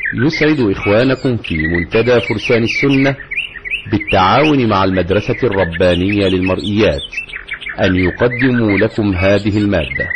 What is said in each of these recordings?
يسعد إخوانكم في منتدى فرسان السنة بالتعاون مع المدرسة الربانية للمرئيات أن يقدموا لكم هذه المادة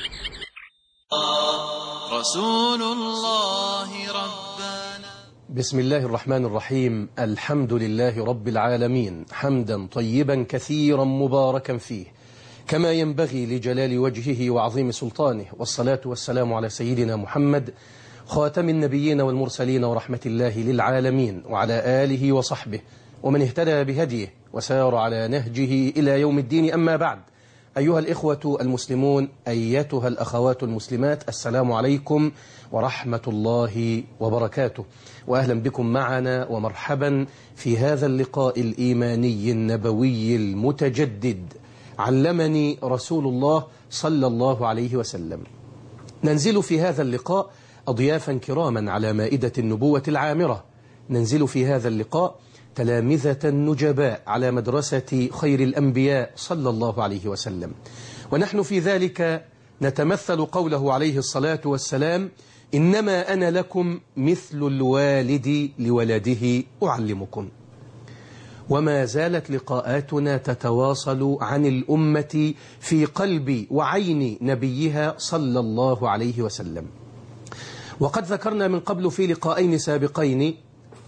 رسول الله ربنا بسم الله الرحمن الرحيم الحمد لله رب العالمين حمدا طيبا كثيرا مباركا فيه كما ينبغي لجلال وجهه وعظيم سلطانه والصلاة والسلام على سيدنا محمد خاتم النبيين والمرسلين ورحمة الله للعالمين وعلى آله وصحبه ومن اهتدى بهديه وسار على نهجه إلى يوم الدين أما بعد أيها الإخوة المسلمون أيتها الأخوات المسلمات السلام عليكم ورحمة الله وبركاته وأهلا بكم معنا ومرحبا في هذا اللقاء الإيماني النبوي المتجدد علمني رسول الله صلى الله عليه وسلم ننزل في هذا اللقاء أضيافا كراما على مائدة النبوة العامرة ننزل في هذا اللقاء تلامذة نجباء على مدرسة خير الأنبياء صلى الله عليه وسلم ونحن في ذلك نتمثل قوله عليه الصلاة والسلام إنما أنا لكم مثل الوالد لولده أعلمكم وما زالت لقاءاتنا تتواصل عن الأمة في قلب وعين نبيها صلى الله عليه وسلم وقد ذكرنا من قبل في لقاءين سابقين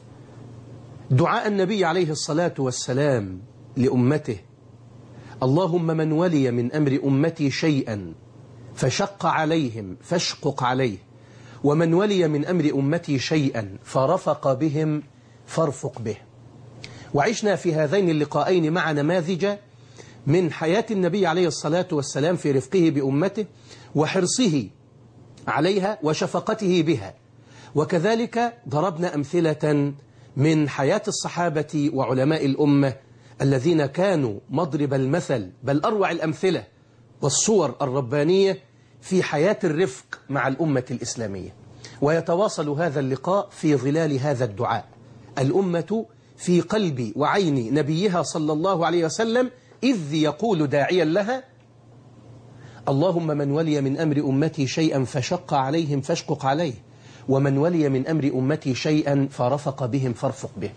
دعاء النبي عليه الصلاة والسلام لأمته اللهم من ولي من أمر أمتي شيئا فشق عليهم فاشقق عليه ومن ولي من أمر أمتي شيئا فرفق بهم فارفق به وعشنا في هذين اللقاءين مع نماذج من حياة النبي عليه الصلاة والسلام في رفقه بأمته وحرصه عليها وشفقته بها وكذلك ضربنا أمثلة من حياة الصحابة وعلماء الأمة الذين كانوا مضرب المثل بل أروع الأمثلة والصور الربانية في حياة الرفق مع الأمة الإسلامية ويتواصل هذا اللقاء في ظلال هذا الدعاء الأمة في قلب وعين نبيها صلى الله عليه وسلم إذ يقول داعيا لها اللهم من ولي من أمر أمتي شيئا فشق عليهم فاشقق عليه ومن ولي من أمر أمتي شيئا فرفق بهم فارفق به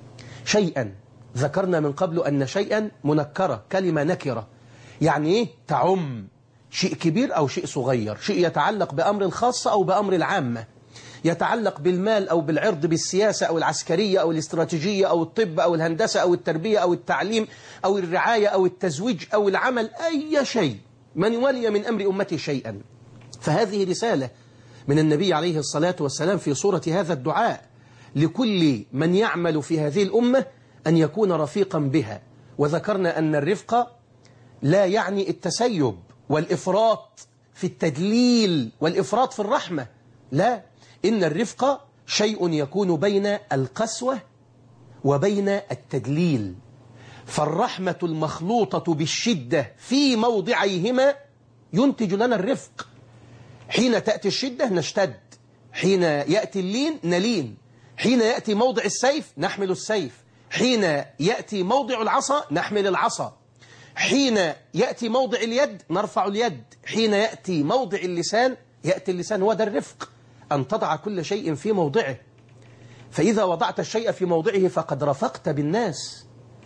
شيئا ذكرنا من قبل أن شيئا منكرة كلمة نكرة يعني إيه تعم شيء كبير أو شيء صغير شيء يتعلق بأمر الخاصة أو بأمر العامة يتعلق بالمال أو بالعرض بالسياسة أو العسكرية أو الاستراتيجية أو الطب أو الهندسة أو التربية أو التعليم أو الرعاية أو التزويج أو العمل أي شيء من ولي من أمر أمتي شيئا فهذه رسالة من النبي عليه الصلاة والسلام في صورة هذا الدعاء لكل من يعمل في هذه الأمة أن يكون رفيقا بها وذكرنا أن الرفق لا يعني التسيب والإفراط في التدليل والإفراط في الرحمة لا إن الرفق شيء يكون بين القسوة وبين التدليل فالرحمة المخلوطة بالشدة في موضعيهما ينتج لنا الرفق حين تأتي الشدة نشتد حين يأتي اللين نلين حين يأتي موضع السيف نحمل السيف حين يأتي موضع العصا نحمل العصا حين يأتي موضع اليد نرفع اليد حين يأتي موضع اللسان يأتي اللسان هو ده الرفق أن تضع كل شيء في موضعه فإذا وضعت الشيء في موضعه فقد رفقت بالناس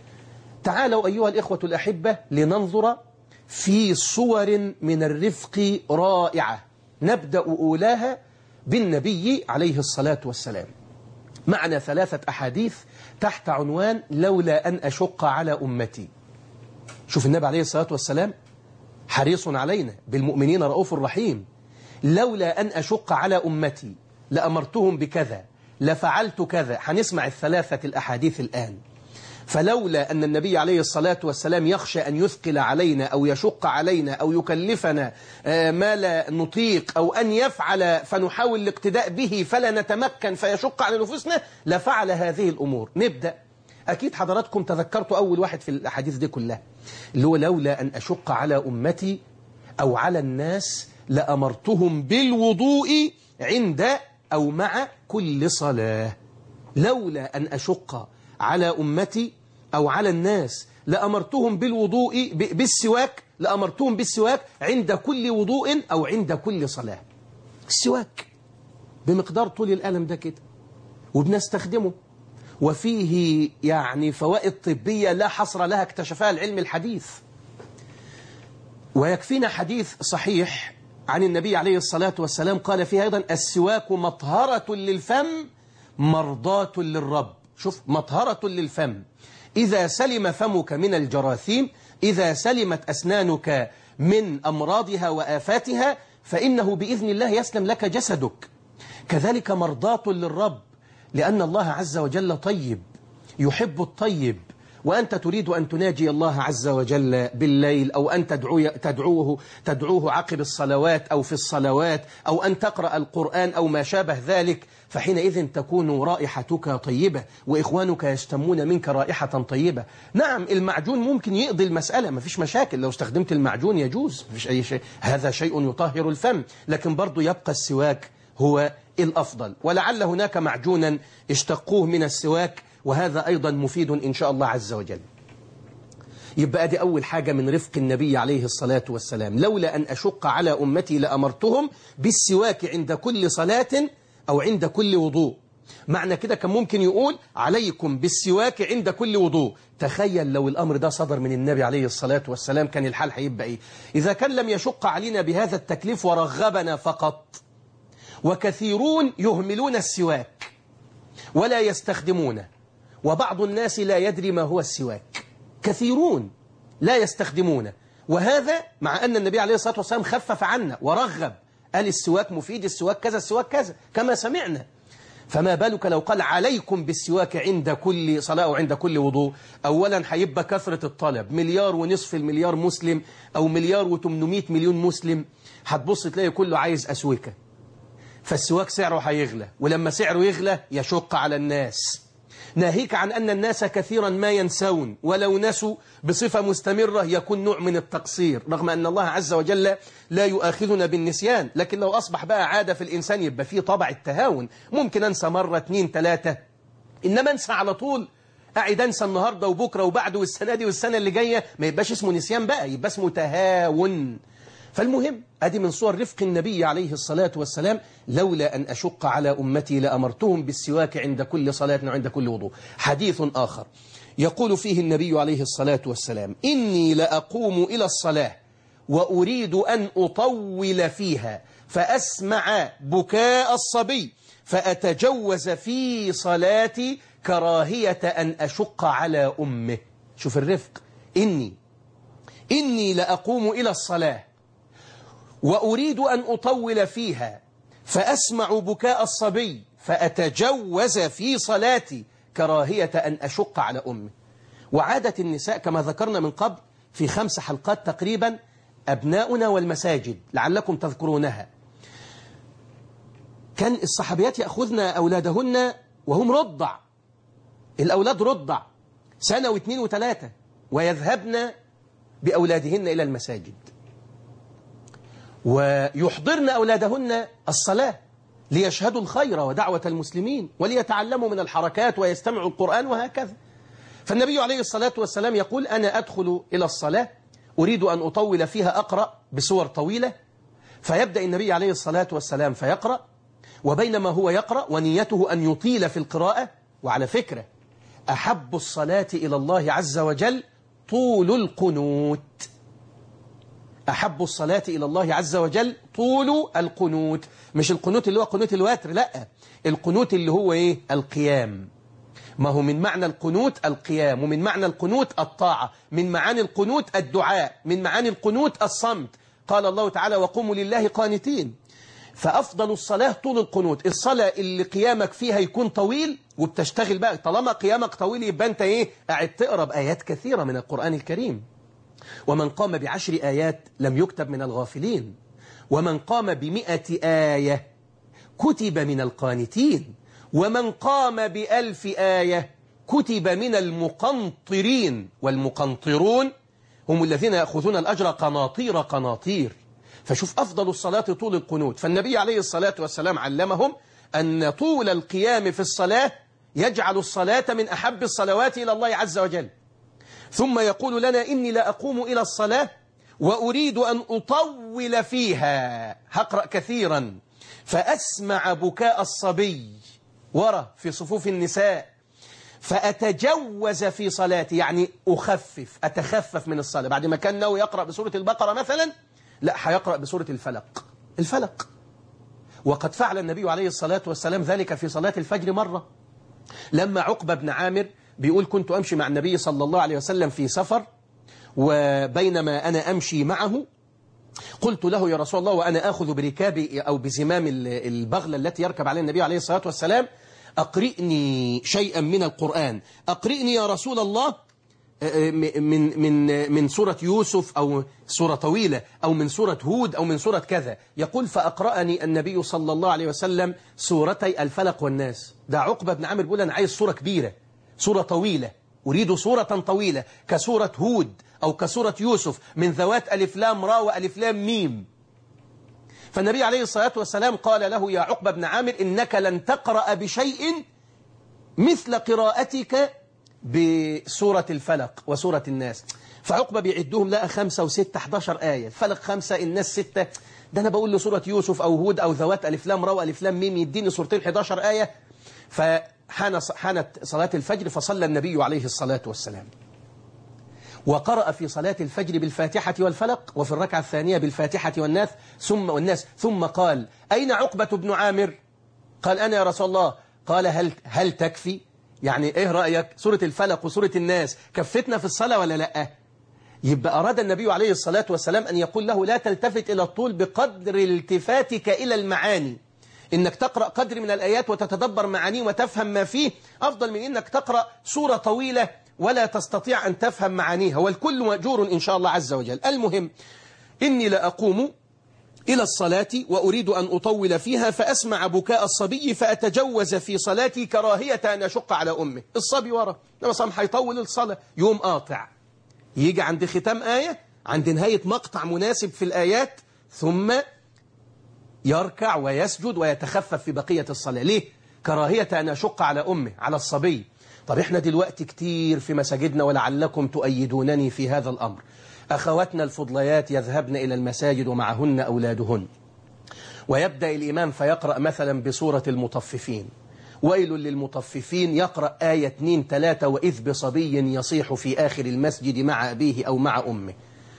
تعالوا أيها الإخوة الأحبة لننظر في صور من الرفق رائعة نبدأ أولاها بالنبي عليه الصلاة والسلام معنا ثلاثة أحاديث تحت عنوان لولا أن أشق على أمتي شوف النبي عليه الصلاة والسلام حريص علينا بالمؤمنين رؤوف رحيم لولا أن أشق على أمتي لأمرتهم بكذا لفعلت كذا هنسمع الثلاثة الأحاديث الآن فلولا أن النبي عليه الصلاة والسلام يخشى أن يثقل علينا أو يشق علينا أو يكلفنا ما لا نطيق أو أن يفعل فنحاول الاقتداء به فلا نتمكن فيشق على نفوسنا لفعل هذه الأمور نبدأ أكيد حضراتكم تذكرتوا أول واحد في الأحاديث دي كلها اللي هو لولا أن أشق على أمتي أو على الناس لأمرتهم بالوضوء عند أو مع كل صلاة لولا أن أشق على أمتي أو على الناس لأمرتهم بالوضوء بالسواك لأمرتهم بالسواك عند كل وضوء أو عند كل صلاة السواك بمقدار طول القلم ده كده وبنستخدمه وفيه يعني فوائد طبية لا حصر لها اكتشفها العلم الحديث ويكفينا حديث صحيح عن النبي عليه الصلاة والسلام قال فيه أيضا السواك مطهرة للفم مرضاة للرب شوف مطهرة للفم إذا سلم فمك من الجراثيم إذا سلمت أسنانك من أمراضها وآفاتها فإنه بإذن الله يسلم لك جسدك كذلك مرضاة للرب لأن الله عز وجل طيب يحب الطيب وأنت تريد أن تناجي الله عز وجل بالليل أو أن تدعو تدعوه, تدعوه عقب الصلوات أو في الصلوات أو أن تقرأ القرآن أو ما شابه ذلك فحينئذ تكون رائحتك طيبة وإخوانك يشتمون منك رائحة طيبة نعم المعجون ممكن يقضي المسألة ما فيش مشاكل لو استخدمت المعجون يجوز ما فيش أي شيء هذا شيء يطهر الفم لكن برضو يبقى السواك هو الأفضل ولعل هناك معجونا اشتقوه من السواك وهذا أيضا مفيد إن شاء الله عز وجل يبقى دي أول حاجة من رفق النبي عليه الصلاة والسلام لولا أن أشق على أمتي لأمرتهم بالسواك عند كل صلاة أو عند كل وضوء معنى كده كان ممكن يقول عليكم بالسواك عند كل وضوء تخيل لو الأمر ده صدر من النبي عليه الصلاة والسلام كان الحال هيبقى إيه إذا كان لم يشق علينا بهذا التكليف ورغبنا فقط وكثيرون يهملون السواك ولا يستخدمونه وبعض الناس لا يدري ما هو السواك كثيرون لا يستخدمونه وهذا مع أن النبي عليه الصلاة والسلام خفف عنا ورغب قال السواك مفيد السواك كذا السواك كذا كما سمعنا فما بالك لو قال عليكم بالسواك عند كل صلاة أو عند كل وضوء أولا هيبقى كثرة الطلب مليار ونصف المليار مسلم أو مليار وتمنمائة مليون مسلم هتبص تلاقي كله عايز أسوكة فالسواك سعره هيغلى ولما سعره يغلى يشق على الناس ناهيك عن أن الناس كثيرا ما ينسون ولو نسوا بصفة مستمرة يكون نوع من التقصير رغم أن الله عز وجل لا يؤاخذنا بالنسيان لكن لو أصبح بقى عادة في الإنسان يبقى فيه طبع التهاون ممكن أنسى مرة اتنين تلاتة إنما أنسى على طول قاعد أنسى النهاردة وبكرة وبعده والسنة دي والسنة اللي جاية ما يبقاش اسمه نسيان بقى يبقى اسمه تهاون فالمهم أدي من صور رفق النبي عليه الصلاة والسلام لولا أن أشق على أمتي لأمرتهم بالسواك عند كل صلاة وعند كل وضوء حديث آخر يقول فيه النبي عليه الصلاة والسلام إني لأقوم إلى الصلاة وأريد أن أطول فيها فأسمع بكاء الصبي فأتجوز في صلاتي كراهية أن أشق على أمه شوف الرفق إني إني لأقوم إلى الصلاة وأريد أن أطول فيها فأسمع بكاء الصبي فأتجوز في صلاتي كراهية أن أشق على أمي وعادة النساء كما ذكرنا من قبل في خمس حلقات تقريبا أبناؤنا والمساجد لعلكم تذكرونها كان الصحابيات يأخذن أولادهن وهم رضع الأولاد رضع سنة واثنين وثلاثة ويذهبن بأولادهن إلى المساجد ويحضرن أولادهن الصلاة ليشهدوا الخير ودعوة المسلمين وليتعلموا من الحركات ويستمعوا القرآن وهكذا فالنبي عليه الصلاة والسلام يقول أنا أدخل إلى الصلاة أريد أن أطول فيها أقرأ بصور طويلة فيبدأ النبي عليه الصلاة والسلام فيقرأ وبينما هو يقرأ ونيته أن يطيل في القراءة وعلى فكرة أحب الصلاة إلى الله عز وجل طول القنوت أحب الصلاة إلى الله عز وجل طول القنوت مش القنوت اللي هو قنوت الوتر لا القنوت اللي هو إيه القيام ما هو من معنى القنوت القيام ومن معنى القنوت الطاعة من معاني القنوت الدعاء من معاني القنوت الصمت قال الله تعالى وقوموا لله قانتين فأفضل الصلاة طول القنوت الصلاة اللي قيامك فيها يكون طويل وبتشتغل بقى طالما قيامك طويل يبقى أنت إيه قاعد تقرأ بآيات كثيرة من القرآن الكريم ومن قام بعشر آيات لم يكتب من الغافلين ومن قام بمئة آية كتب من القانتين ومن قام بألف آية كتب من المقنطرين والمقنطرون هم الذين يأخذون الأجر قناطير قناطير فشوف أفضل الصلاة طول القنوت فالنبي عليه الصلاة والسلام علمهم أن طول القيام في الصلاة يجعل الصلاة من أحب الصلوات إلى الله عز وجل ثم يقول لنا إني لا أقوم إلى الصلاة وأريد أن أطول فيها هقرأ كثيرا فأسمع بكاء الصبي ورا في صفوف النساء فأتجوز في صلاتي يعني أخفف أتخفف من الصلاة بعد ما كان ناوي يقرأ بسورة البقرة مثلا لا هيقرأ بسورة الفلق الفلق وقد فعل النبي عليه الصلاة والسلام ذلك في صلاة الفجر مرة لما عقبة بن عامر بيقول كنت أمشي مع النبي صلى الله عليه وسلم في سفر وبينما أنا أمشي معه قلت له يا رسول الله وأنا آخذ بركابي أو بزمام البغلة التي يركب عليها النبي عليه الصلاة والسلام أقرئني شيئا من القرآن أقرئني يا رسول الله من من من سورة يوسف أو سورة طويلة أو من سورة هود أو من سورة كذا يقول فأقرأني النبي صلى الله عليه وسلم سورتي الفلق والناس ده عقبة بن عامر بيقول أنا عايز سورة كبيرة سورة طويلة أريد سورة طويلة كسورة هود أو كسورة يوسف من ذوات ألف لام را وألف لام ميم فالنبي عليه الصلاة والسلام قال له يا عقبة بن عامر إنك لن تقرأ بشيء مثل قراءتك بسورة الفلق وسورة الناس فعقبة بيعدهم لقى خمسة وستة 11 آية الفلق خمسة الناس ستة ده أنا بقول له سورة يوسف أو هود أو ذوات ألف لام را وألف لام ميم يديني سورتين 11 آية فحان حانت صلاة الفجر فصلى النبي عليه الصلاة والسلام وقرأ في صلاة الفجر بالفاتحة والفلق وفي الركعة الثانية بالفاتحة والناس ثم والناس ثم قال أين عقبة بن عامر قال أنا يا رسول الله قال هل هل تكفي يعني إيه رأيك سورة الفلق وسورة الناس كفتنا في الصلاة ولا لا يبقى أراد النبي عليه الصلاة والسلام أن يقول له لا تلتفت إلى الطول بقدر التفاتك إلى المعاني إنك تقرأ قدر من الآيات وتتدبر معانيه وتفهم ما فيه أفضل من إنك تقرأ سورة طويلة ولا تستطيع أن تفهم معانيها والكل مأجور إن شاء الله عز وجل المهم إني لأقوم إلى الصلاة وأريد أن أطول فيها فأسمع بكاء الصبي فأتجوز في صلاتي كراهية أن أشق على أمه الصبي ورا لما صام هيطول الصلاة يوم قاطع يجي عند ختام آية عند نهاية مقطع مناسب في الآيات ثم يركع ويسجد ويتخفف في بقية الصلاة ليه؟ كراهية أن أشق على أمه على الصبي طب إحنا دلوقتي كتير في مساجدنا ولعلكم تؤيدونني في هذا الأمر أخواتنا الفضليات يذهبن إلى المساجد ومعهن أولادهن ويبدأ الإمام فيقرأ مثلا بسورة المطففين ويل للمطففين يقرأ آية 2 3 وإذ بصبي يصيح في آخر المسجد مع أبيه أو مع أمه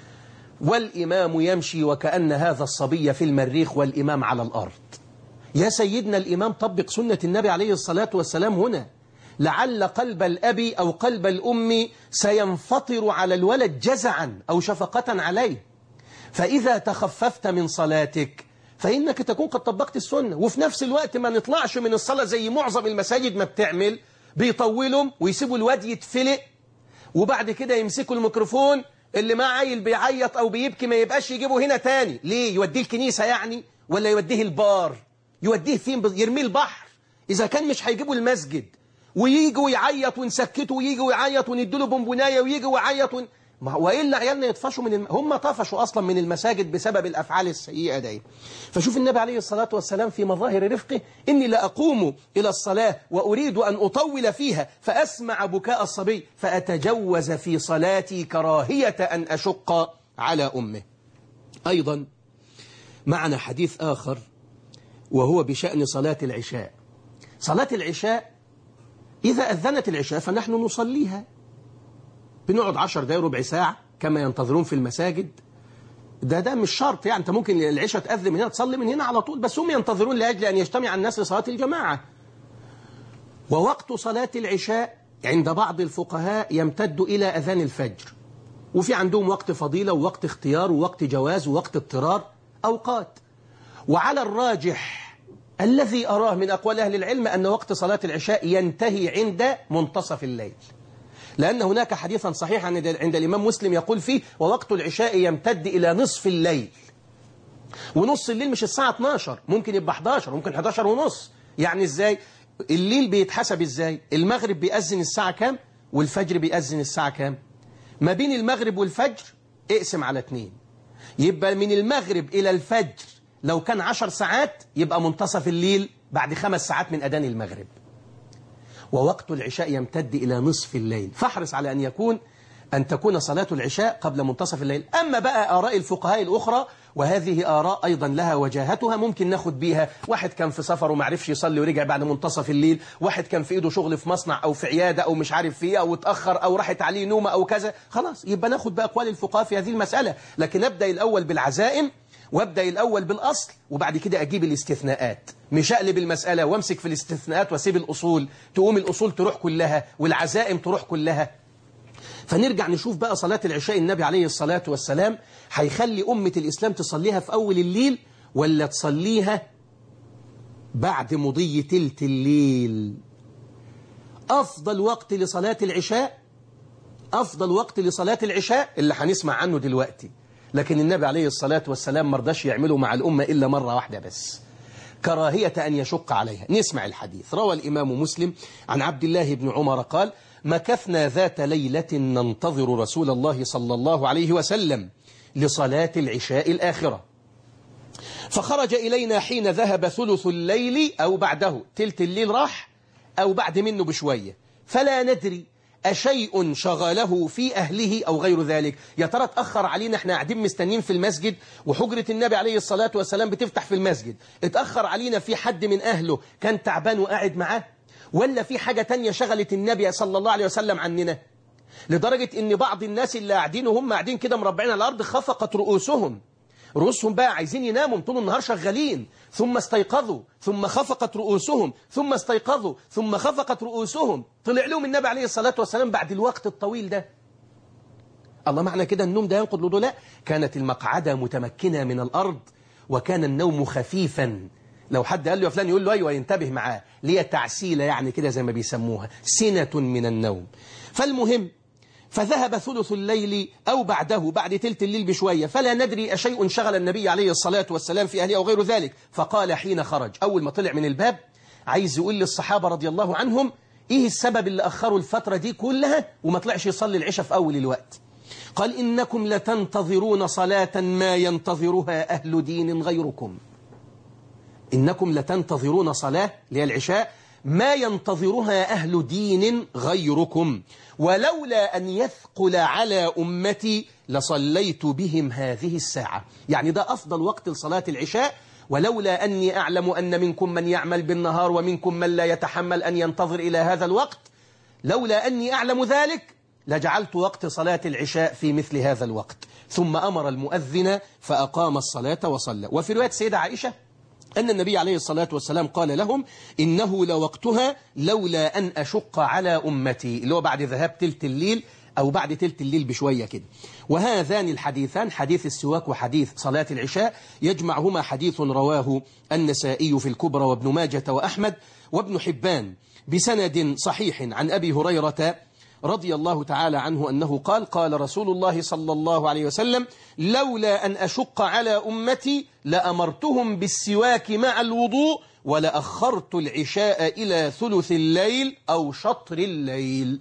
والإمام يمشي وكأن هذا الصبي في المريخ والإمام على الأرض يا سيدنا الإمام طبق سنة النبي عليه الصلاة والسلام هنا لعل قلب الأب أو قلب الأم سينفطر على الولد جزعا أو شفقة عليه فإذا تخففت من صلاتك فإنك تكون قد طبقت السنة وفي نفس الوقت ما نطلعش من الصلاة زي معظم المساجد ما بتعمل بيطولهم ويسيبوا الواد يتفلق وبعد كده يمسكوا الميكروفون اللي ما عيل بيعيط أو بيبكي ما يبقاش يجيبه هنا تاني ليه يوديه الكنيسة يعني ولا يوديه البار يوديه فين يرميه البحر إذا كان مش هيجيبوا المسجد ويجي ويعيط ونسكته ويجي ويعيط ونديله بونبونايه ويجي ويعيط ون... والا عيالنا يطفشوا من الم... هم طفشوا اصلا من المساجد بسبب الافعال السيئه دي فشوف النبي عليه الصلاه والسلام في مظاهر رفقه اني لاقوم الى الصلاه واريد ان اطول فيها فاسمع بكاء الصبي فاتجوز في صلاتي كراهيه ان اشق على امه ايضا معنا حديث اخر وهو بشان صلاه العشاء صلاه العشاء إذا أذنت العشاء فنحن نصليها بنقعد عشر دقايق ربع ساعة كما ينتظرون في المساجد ده ده مش شرط يعني أنت ممكن العشاء تأذن من هنا تصلي من هنا على طول بس هم ينتظرون لأجل أن يجتمع الناس لصلاة الجماعة ووقت صلاة العشاء عند بعض الفقهاء يمتد إلى أذان الفجر وفي عندهم وقت فضيلة ووقت اختيار ووقت جواز ووقت اضطرار أوقات وعلى الراجح الذي أراه من أقوال أهل العلم أن وقت صلاة العشاء ينتهي عند منتصف الليل لأن هناك حديثا صحيحا عند الإمام مسلم يقول فيه ووقت العشاء يمتد إلى نصف الليل ونص الليل مش الساعة 12 ممكن يبقى 11 ممكن 11 ونص يعني إزاي الليل بيتحسب إزاي المغرب بيأذن الساعة كام والفجر بيأذن الساعة كام ما بين المغرب والفجر اقسم على اتنين يبقى من المغرب إلى الفجر لو كان عشر ساعات يبقى منتصف الليل بعد خمس ساعات من أذان المغرب ووقت العشاء يمتد إلى نصف الليل فاحرص على أن يكون أن تكون صلاة العشاء قبل منتصف الليل أما بقى آراء الفقهاء الأخرى وهذه آراء أيضا لها وجاهتها ممكن ناخد بيها واحد كان في سفر وما عرفش يصلي ورجع بعد منتصف الليل واحد كان في إيده شغل في مصنع أو في عيادة أو مش عارف فيه أو اتأخر أو راحت عليه نومة أو كذا خلاص يبقى ناخد بقى أقوال الفقهاء في هذه المسألة لكن أبدأ الأول بالعزائم وابدأ الأول بالأصل وبعد كده أجيب الاستثناءات مش أقلب المسألة وامسك في الاستثناءات واسيب الأصول تقوم الأصول تروح كلها والعزائم تروح كلها فنرجع نشوف بقى صلاة العشاء النبي عليه الصلاة والسلام هيخلي أمة الإسلام تصليها في أول الليل ولا تصليها بعد مضي تلت الليل أفضل وقت لصلاة العشاء أفضل وقت لصلاة العشاء اللي هنسمع عنه دلوقتي لكن النبي عليه الصلاة والسلام مرضاش يعمله مع الأمة إلا مرة واحدة بس كراهية أن يشق عليها نسمع الحديث روى الإمام مسلم عن عبد الله بن عمر قال مكثنا ذات ليلة ننتظر رسول الله صلى الله عليه وسلم لصلاة العشاء الآخرة فخرج إلينا حين ذهب ثلث الليل أو بعده تلت الليل راح أو بعد منه بشوية فلا ندري أشيء شغله في أهله أو غير ذلك يا ترى اتأخر علينا احنا قاعدين مستنين في المسجد وحجرة النبي عليه الصلاة والسلام بتفتح في المسجد اتأخر علينا في حد من أهله كان تعبان وقاعد معاه ولا في حاجة تانية شغلت النبي صلى الله عليه وسلم عننا لدرجة ان بعض الناس اللي قاعدين وهم قاعدين كده مربعين على الأرض خفقت رؤوسهم رؤوسهم بقى عايزين يناموا طول النهار شغالين ثم استيقظوا ثم خفقت رؤوسهم ثم استيقظوا ثم خفقت رؤوسهم طلع لهم النبي عليه الصلاة والسلام بعد الوقت الطويل ده الله معنى كده النوم ده ينقض الوضوء لا كانت المقعدة متمكنة من الأرض وكان النوم خفيفا لو حد قال له يا فلان يقول له أيوة ينتبه معاه ليه تعسيلة يعني كده زي ما بيسموها سنة من النوم فالمهم فذهب ثلث الليل أو بعده بعد تلت الليل بشوية فلا ندري أشيء شغل النبي عليه الصلاة والسلام في أهله أو غير ذلك فقال حين خرج أول ما طلع من الباب عايز يقول للصحابة رضي الله عنهم إيه السبب اللي أخروا الفترة دي كلها وما طلعش يصلي العشاء في أول الوقت قال إنكم لتنتظرون صلاة ما ينتظرها أهل دين غيركم إنكم لتنتظرون صلاة اللي هي العشاء ما ينتظرها أهل دين غيركم ولولا أن يثقل على أمتي لصليت بهم هذه الساعة يعني ده أفضل وقت لصلاة العشاء ولولا أني أعلم أن منكم من يعمل بالنهار ومنكم من لا يتحمل أن ينتظر إلى هذا الوقت لولا أني أعلم ذلك لجعلت وقت صلاة العشاء في مثل هذا الوقت ثم أمر المؤذن فأقام الصلاة وصلى وفي رواية سيدة عائشة أن النبي عليه الصلاة والسلام قال لهم إنه لوقتها لولا أن أشق على أمتي اللي هو بعد ذهاب تلت الليل أو بعد تلت الليل بشوية كده وهذان الحديثان حديث السواك وحديث صلاة العشاء يجمعهما حديث رواه النسائي في الكبرى وابن ماجة وأحمد وابن حبان بسند صحيح عن أبي هريرة رضي الله تعالى عنه أنه قال قال رسول الله صلى الله عليه وسلم لولا أن أشق على أمتي لأمرتهم بالسواك مع الوضوء ولأخرت العشاء إلى ثلث الليل أو شطر الليل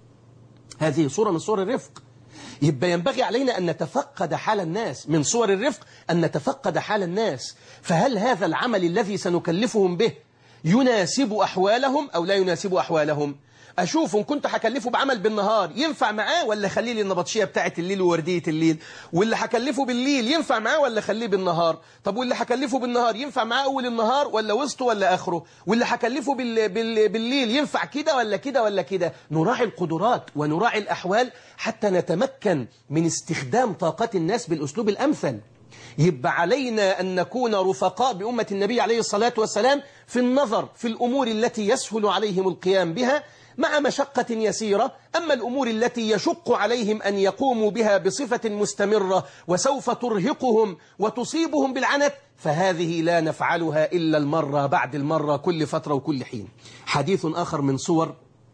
هذه صورة من صور الرفق يبقى ينبغي علينا أن نتفقد حال الناس من صور الرفق أن نتفقد حال الناس فهل هذا العمل الذي سنكلفهم به يناسب أحوالهم أو لا يناسب أحوالهم أشوف إن كنت هكلفه بعمل بالنهار ينفع معاه ولا خليه لي النبطشية بتاعة الليل ووردية الليل واللي هكلفه بالليل ينفع معاه ولا خليه بالنهار طب واللي هكلفه بالنهار ينفع معاه أول النهار ولا وسطه ولا آخره واللي هكلفه بال... بال... بالليل ينفع كده ولا كده ولا كده نراعي القدرات ونراعي الأحوال حتى نتمكن من استخدام طاقات الناس بالأسلوب الأمثل يبقى علينا أن نكون رفقاء بأمة النبي عليه الصلاة والسلام في النظر في الأمور التي يسهل عليهم القيام بها مع مشقة يسيرة أما الأمور التي يشق عليهم أن يقوموا بها بصفة مستمرة وسوف ترهقهم وتصيبهم بالعنت فهذه لا نفعلها إلا المرة بعد المرة كل فترة وكل حين حديث آخر من صور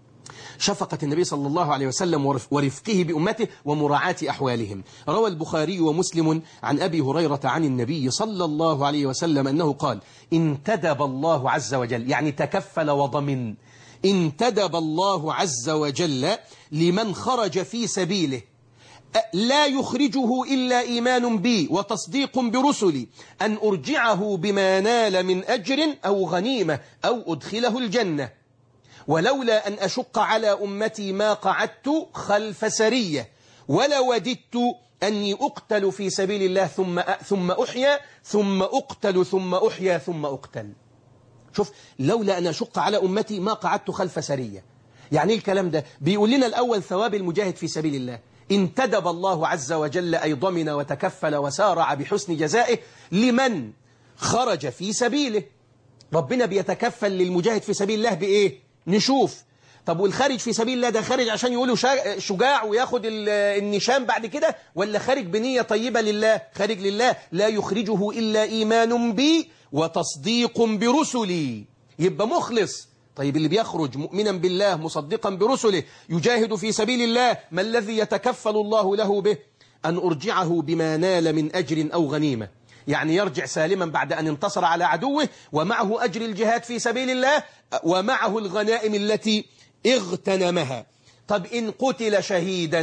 شفقة النبي صلى الله عليه وسلم ورفقه بأمته ومراعاة أحوالهم روى البخاري ومسلم عن أبي هريرة عن النبي صلى الله عليه وسلم أنه قال انتدب الله عز وجل يعني تكفل وضمن انتدب الله عز وجل لمن خرج في سبيله لا يخرجه إلا إيمان بي وتصديق برسلي أن أرجعه بما نال من أجر أو غنيمة أو أدخله الجنة ولولا أن أشق على أمتي ما قعدت خلف سرية ولا وددت أني أقتل في سبيل الله ثم ثم أحيا ثم أقتل ثم أحيا ثم أقتل شوف لولا أن أشق على أمتي ما قعدت خلف سرية يعني إيه الكلام ده بيقول لنا الأول ثواب المجاهد في سبيل الله انتدب الله عز وجل أي ضمن وتكفل وسارع بحسن جزائه لمن خرج في سبيله ربنا بيتكفل للمجاهد في سبيل الله بإيه نشوف طب والخارج في سبيل الله ده خارج عشان يقولوا شا- شجاع وياخد ال- النشان بعد كده ولا خارج بنية طيبة لله خارج لله لا يخرجه إلا إيمان بي وتصديق برسلي يبقى مخلص طيب اللي بيخرج مؤمنا بالله مصدقا برسله يجاهد في سبيل الله ما الذي يتكفل الله له به أن أرجعه بما نال من أجر أو غنيمة يعني يرجع سالما بعد أن انتصر على عدوه ومعه أجر الجهاد في سبيل الله ومعه الغنائم التي اغتنمها طب إن قتل شهيدا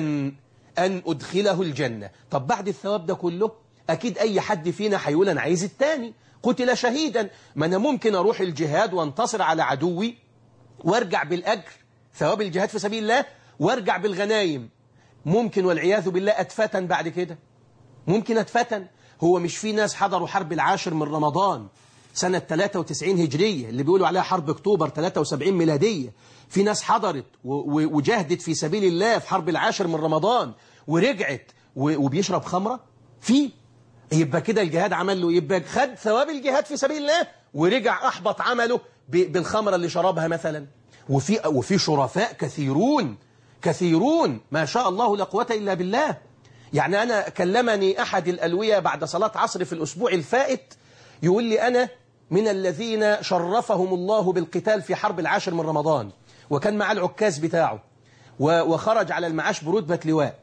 أن أدخله الجنة طب بعد الثواب ده كله أكيد أي حد فينا هيقول أنا عايز التاني قتل شهيدا ما أنا ممكن أروح الجهاد وانتصر على عدوي وارجع بالأجر ثواب الجهاد في سبيل الله وارجع بالغنايم ممكن والعياذ بالله أتفتن بعد كده ممكن أتفتن هو مش في ناس حضروا حرب العاشر من رمضان سنة 93 هجرية اللي بيقولوا عليها حرب أكتوبر 73 ميلادية في ناس حضرت و- و- وجاهدت في سبيل الله في حرب العاشر من رمضان ورجعت و- وبيشرب خمرة في يبقى كده الجهاد عمل له يبقى خد ثواب الجهاد في سبيل الله ورجع أحبط عمله ب- بالخمرة اللي شربها مثلا وفي وفي شرفاء كثيرون كثيرون ما شاء الله لا قوة إلا بالله يعني أنا كلمني أحد الألوية بعد صلاة عصر في الأسبوع الفائت يقول لي أنا من الذين شرفهم الله بالقتال في حرب العاشر من رمضان وكان مع العكاز بتاعه و- وخرج على المعاش برتبة لواء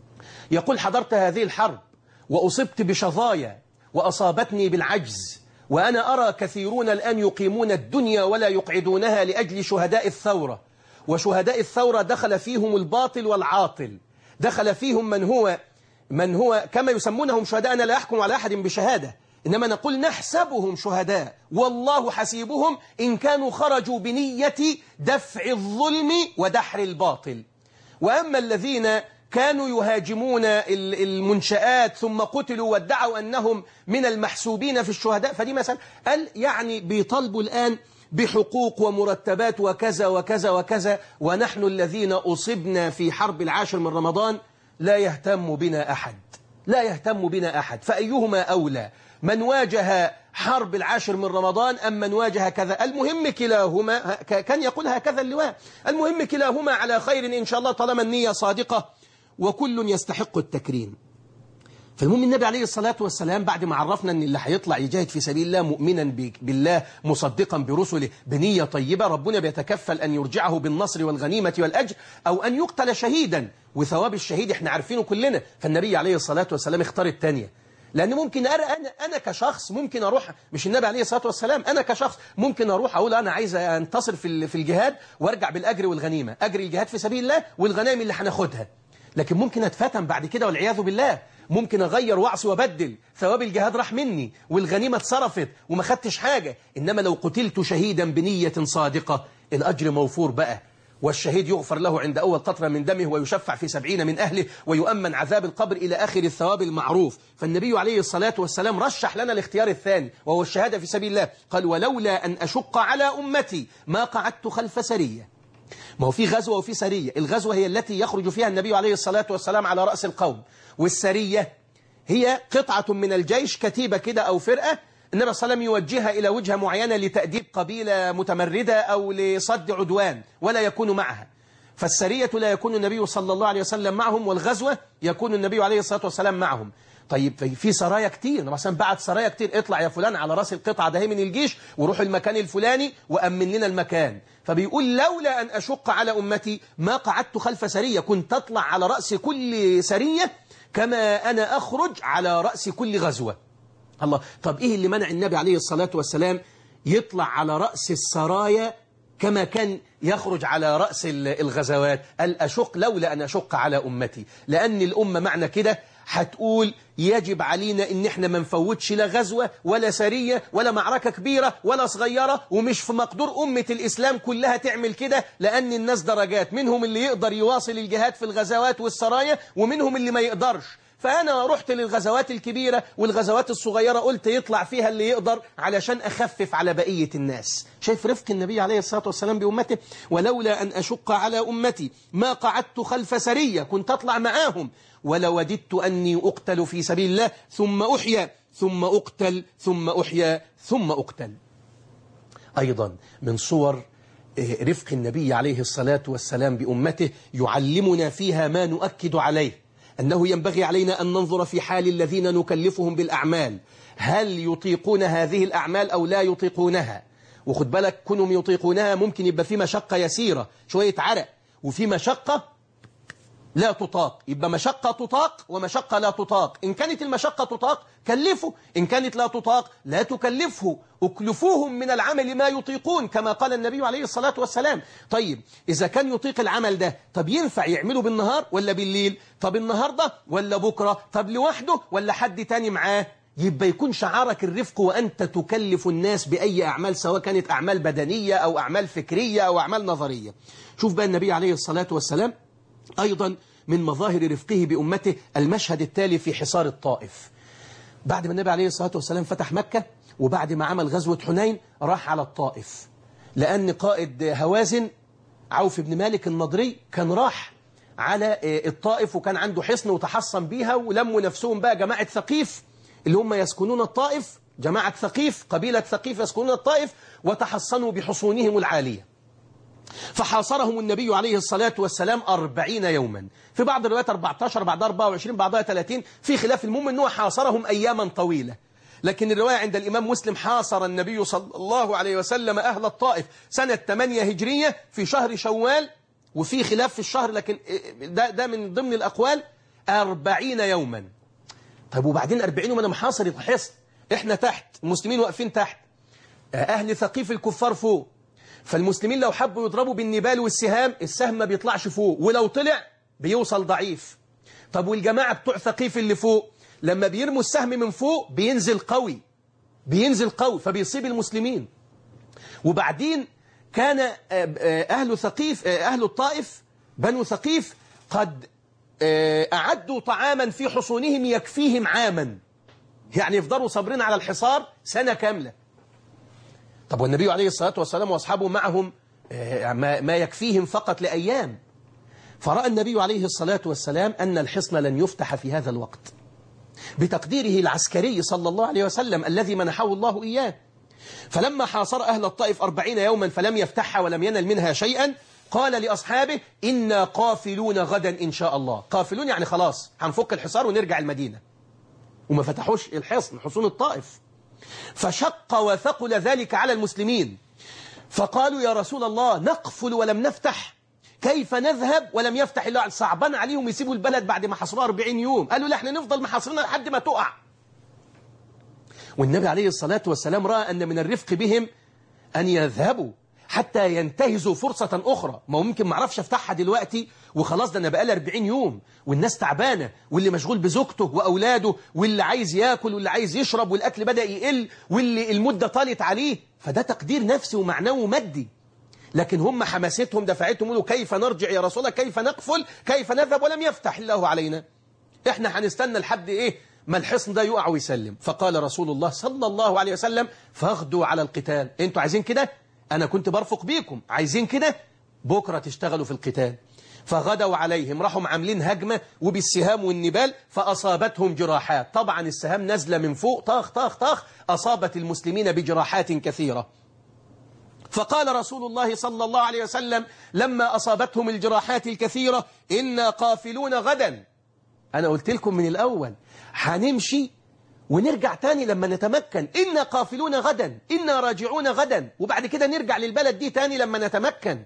يقول حضرت هذه الحرب وأصبت بشظايا وأصابتني بالعجز وأنا أرى كثيرون الآن يقيمون الدنيا ولا يقعدونها لأجل شهداء الثورة وشهداء الثورة دخل فيهم الباطل والعاطل دخل فيهم من هو من هو كما يسمونهم شهداء أنا لا أحكم على أحد بشهادة إنما نقول نحسبهم شهداء والله حسيبهم إن كانوا خرجوا بنية دفع الظلم ودحر الباطل وأما الذين كانوا يهاجمون ال- المنشآت ثم قتلوا وادعوا أنهم من المحسوبين في الشهداء فدي مثلا قال يعني بيطالبوا الآن بحقوق ومرتبات وكذا وكذا وكذا ونحن الذين أصبنا في حرب العاشر من رمضان لا يهتم بنا أحد لا يهتم بنا أحد فأيهما أولى من واجه حرب العاشر من رمضان أم من واجه كذا المهم كلاهما ك- كان يقول هكذا اللواء المهم كلاهما على خير إن شاء الله طالما النية صادقة وكل يستحق التكريم فالمهم النبي عليه الصلاة والسلام بعد ما عرفنا أن اللي هيطلع يجاهد في سبيل الله مؤمنا ب- بالله مصدقا برسله بنية طيبة ربنا بيتكفل أن يرجعه بالنصر والغنيمة والأجر أو أن يقتل شهيدا وثواب الشهيد احنا عارفينه كلنا فالنبي عليه الصلاة والسلام اختار الثانية لأن ممكن أنا, أنا, أنا كشخص ممكن أروح مش النبي عليه الصلاة والسلام أنا كشخص ممكن أروح أقول أنا عايز أنتصر في ال- في الجهاد وأرجع بالأجر والغنيمة أجر الجهاد في سبيل الله والغنائم اللي هناخدها لكن ممكن أتفتن بعد كده والعياذ بالله ممكن أغير وأعصي وأبدل ثواب الجهاد راح مني والغنيمة اتصرفت وما خدتش حاجة إنما لو قتلت شهيدا بنية صادقة الأجر موفور بقى والشهيد يغفر له عند أول قطرة من دمه ويشفع في سبعين من أهله ويؤمن عذاب القبر إلى آخر الثواب المعروف فالنبي عليه الصلاة والسلام رشح لنا الاختيار الثاني وهو الشهادة في سبيل الله قال ولولا أن أشق على أمتي ما قعدت خلف سرية ما هو في غزوة وفي سرية الغزوة هي التي يخرج فيها النبي عليه الصلاة والسلام على رأس القوم والسرية هي قطعة من الجيش كتيبة كده أو فرقة النبي صلى الله عليه وسلم يوجهها إلى وجهة معينة لتأديب قبيلة متمردة أو لصد عدوان ولا يكون معها فالسرية لا يكون النبي صلى الله عليه وسلم معهم والغزوة يكون النبي عليه الصلاة والسلام معهم طيب في- في سرايا كتير مثلا بعت سرايا كتير اطلع يا فلان على راس القطعة ده من الجيش وروح المكان الفلاني وأمن لنا المكان فبيقول لولا أن أشق على أمتي ما قعدت خلف سرية كنت أطلع على رأس كل سرية كما أنا أخرج على رأس كل غزوة الله طب إيه اللي منع النبي عليه الصلاة والسلام يطلع على رأس السرايا كما كان يخرج على رأس ال- الغزوات قال أشق لولا أن أشق على أمتي لأن الأمة معنى كده هتقول يجب علينا ان احنا ما نفوتش لا غزوة ولا سرية ولا معركة كبيرة ولا صغيرة ومش في مقدور أمة الإسلام كلها تعمل كده لأن الناس درجات منهم اللي يقدر يواصل الجهاد في الغزوات والسرايا ومنهم اللي ما يقدرش فأنا رحت للغزوات الكبيرة والغزوات الصغيرة قلت يطلع فيها اللي يقدر علشان أخفف على بقية الناس شايف رفق النبي عليه الصلاة والسلام بأمته ولولا أن أشق على أمتي ما قعدت خلف سرية كنت أطلع معاهم ولوددت أني أقتل في سبيل الله ثم أحيا ثم أقتل ثم أحيا ثم أقتل أيضا من صور رفق النبي عليه الصلاة والسلام بأمته يعلمنا فيها ما نؤكد عليه أنه ينبغي علينا أن ننظر في حال الذين نكلفهم بالأعمال هل يطيقون هذه الأعمال أو لا يطيقونها وخد بالك كونهم يطيقونها ممكن يبقى في مشقة يسيرة شوية عرق وفي مشقة لا تطاق يبقى مشقة تطاق ومشقة لا تطاق إن كانت المشقة تطاق كلفه إن كانت لا تطاق لا تكلفه أكلفوهم من العمل ما يطيقون كما قال النبي عليه الصلاة والسلام طيب إذا كان يطيق العمل ده طب ينفع يعمله بالنهار ولا بالليل طب النهاردة ولا بكرة طب لوحده ولا حد تاني معاه يبقى يكون شعارك الرفق وأنت تكلف الناس بأي أعمال سواء كانت أعمال بدنية أو أعمال فكرية أو أعمال نظرية شوف بقى النبي عليه الصلاة والسلام أيضا من مظاهر رفقه بأمته المشهد التالي في حصار الطائف بعد ما النبي عليه الصلاة والسلام فتح مكة وبعد ما عمل غزوة حنين راح على الطائف لأن قائد هوازن عوف بن مالك النضري كان راح على الطائف وكان عنده حصن وتحصن بيها ولموا نفسهم بقى جماعة ثقيف اللي هم يسكنون الطائف جماعة ثقيف قبيلة ثقيف يسكنون الطائف وتحصنوا بحصونهم العالية فحاصرهم النبي عليه الصلاة والسلام أربعين يوما في بعض الروايات 14 بعضها 24 بعضها 30 في خلاف المهم أنه حاصرهم أياما طويلة لكن الرواية عند الإمام مسلم حاصر النبي صلى الله عليه وسلم أهل الطائف سنة 8 هجرية في شهر شوال وفي خلاف في الشهر لكن ده, ده من ضمن الأقوال أربعين يوما طيب وبعدين أربعين يوما محاصر الحصن إحنا تحت المسلمين واقفين تحت أهل ثقيف الكفار فوق فالمسلمين لو حبوا يضربوا بالنبال والسهام السهم ما بيطلعش فوق ولو طلع بيوصل ضعيف طب والجماعة بتوع ثقيف اللي فوق لما بيرموا السهم من فوق بينزل قوي بينزل قوي فبيصيب المسلمين وبعدين كان أهل ثقيف أهل الطائف بنو ثقيف قد أعدوا طعاما في حصونهم يكفيهم عاما يعني يفضلوا صابرين على الحصار سنة كاملة طب والنبي عليه الصلاة والسلام وأصحابه معهم ما يكفيهم فقط لأيام فرأى النبي عليه الصلاة والسلام أن الحصن لن يفتح في هذا الوقت بتقديره العسكري صلى الله عليه وسلم الذي منحه الله إياه فلما حاصر أهل الطائف أربعين يوما فلم يفتحها ولم ينل منها شيئا قال لأصحابه إنا قافلون غدا إن شاء الله قافلون يعني خلاص هنفك الحصار ونرجع المدينة وما فتحوش الحصن حصون الطائف فشق وثقل ذلك على المسلمين فقالوا يا رسول الله نقفل ولم نفتح كيف نذهب ولم يفتح الله صعبان عليهم يسيبوا البلد بعد ما حصروا 40 يوم قالوا لا احنا نفضل محاصرين لحد ما تقع والنبي عليه الصلاة والسلام رأى أن من الرفق بهم أن يذهبوا حتى ينتهزوا فرصة أخرى ما هو ممكن ما اعرفش افتحها دلوقتي وخلاص ده أنا بقالي 40 يوم والناس تعبانة واللي مشغول بزوجته وأولاده واللي عايز ياكل واللي عايز يشرب والأكل بدأ يقل واللي المدة طالت عليه فده تقدير نفسي ومعنوي ومادي لكن هم حماستهم دفعتهم يقولوا كيف نرجع يا رسول الله كيف نقفل كيف نذهب ولم يفتح الله علينا احنا هنستنى لحد ايه ما الحصن ده يقع ويسلم فقال رسول الله صلى الله عليه وسلم فاغدوا على القتال انتوا عايزين كده انا كنت برفق بيكم عايزين كده بكرة تشتغلوا في القتال فغدوا عليهم راحوا عاملين هجمة وبالسهام والنبال فأصابتهم جراحات طبعا السهام نازلة من فوق طاخ طاخ طاخ أصابت المسلمين بجراحات كثيرة فقال رسول الله صلى الله عليه وسلم لما أصابتهم الجراحات الكثيرة إنا قافلون غدا أنا قلت لكم من الأول هنمشي ونرجع تاني لما نتمكن إنا قافلون غدا إنا راجعون غدا وبعد كده نرجع للبلد دي تاني لما نتمكن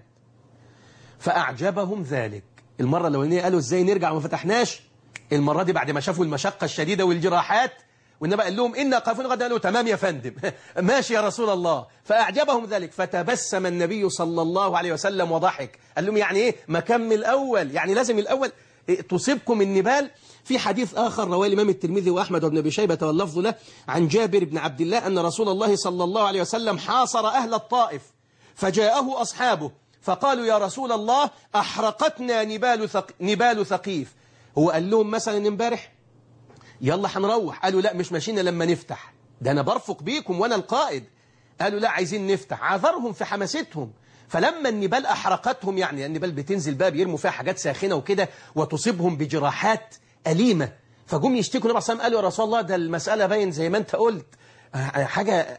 فأعجبهم ذلك المرة الأولانية قالوا إزاي نرجع وما فتحناش المرة دي بعد ما شافوا المشقة الشديدة والجراحات والنبي قال لهم إنا قافلون غدا قالوا تمام يا فندم ماشي يا رسول الله فأعجبهم ذلك فتبسم النبي صلى الله عليه وسلم وضحك قال لهم يعني إيه ما كمل الأول يعني لازم الأول إيه، تصيبكم النبال في حديث آخر رواه الإمام الترمذي وأحمد وابن أبي شيبة واللفظ له عن جابر بن عبد الله أن رسول الله صلى الله عليه وسلم حاصر أهل الطائف فجاءه أصحابه فقالوا يا رسول الله أحرقتنا نبال, ثق... نبال ثقيف هو قال لهم مثلا امبارح يلا هنروح قالوا لا مش ماشيين لما نفتح ده أنا برفق بيكم وأنا القائد قالوا لا عايزين نفتح عذرهم في حماستهم فلما النبال أحرقتهم يعني النبال بتنزل بقى بيرموا فيها حاجات ساخنة وكده وتصيبهم بجراحات أليمة فجم يشتكوا النبي صلى الله عليه وسلم قالوا يا رسول الله ده المسألة باين زي ما أنت قلت حاجة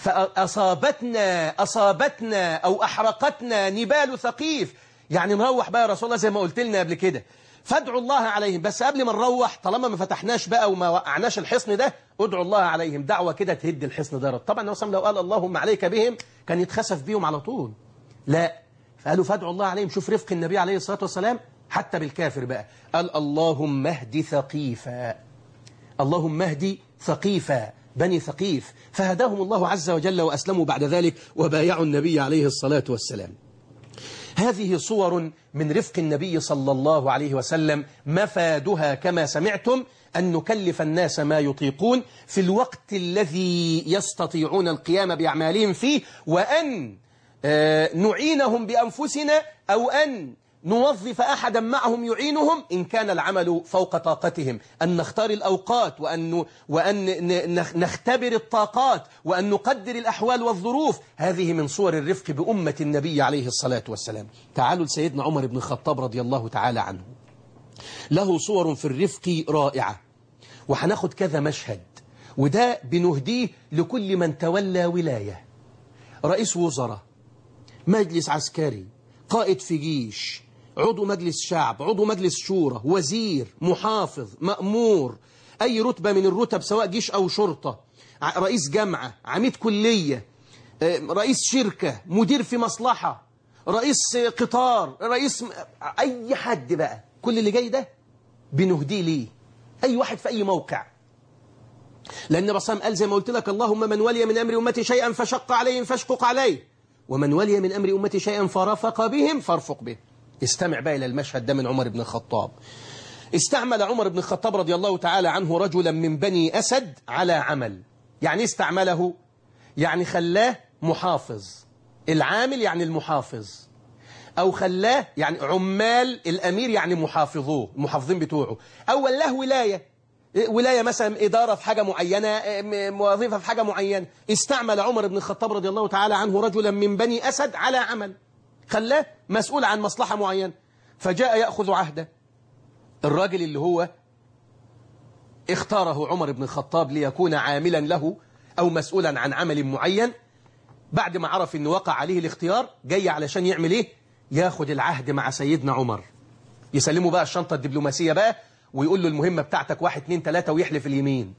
فأصابتنا أصابتنا أو أحرقتنا نبال ثقيف يعني نروح بقى يا رسول الله زي ما قلت لنا قبل كده فادعوا الله عليهم بس قبل ما نروح طالما ما فتحناش بقى وما وقعناش الحصن ده ادعوا الله عليهم دعوة كده تهد الحصن ده طبعا النبي صلى الله عليه وسلم لو قال اللهم عليك بهم كان يتخسف بيهم على طول لا فقالوا فادعوا الله عليهم شوف رفق النبي عليه الصلاة والسلام حتى بالكافر بقى قال اللهم اهد ثقيفا اللهم اهد ثقيفا بني ثقيف فهداهم الله عز وجل وأسلموا بعد ذلك وبايعوا النبي عليه الصلاة والسلام هذه صور من رفق النبي صلى الله عليه وسلم مفادها كما سمعتم أن نكلف الناس ما يطيقون في الوقت الذي يستطيعون القيام بأعمالهم فيه وأن نعينهم بأنفسنا أو أن نوظف أحدا معهم يعينهم إن كان العمل فوق طاقتهم أن نختار الأوقات وأن, وأن نختبر الطاقات وأن نقدر الأحوال والظروف هذه من صور الرفق بأمة النبي عليه الصلاة والسلام تعالوا لسيدنا عمر بن الخطاب رضي الله تعالى عنه له صور في الرفق رائعة وهناخد كذا مشهد وده بنهديه لكل من تولى ولاية رئيس وزراء مجلس عسكري قائد في جيش عضو مجلس شعب عضو مجلس شورى وزير محافظ مأمور أي رتبة من الرتب سواء جيش أو شرطة رئيس جامعة عميد كلية رئيس شركة مدير في مصلحة رئيس قطار رئيس أي حد بقى كل اللي جاي ده بنهديه ليه أي واحد في أي موقع لأن بصام قال زي ما قلت لك اللهم من ولي من أمر أمتي شيئا فشق عليهم فاشقق عليه ومن ولي من أمر أمتي شيئا فرفق بهم فارفق به استمع بقى إلى المشهد ده من عمر بن الخطاب استعمل عمر بن الخطاب رضي الله تعالى عنه رجلا من بني أسد على عمل يعني استعمله يعني خلاه محافظ العامل يعني المحافظ أو خلاه يعني عمال الأمير يعني محافظوه المحافظين بتوعه أو ولاه ولاية ولاية مثلا إدارة في حاجة معينة وظيفة في حاجة معينة استعمل عمر بن الخطاب رضي الله تعالى عنه رجلا من بني أسد على عمل خلاه مسؤول عن مصلحة معينة فجاء يأخذ عهده الراجل اللي هو اختاره عمر بن الخطاب ليكون عاملا له أو مسؤولا عن عمل معين بعد ما عرف أنه وقع عليه الاختيار جاي علشان يعمل إيه ياخد العهد مع سيدنا عمر يسلمه بقى الشنطة الدبلوماسية بقى ويقول له المهمة بتاعتك واحد اتنين تلاتة ويحلف اليمين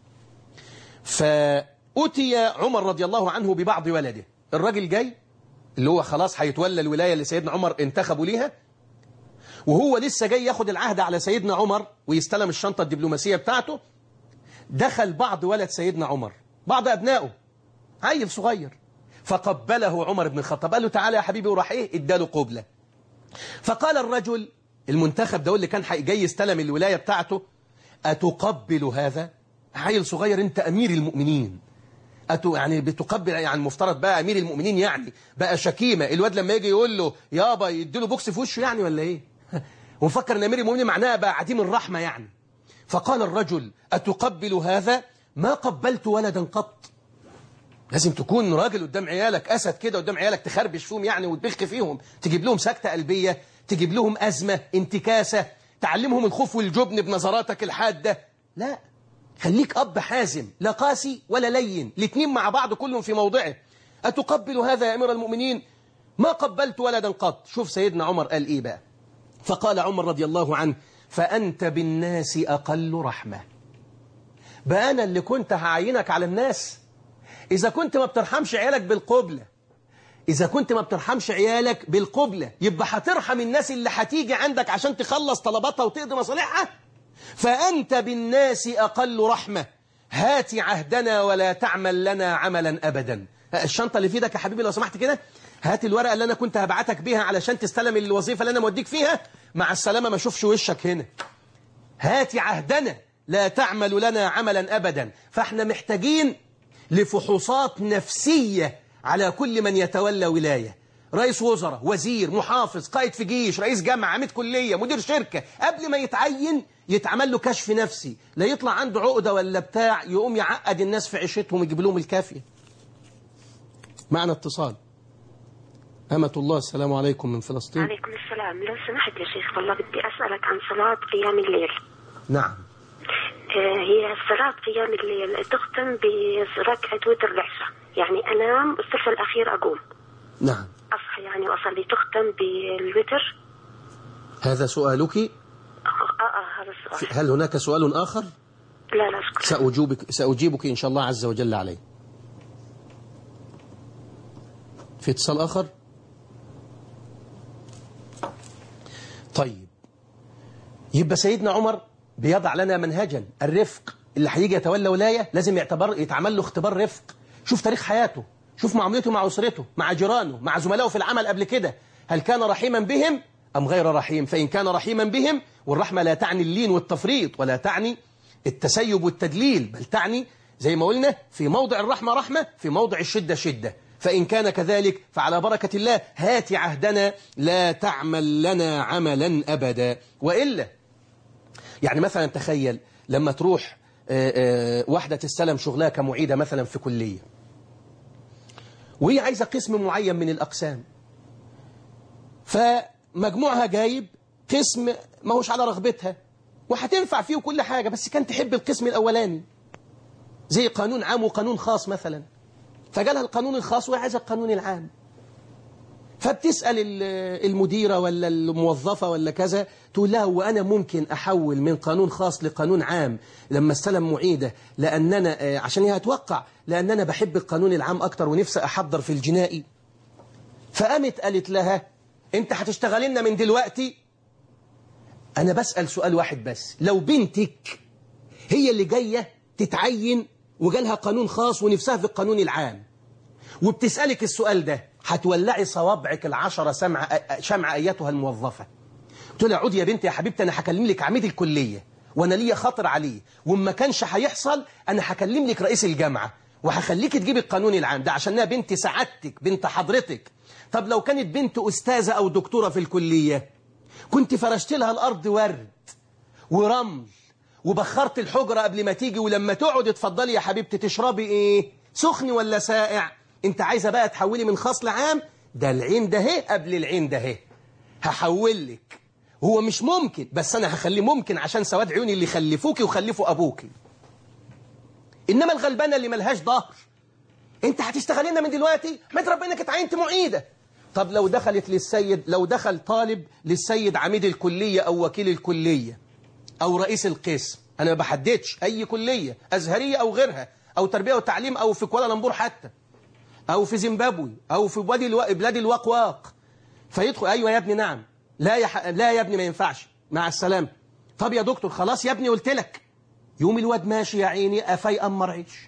فأتي عمر رضي الله عنه ببعض ولده الراجل جاي اللي هو خلاص هيتولى الولاية اللي سيدنا عمر انتخبوا ليها وهو لسه جاي ياخد العهد على سيدنا عمر ويستلم الشنطة الدبلوماسية بتاعته دخل بعض ولد سيدنا عمر بعض أبنائه عيل صغير فقبله عمر بن الخطاب قال له تعالى يا حبيبي وراح ايه اداله قبلة فقال الرجل المنتخب ده اللي كان جاي يستلم الولاية بتاعته أتقبل هذا عيل صغير انت أمير المؤمنين أتو يعني بتقبل يعني المفترض بقى أمير المؤمنين يعني بقى شكيمة الواد لما يجي يقول له يابا يديله بوكس في وشه يعني ولا ايه ومفكر ان أمير المؤمنين معناها بقى عديم الرحمة يعني فقال الرجل أتقبل هذا ما قبلت ولدا قط لازم تكون راجل قدام عيالك أسد كده قدام عيالك تخربش فيهم يعني وتبخ فيهم تجيب لهم سكتة قلبية تجيب لهم أزمة انتكاسة تعلمهم الخوف والجبن بنظراتك الحادة لا خليك أب حازم لا قاسي ولا لين الاثنين مع بعض كلهم في موضعه أتقبل هذا يا أمير المؤمنين ما قبلت ولدا قط شوف سيدنا عمر قال إيه بقى فقال عمر رضي الله عنه فأنت بالناس أقل رحمة بقى أنا اللي كنت هعينك على الناس إذا كنت ما بترحمش عيالك بالقبلة إذا كنت ما بترحمش عيالك بالقبلة يبقى هترحم الناس اللي هتيجي عندك عشان تخلص طلباتها وتقضي مصالحها فأنت بالناس أقل رحمة هات عهدنا ولا تعمل لنا عملا أبدا الشنطة اللي في ايدك يا حبيبي لو سمحت كده هات الورقة اللي أنا كنت هبعتك بيها علشان تستلم الوظيفة اللي أنا موديك فيها مع السلامة ما أشوفش وشك هنا هات عهدنا لا تعمل لنا عملا أبدا فاحنا محتاجين لفحوصات نفسية على كل من يتولى ولاية رئيس وزراء وزير محافظ قائد في جيش رئيس جامعة عميد كلية مدير شركة قبل ما يتعين يتعمل له كشف نفسي لا يطلع عنده عقدة ولا بتاع يقوم يعقد الناس في عيشتهم يجيب لهم الكافية معنا اتصال أمة الله السلام عليكم من فلسطين عليكم السلام لو سمحت يا شيخ والله بدي أسألك عن صلاة قيام الليل نعم آه، هي صلاة قيام الليل تختم بركعة وتر العشاء يعني أنام الثلث الأخير أقوم نعم أصحى يعني وأصلي تختم بالوتر هذا سؤالك آه آه هذا السؤال هل هناك سؤال آخر لا لا شكرا سأجيبك, سأجيبك إن شاء الله عز وجل عليه في اتصال آخر طيب يبقى سيدنا عمر بيضع لنا منهجا الرفق اللي هيجي يتولى ولاية لازم يعتبر يتعمل له اختبار رفق شوف تاريخ حياته شوف معاملته مع أسرته مع جيرانه مع زملائه في العمل قبل كده هل كان رحيما بهم أم غير رحيم فإن كان رحيما بهم والرحمة لا تعني اللين والتفريط ولا تعني التسيب والتدليل بل تعني زي ما قلنا في موضع الرحمة رحمة في موضع الشدة شدة فإن كان كذلك فعلى بركة الله هات عهدنا لا تعمل لنا عملا أبدا وإلا يعني مثلا تخيل لما تروح آه، آه، واحدة تستلم شغلها كمعيدة مثلا في كلية وهي عايزة قسم معين من الأقسام فمجموعها جايب قسم ما هوش على رغبتها وهتنفع فيه كل حاجة بس كان تحب القسم الأولاني زي قانون عام وقانون خاص مثلا فجالها القانون الخاص وهي عايزة القانون العام فبتسأل ال- المديرة ولا الموظفة ولا كذا تقول لها وأنا ممكن أحول من قانون خاص لقانون عام لما استلم معيدة لأننا آه، عشان هي هتوقع لأننا بحب القانون العام أكتر ونفسي أحضر في الجنائي فقامت قالت لها أنت هتشتغل لنا من دلوقتي أنا بسأل سؤال واحد بس لو بنتك هي اللي جاية تتعين وجالها قانون خاص ونفسها في القانون العام وبتسألك السؤال ده هتولعي صوابعك العشرة سمع شمع أيتها الموظفة قلت لها عودي يا بنتي يا حبيبتي أنا هكلم لك عميد الكلية وأنا ليا خاطر عليه وما كانش هيحصل أنا هكلم لك رئيس الجامعة وهخليك تجيبي القانون العام ده عشانها بنت سعادتك بنت حضرتك طب لو كانت بنت أستاذة أو دكتورة في الكلية كنت فرشت لها الأرض ورد ورمل وبخرت الحجرة قبل ما تيجي ولما تقعد اتفضلي يا حبيبتي تشربي ايه سخن ولا سائع انت عايزة بقى تحولي من خاص لعام ده العين ده اهي قبل العين ده اهي هحول لك هو مش ممكن بس انا هخليه ممكن عشان سواد عيوني اللي خلفوكي وخلفوا ابوكي انما الغلبانه اللي ملهاش ظهر انت هتشتغلي لنا من دلوقتي احمد ربنا انك اتعينت معيده طب لو دخلت للسيد لو دخل طالب للسيد عميد الكليه او وكيل الكليه أو رئيس القسم أنا ما بحددش أي كلية أزهرية أو غيرها أو تربية وتعليم أو في كوالالمبور حتى أو في زيمبابوي أو في بلاد الو... بلاد الواقواق فيدخل أيوة يا ابني نعم لا يا, ح... لا يا ابني ما ينفعش مع السلامة طب يا دكتور خلاص يا ابني قلت لك يوم الواد ماشي يا عيني أفاي أمر عيش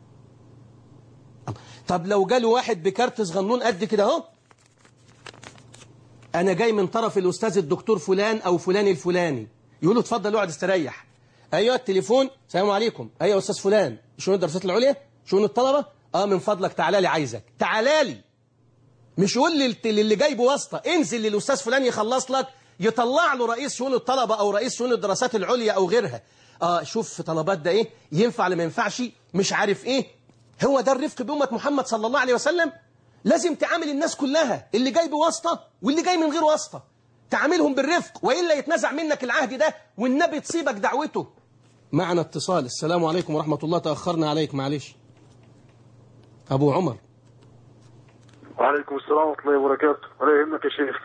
طب لو جاله واحد بكارت صغنون قد كده اهو أنا جاي من طرف الأستاذ الدكتور فلان أو فلان الفلاني يقول له اتفضل اقعد استريح ايوه التليفون السلام عليكم ايوه يا استاذ فلان شؤون الدراسات العليا شؤون الطلبه اه من فضلك تعالى لي عايزك تعالى لي مش يقول لي اللي جايبه واسطه انزل للاستاذ فلان يخلص لك يطلع له رئيس شؤون الطلبه او رئيس شؤون الدراسات العليا او غيرها اه شوف في طلبات ده ايه ينفع ولا ما ينفعش مش عارف ايه هو ده الرفق بأمة محمد صلى الله عليه وسلم لازم تعامل الناس كلها اللي جاي بواسطة واللي جاي من غير واسطة تعاملهم بالرفق وإلا يتنزع منك العهد ده والنبي تصيبك دعوته معنا اتصال السلام عليكم ورحمة الله تأخرنا عليك معلش أبو عمر وعليكم السلام ورحمة الله وبركاته ولا يهمك يا شيخ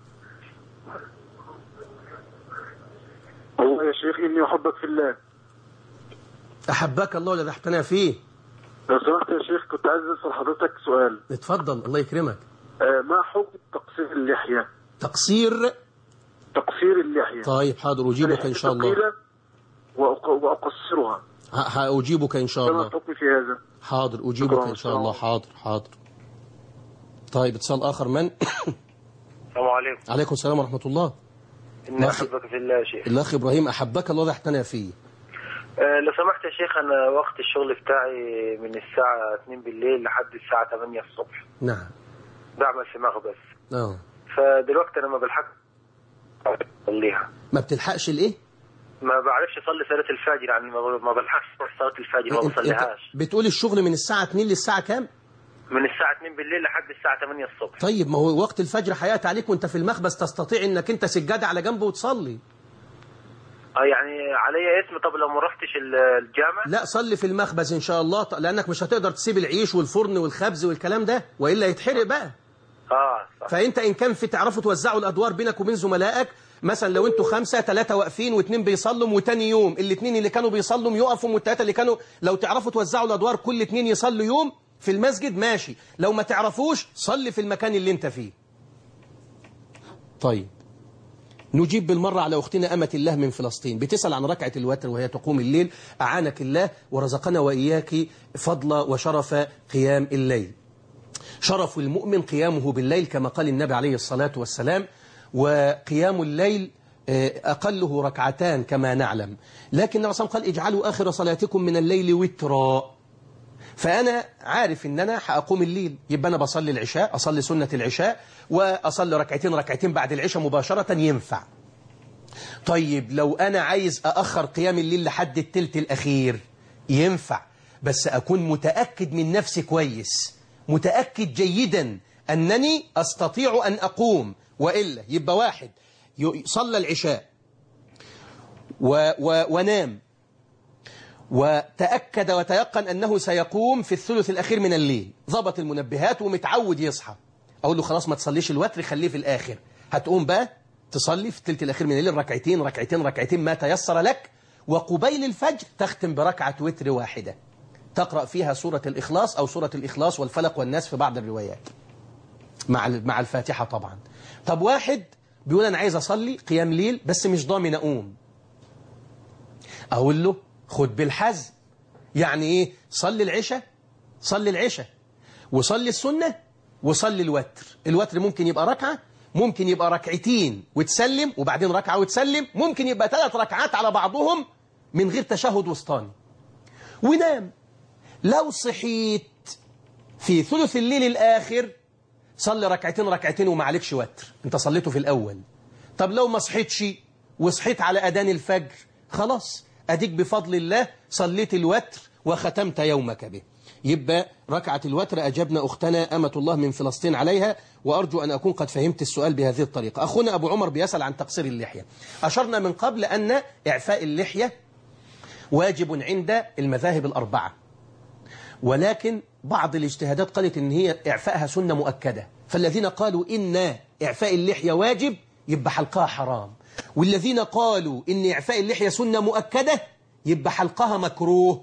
والله يا شيخ إني أحبك في الله أحبك الله ولا تحتنا فيه لو سمحت يا شيخ كنت عايز أسأل حضرتك سؤال اتفضل الله يكرمك آه ما حكم تقصير اللحية تقصير تقصير اللحية طيب حاضر أجيبك إن شاء الله ثقيلة وأق- وأقصرها ه- هأجيبك إن شاء كما الله الحكم في هذا حاضر أجيبك شكراً. إن شاء الله حاضر حاضر طيب اتصال آخر من السلام عليكم عليكم السلام ورحمة الله إني أخي- أحبك في الله يا شيخ الأخ إبراهيم أحبك الله احتنى فيه آه، لو سمحت يا شيخ أنا وقت الشغل بتاعي من الساعة 2 بالليل لحد الساعة 8 الصبح نعم بعمل في مخبز اه فدلوقتي أنا ما بلحق أصليها ما بتلحقش الإيه ما بعرفش أصلي صلاة الفجر يعني ما ما بلحقش أصلي صلاة الفجر ما أنت- أنت بصليهاش بتقول الشغل من الساعة 2 للساعة كام من الساعة 2 بالليل لحد الساعة 8 الصبح طيب ما هو وقت الفجر حياة عليك وانت في المخبز تستطيع انك انت سجادة على جنب وتصلي اه يعني عليا اسم طب لو ما رحتش ال- الجامع لا صلي في المخبز ان شاء الله ط- لانك مش هتقدر تسيب العيش والفرن والخبز والكلام ده والا يتحرق بقى اه صح فانت ان كان في تعرفوا توزعوا الادوار بينك وبين زملائك مثلا لو انتوا خمسة ثلاثة واقفين واثنين بيصلوا وتاني يوم الاثنين اللي كانوا بيصلوا يقفوا والثلاثة اللي كانوا لو تعرفوا توزعوا الادوار كل اثنين يصلوا يوم في المسجد ماشي لو ما تعرفوش صلي في المكان اللي انت فيه طيب نجيب بالمرة على أختنا أمة الله من فلسطين بتسأل عن ركعة الوتر وهي تقوم الليل أعانك الله ورزقنا وإياك فضل وشرف قيام الليل شرف المؤمن قيامه بالليل كما قال النبي عليه الصلاة والسلام وقيام الليل آه، أقله ركعتان كما نعلم لكن النبي صلى الله عليه وسلم قال اجعلوا آخر صلاتكم من الليل وترا فأنا عارف إن أنا هأقوم الليل يبقى أنا بصلي العشاء أصلي سنة العشاء وأصلي ركعتين ركعتين بعد العشاء مباشرة ينفع طيب لو أنا عايز أأخر قيام الليل لحد التلت الأخير ينفع بس أكون متأكد من نفسي كويس متأكد جيدا أنني أستطيع أن أقوم وإلا يبقى واحد ي- صلى العشاء و و ونام وتأكد وتيقن أنه سيقوم في الثلث الأخير من الليل ضبط المنبهات ومتعود يصحى أقول له خلاص ما تصليش الوتر خليه في الآخر هتقوم بقى تصلي في الثلث الأخير من الليل ركعتين ركعتين ركعتين ما تيسر لك وقبيل الفجر تختم بركعة وتر واحدة تقرأ فيها سورة الإخلاص أو سورة الإخلاص والفلق والناس في بعض الروايات مع مع الفاتحة طبعا طب واحد بيقول أنا عايز أصلي قيام ليل بس مش ضامن أقوم أقول له خد بالحزم يعني إيه صلي العشاء صلي العشاء وصلي السنة وصلي الوتر الوتر ممكن يبقى ركعة ممكن يبقى ركعتين وتسلم وبعدين ركعة وتسلم ممكن يبقى ثلاث ركعات على بعضهم من غير تشهد وسطاني ونام لو صحيت في ثلث الليل الآخر صلي ركعتين ركعتين وما عليكش وتر انت صليته في الأول طب لو ما صحيتش وصحيت على أذان الفجر خلاص أديك بفضل الله صليت الوتر وختمت يومك به يبقى ركعة الوتر أجبنا أختنا أمة الله من فلسطين عليها وأرجو أن أكون قد فهمت السؤال بهذه الطريقة أخونا أبو عمر بيسأل عن تقصير اللحية أشرنا من قبل أن إعفاء اللحية واجب عند المذاهب الأربعة ولكن بعض الاجتهادات قالت ان هي اعفائها سنة مؤكدة فالذين قالوا ان اعفاء اللحية واجب يبقى حلقها حرام والذين قالوا ان اعفاء اللحية سنة مؤكدة يبقى حلقها مكروه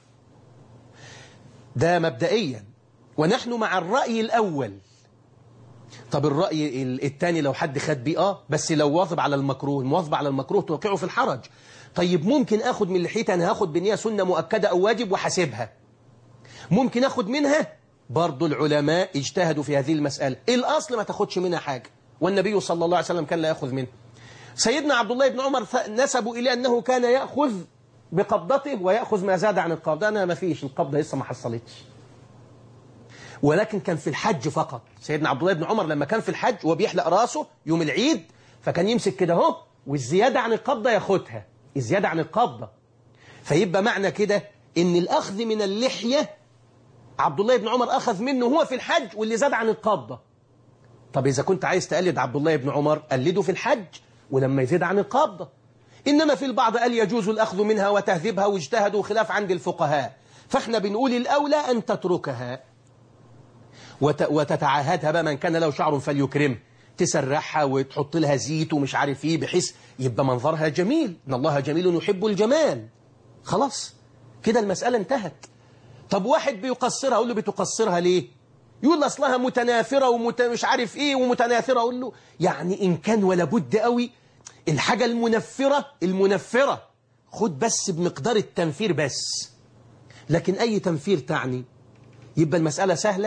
ده مبدئيا ونحن مع الرأي الأول طب الرأي ال- الثاني لو حد خد بيه اه بس لو واظب على المكروه المواظبة على المكروه توقعه في الحرج طيب ممكن اخد من لحيتي انا هاخد بنية سنة مؤكدة او واجب وحاسبها ممكن اخد منها برضو العلماء اجتهدوا في هذه المسألة الأصل ما تاخدش منها حاجة والنبي صلى الله عليه وسلم كان لا يأخذ منه سيدنا عبد الله بن عمر ف- نسبوا إليه أنه كان يأخذ بقبضته ويأخذ ما زاد عن القبضة أنا ما فيش القبضة لسه ما حصلتش ولكن كان في الحج فقط سيدنا عبد الله بن عمر لما كان في الحج وبيحلق راسه يوم العيد فكان يمسك كده اهو والزيادة عن القبضة ياخدها الزيادة عن القبضة فيبقى معنى كده ان الأخذ من اللحية عبد الله بن عمر أخذ منه هو في الحج واللي زاد عن القبضة طب إذا كنت عايز تقلد عبد الله بن عمر قلده في الحج ولما يزيد عن القبضة إنما في البعض قال يجوز الأخذ منها وتهذيبها واجتهدوا خلاف عند الفقهاء فاحنا بنقول الأولى أن تتركها وت... وتتعاهدها بقى من كان له شعر فليكرمه تسرحها وتحط لها زيت ومش عارف ايه بحيث يبقى منظرها جميل ان الله جميل يحب الجمال خلاص كده المسألة انتهت طب واحد بيقصرها اقول له بتقصرها ليه يقول اصلها متنافرة ومت... مش عارف ايه ومتناثرة اقول له يعني ان كان ولا بد قوي الحاجة المنفرة المنفرة خد بس بمقدار التنفير بس لكن اي تنفير تعني يبقى المسألة سهلة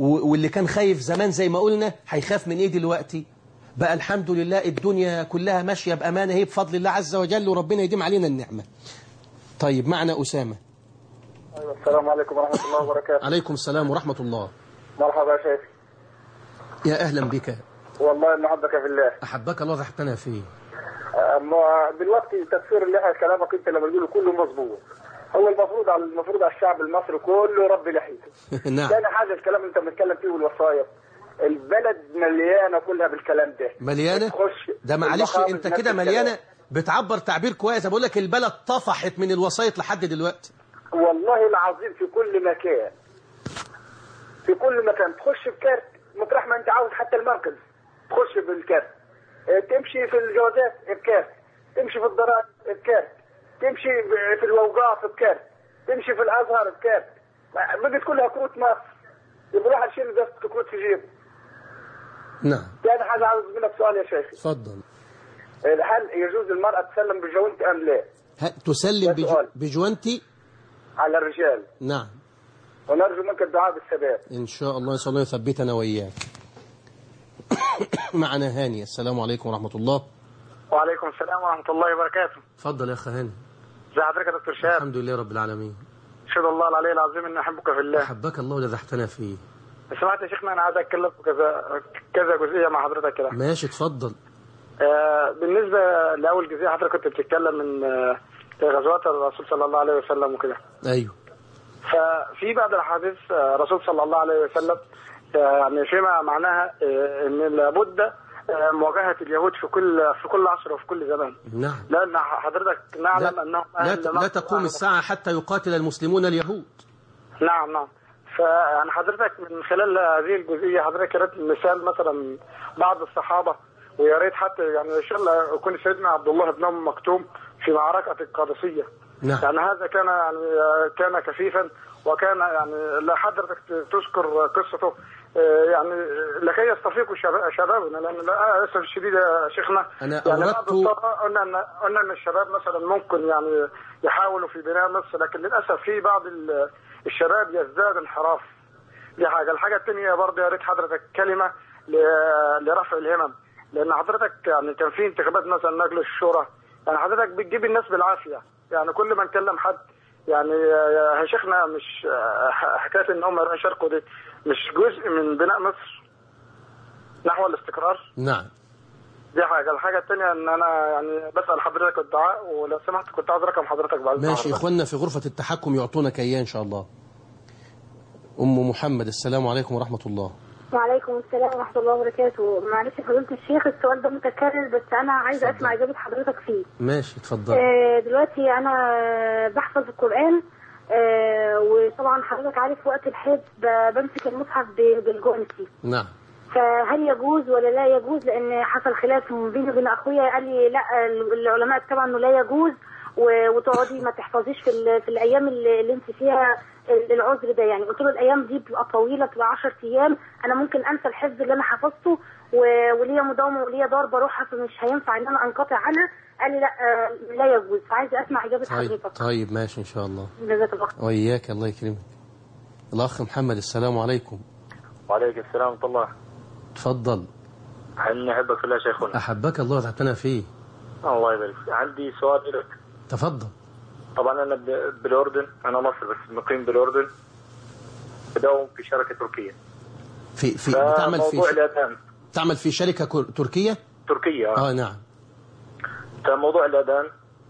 و- واللي كان خايف زمان زي ما قلنا هيخاف من ايه دلوقتي بقى الحمد لله الدنيا كلها ماشية بأمانة هي بفضل الله عز وجل وربنا يديم علينا النعمة طيب معنا أسامة أيوة السلام عليكم ورحمة الله وبركاته عليكم السلام ورحمة الله مرحبا يا شيخ يا أهلا بك والله إن حبك في الله أحبك الله ضحكتنا فيه أما دلوقتي تفسير اللي احنا كلامك انت لما تقوله كله مظبوط هو المفروض على المفروض على الشعب المصري كله يربي لحيته نعم ثاني حاجه الكلام اللي انت بتتكلم فيه والوصايا البلد مليانه كلها بالكلام ده مليانة تخش ده معلش المخابز انت نفس كده الكلام. مليانة بتعبر تعبير كويس بقول لك البلد طفحت من الوسايط لحد دلوقتي والله العظيم في كل مكان في كل مكان تخش بكارت مطرح ما انت عاوز حتى المركز تخش بالكارت اه، تمشي في الجوازات بكارت تمشي في الضرائب بكارت تمشي ب- في الاوقاف بكارت تمشي في الازهر بكارت بقت كلها كروت مصر يبقى الواحد يشيل بس كروت في جيبه نعم ثاني حاجه عاوز منك سؤال يا شيخي اتفضل اه، هل يجوز المرأة تسلم بجوانت ام لا ه- تسلم ده بج... سؤال. بجوانتي على الرجال نعم ونرجو منك الدعاء بالثبات إن شاء الله يسأل الله يثبتنا وإياك معنا هاني السلام عليكم ورحمة الله وعليكم السلام ورحمه الله وبركاته اتفضل يا أخ هاني ازي حضرتك يا دكتور شهاب الحمد لله رب العالمين اشهد الله العلي العظيم اني احبك في الله أحبك الله ولذحتنا فيه سمعت يا شيخنا انا عايز اتكلم في كذا كذا جزئيه مع حضرتك كده ماشي اتفضل آه بالنسبه لاول جزئيه حضرتك كنت بتتكلم من آه غزوات الرسول صلى الله عليه وسلم وكده أيوه ففي بعض الاحاديث آه، الرسول صلى الله عليه وسلم آه، يعني فيما معناها آه، ان لابد آه، مواجهه اليهود في كل في كل عصر وفي كل زمان نعم لان حضرتك نعلم لا, انهم لا, أهل ت- لا مصر تقوم وأهل الساعة حتى يقاتل المسلمون اليهود نعم نعم فيعني حضرتك من خلال هذه الجزئيه حضرتك يا ريت مثال مثلا بعض الصحابه ويا ريت حتى يعني ان شاء الله يكون سيدنا عبد الله بن ام مكتوم في معركه القادسيه نعم يعني هذا كان يعني كان كفيفا وكان يعني لا حضرتك تذكر قصته آه، يعني لكي يستفيقوا شباب- شبابنا لان للاسف الشديد يا شيخنا أنا يعني أوردت- بعض الطلبة قلنا ان قلنا ان الشباب مثلا ممكن يعني يحاولوا في بناء مصر لكن للاسف في بعض ال- الشباب يزداد انحراف دي حاجه الحاجه الثانيه برضه يا ريت حضرتك كلمه ل- لرفع الهمم لان حضرتك يعني كان في انتخابات مثلا مجلس الشورى يعني حضرتك بتجيب الناس بالعافيه يعني كل ما نكلم حد يعني يا يا شيخنا مش ح- حكايه ان هم يروحوا يشاركوا دي مش جزء من بناء مصر نحو الاستقرار نعم دي حاجه الحاجه الثانيه ان انا يعني بسال حضرتك الدعاء ولو سمحت كنت عاوز رقم حضرتك بعد ماشي حضرتك. إخواننا في غرفة التحكم يعطونك إياه إن شاء الله أم محمد السلام عليكم ورحمة الله وعليكم السلام ورحمة الله وبركاته معلش يا فضيلة الشيخ السؤال ده متكرر بس أنا عايزة أسمع إجابة حضرتك فيه ماشي اتفضل آه، دلوقتي أنا بحفظ القرآن آه، وطبعا حضرتك عارف وقت الحج ب- بمسك المصحف ب- بالجونسي نعم فهل يجوز ولا لا يجوز لأن حصل خلاف بيني وبين أخويا قال لي لا العلماء طبعا إنه لا يجوز و- وتقعدي ما تحفظيش في, ال- في الأيام اللي اللي أنت فيها ال- العذر ده يعني قلت له الأيام دي بتبقى طويلة بتبقى 10 أيام أنا ممكن أنسى الحفظ اللي أنا حفظته و- وليا مداومة وليا دار بروحها فمش هينفع إن أنا أنقطع عنها قال لي لا آه، لا يجوز فعايزة أسمع إجابة طيب حضرتك طيب ماشي إن شاء الله جزاك الله خير. وإياك الله يكرمك الأخ محمد السلام عليكم وعليكم السلام ورحمة الله تفضل حني أحبك في الله شيخنا أحبك الله وتحتنا فيه الله يبارك فيك. عندي سؤال لك تفضل طبعا أنا ب- بالأردن أنا مصري بس مقيم بالأردن بداوم في شركة تركية في في بتعمل فموضوع في الأذان تعمل في شركة كور- تركية تركيا آه. اه نعم فموضوع الأذان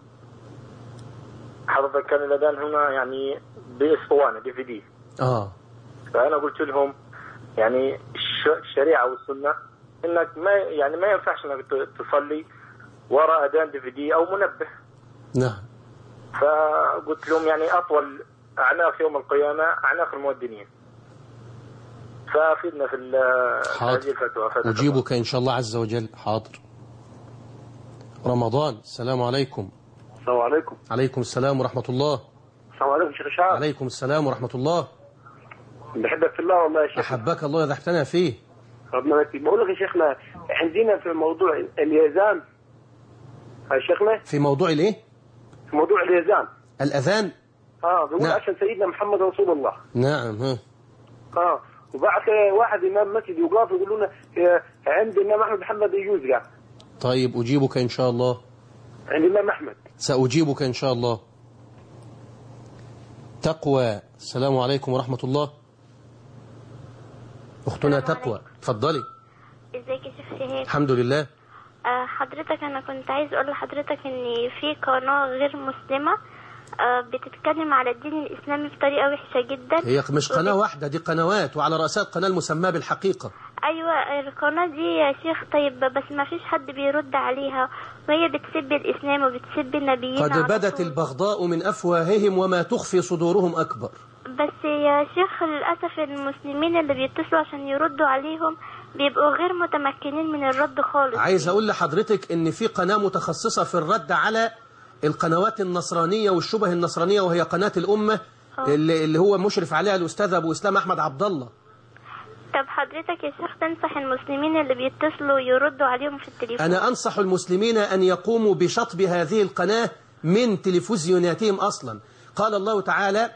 حضرتك كان الأذان هنا يعني بأسطوانة دي في دي اه فأنا قلت لهم يعني الش- الشريعة والسنة إنك ما يعني ما ينفعش إنك ت- تصلي وراء أذان دي في دي أو منبه نعم فقلت لهم يعني أطول أعناق يوم القيامة أعناق المؤذنين فافدنا في ال- حاضر. هذه الفتوى فتوى. أجيبك إن شاء الله عز وجل حاضر رمضان السلام عليكم السلام عليكم عليكم السلام ورحمة الله السلام عليكم شيخ شعب عليكم السلام ورحمة الله بحبك في الله والله يا شيخ أحبك الله إذا احتنى فيه ربنا يكفيك بقول لك يا شيخنا عندنا في موضوع اليزان يا شيخنا في موضوع الإيه في موضوع اليزان الأذان اه بيقول نعم. عشان سيدنا محمد رسول الله نعم ها اه وبعث واحد امام مسجد يقف يقول لنا آه، عند الامام احمد محمد يجوز قال طيب أجيبك إن شاء الله عند الامام احمد سأجيبك إن شاء الله تقوى السلام عليكم ورحمة الله أختنا السلام تقوى تفضلي ازيك يا شيخ شهاب الحمد لله آه، حضرتك انا كنت عايز اقول لحضرتك ان في قناه غير مسلمه آه، بتتكلم على الدين الاسلامي بطريقه وحشه جدا هي مش قناة واحدة دي قنوات وعلى رأسها القناة المسماة بالحقيقة ايوه القناه دي يا شيخ طيب بس ما فيش حد بيرد عليها وهي بتسب الاسلام وبتسب النبيين قد على بدت طول. البغضاء من أفواههم وما تخفي صدورهم أكبر بس يا شيخ للاسف المسلمين اللي بيتصلوا عشان يردوا عليهم بيبقوا غير متمكنين من الرد خالص عايز أقول لحضرتك إن في قناة متخصصة في الرد على القنوات النصرانية والشبه النصرانية وهي قناة الأمة اللي اللي هو مشرف عليها الأستاذ أبو إسلام أحمد عبد الله طب حضرتك يا شيخ تنصح المسلمين اللي بيتصلوا يردوا عليهم في التليفون أنا أنصح المسلمين أن يقوموا بشطب هذه القناة من تلفزيوناتهم أصلا قال الله تعالى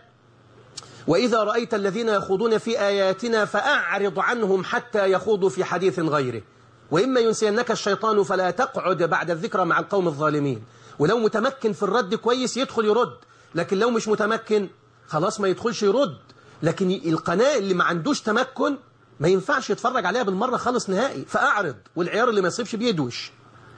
وإذا رأيت الذين يخوضون في آياتنا فأعرض عنهم حتى يخوضوا في حديث غيره وإما ينسينك الشيطان فلا تقعد بعد الذكرى مع القوم الظالمين ولو متمكن في الرد كويس يدخل يرد لكن لو مش متمكن خلاص ما يدخلش يرد لكن القناة اللي ما عندوش تمكن ما ينفعش يتفرج عليها بالمرة خالص نهائي فأعرض والعيار اللي ما يصيبش بيدوش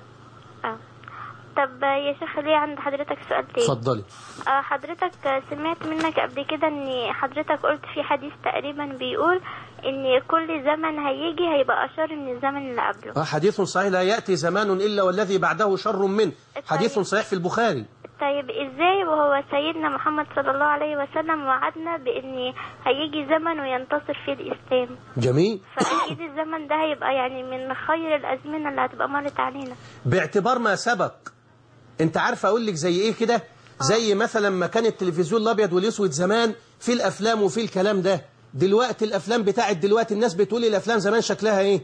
آه. طب يا شيخ ليه عند حضرتك سؤال تاني اتفضلي آه، حضرتك سمعت منك قبل كده ان حضرتك قلت في حديث تقريبا بيقول ان كل زمن هيجي هيبقى اشر من الزمن اللي قبله آه، حديث صحيح لا يأتي زمان إلا والذي بعده شر منه حديث صحيح في البخاري طيب ازاي وهو سيدنا محمد صلى الله عليه وسلم وعدنا بان هيجي زمن وينتصر فيه الاسلام جميل فاكيد الزمن ده هيبقى يعني من خير الازمنه اللي هتبقى مرت علينا باعتبار ما سبق انت عارف اقول لك زي ايه كده زي مثلا ما كان التلفزيون الابيض والاسود زمان في الافلام وفي الكلام ده دلوقتي الافلام بتاعت دلوقتي الناس بتقول الافلام زمان شكلها ايه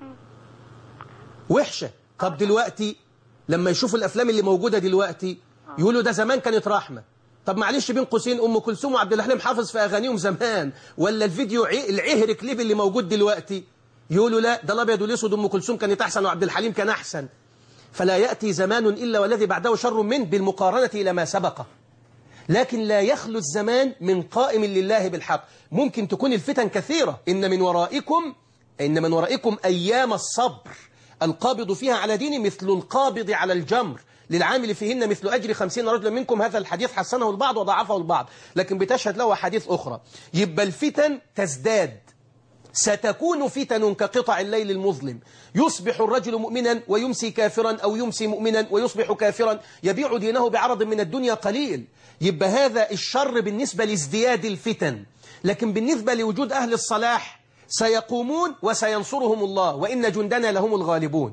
وحشه طب دلوقتي لما يشوفوا الافلام اللي موجوده دلوقتي يقولوا ده زمان كانت رحمه طب معلش بين قوسين ام كلثوم وعبد الحليم حافظ في اغانيهم زمان ولا الفيديو عي- العهر كليب اللي موجود دلوقتي يقولوا لا ده الابيض والاسود ام كلثوم كانت احسن وعبد الحليم كان احسن فلا يأتي زمان إلا والذي بعده شر منه بالمقارنة إلى ما سبقه لكن لا يخلو الزمان من قائم لله بالحق ممكن تكون الفتن كثيرة إن من ورائكم إن من ورائكم أيام الصبر القابض فيها على دين مثل القابض على الجمر للعامل فيهن مثل أجر خمسين رجلا منكم هذا الحديث حسنه البعض وضعفه البعض لكن بتشهد له حديث أخرى يبقى الفتن تزداد ستكون فتن كقطع الليل المظلم يصبح الرجل مؤمنا ويمسي كافرا أو يمسي مؤمنا ويصبح كافرا يبيع دينه بعرض من الدنيا قليل يبقى هذا الشر بالنسبة لازدياد الفتن لكن بالنسبة لوجود أهل الصلاح سيقومون وسينصرهم الله وإن جندنا لهم الغالبون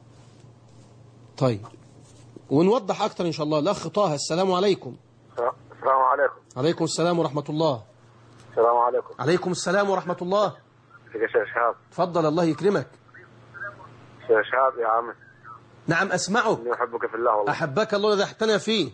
طيب ونوضح أكتر إن شاء الله الأخ طه السلام عليكم السلام عليكم عليكم السلام ورحمة الله السلام عليكم عليكم السلام ورحمة الله يا شيخ شهاب تفضل الله يكرمك شيخ شهاب يا عم نعم أسمعك اني احبك في الله والله أحبك الله الذي احتنى فيه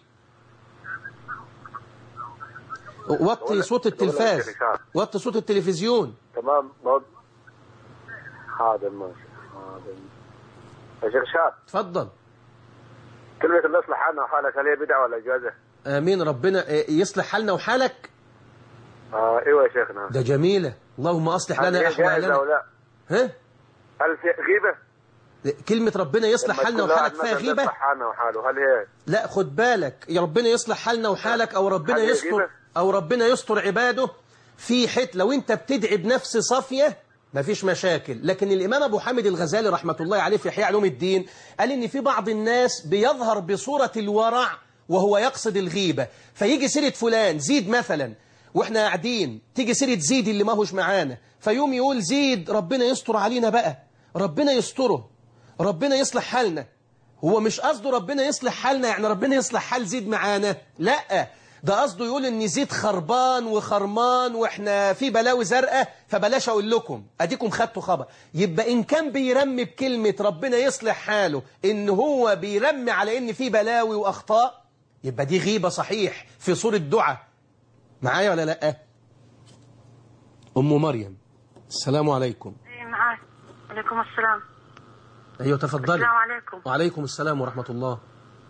وطي صوت التلفاز وطي صوت التلفزيون تمام بقول حاضر ماشي حاضر يا شيخ شهاب تفضل كلمة الله يصلح حالنا وحالك هل هي بدعة ولا إجازة؟ آمين ربنا يصلح حالنا وحالك آه ايوه يا شيخنا ده جميلة اللهم أصلح هل لنا هي جائزة أحوالنا او لا؟ ها هل في غيبة؟ كلمة ربنا يصلح لما حالنا تكون وحالك واحد فيها مثلاً غيبة يصلح حالنا وحاله هل هي لا خد بالك يا ربنا يصلح حالنا وحالك أو ربنا هل هي يستر غيبة؟ أو ربنا يستر عباده في حت لو أنت بتدعي بنفس صافية مفيش مشاكل لكن الإمام أبو حامد الغزالي رحمة الله عليه في إحياء علوم الدين قال إن في بعض الناس بيظهر بصورة الورع وهو يقصد الغيبة فيجي سيرة فلان زيد مثلا واحنا قاعدين تيجي سيرة زيد اللي ما هوش معانا فيوم يقول زيد ربنا يستر علينا بقى ربنا يستره ربنا يصلح حالنا هو مش قصده ربنا يصلح حالنا يعني ربنا يصلح حال زيد معانا لا ده قصده يقول ان زيد خربان وخرمان واحنا في بلاوي زرقاء فبلاش اقول لكم اديكم خدتوا خبر يبقى ان كان بيرمي بكلمة ربنا يصلح حاله ان هو بيرمي على ان في بلاوي واخطاء يبقى دي غيبة صحيح في صورة دعاء معايا ولا لا ام مريم السلام عليكم ايه معاك عليكم السلام أيوة تفضلي السلام عليكم وعليكم السلام ورحمة الله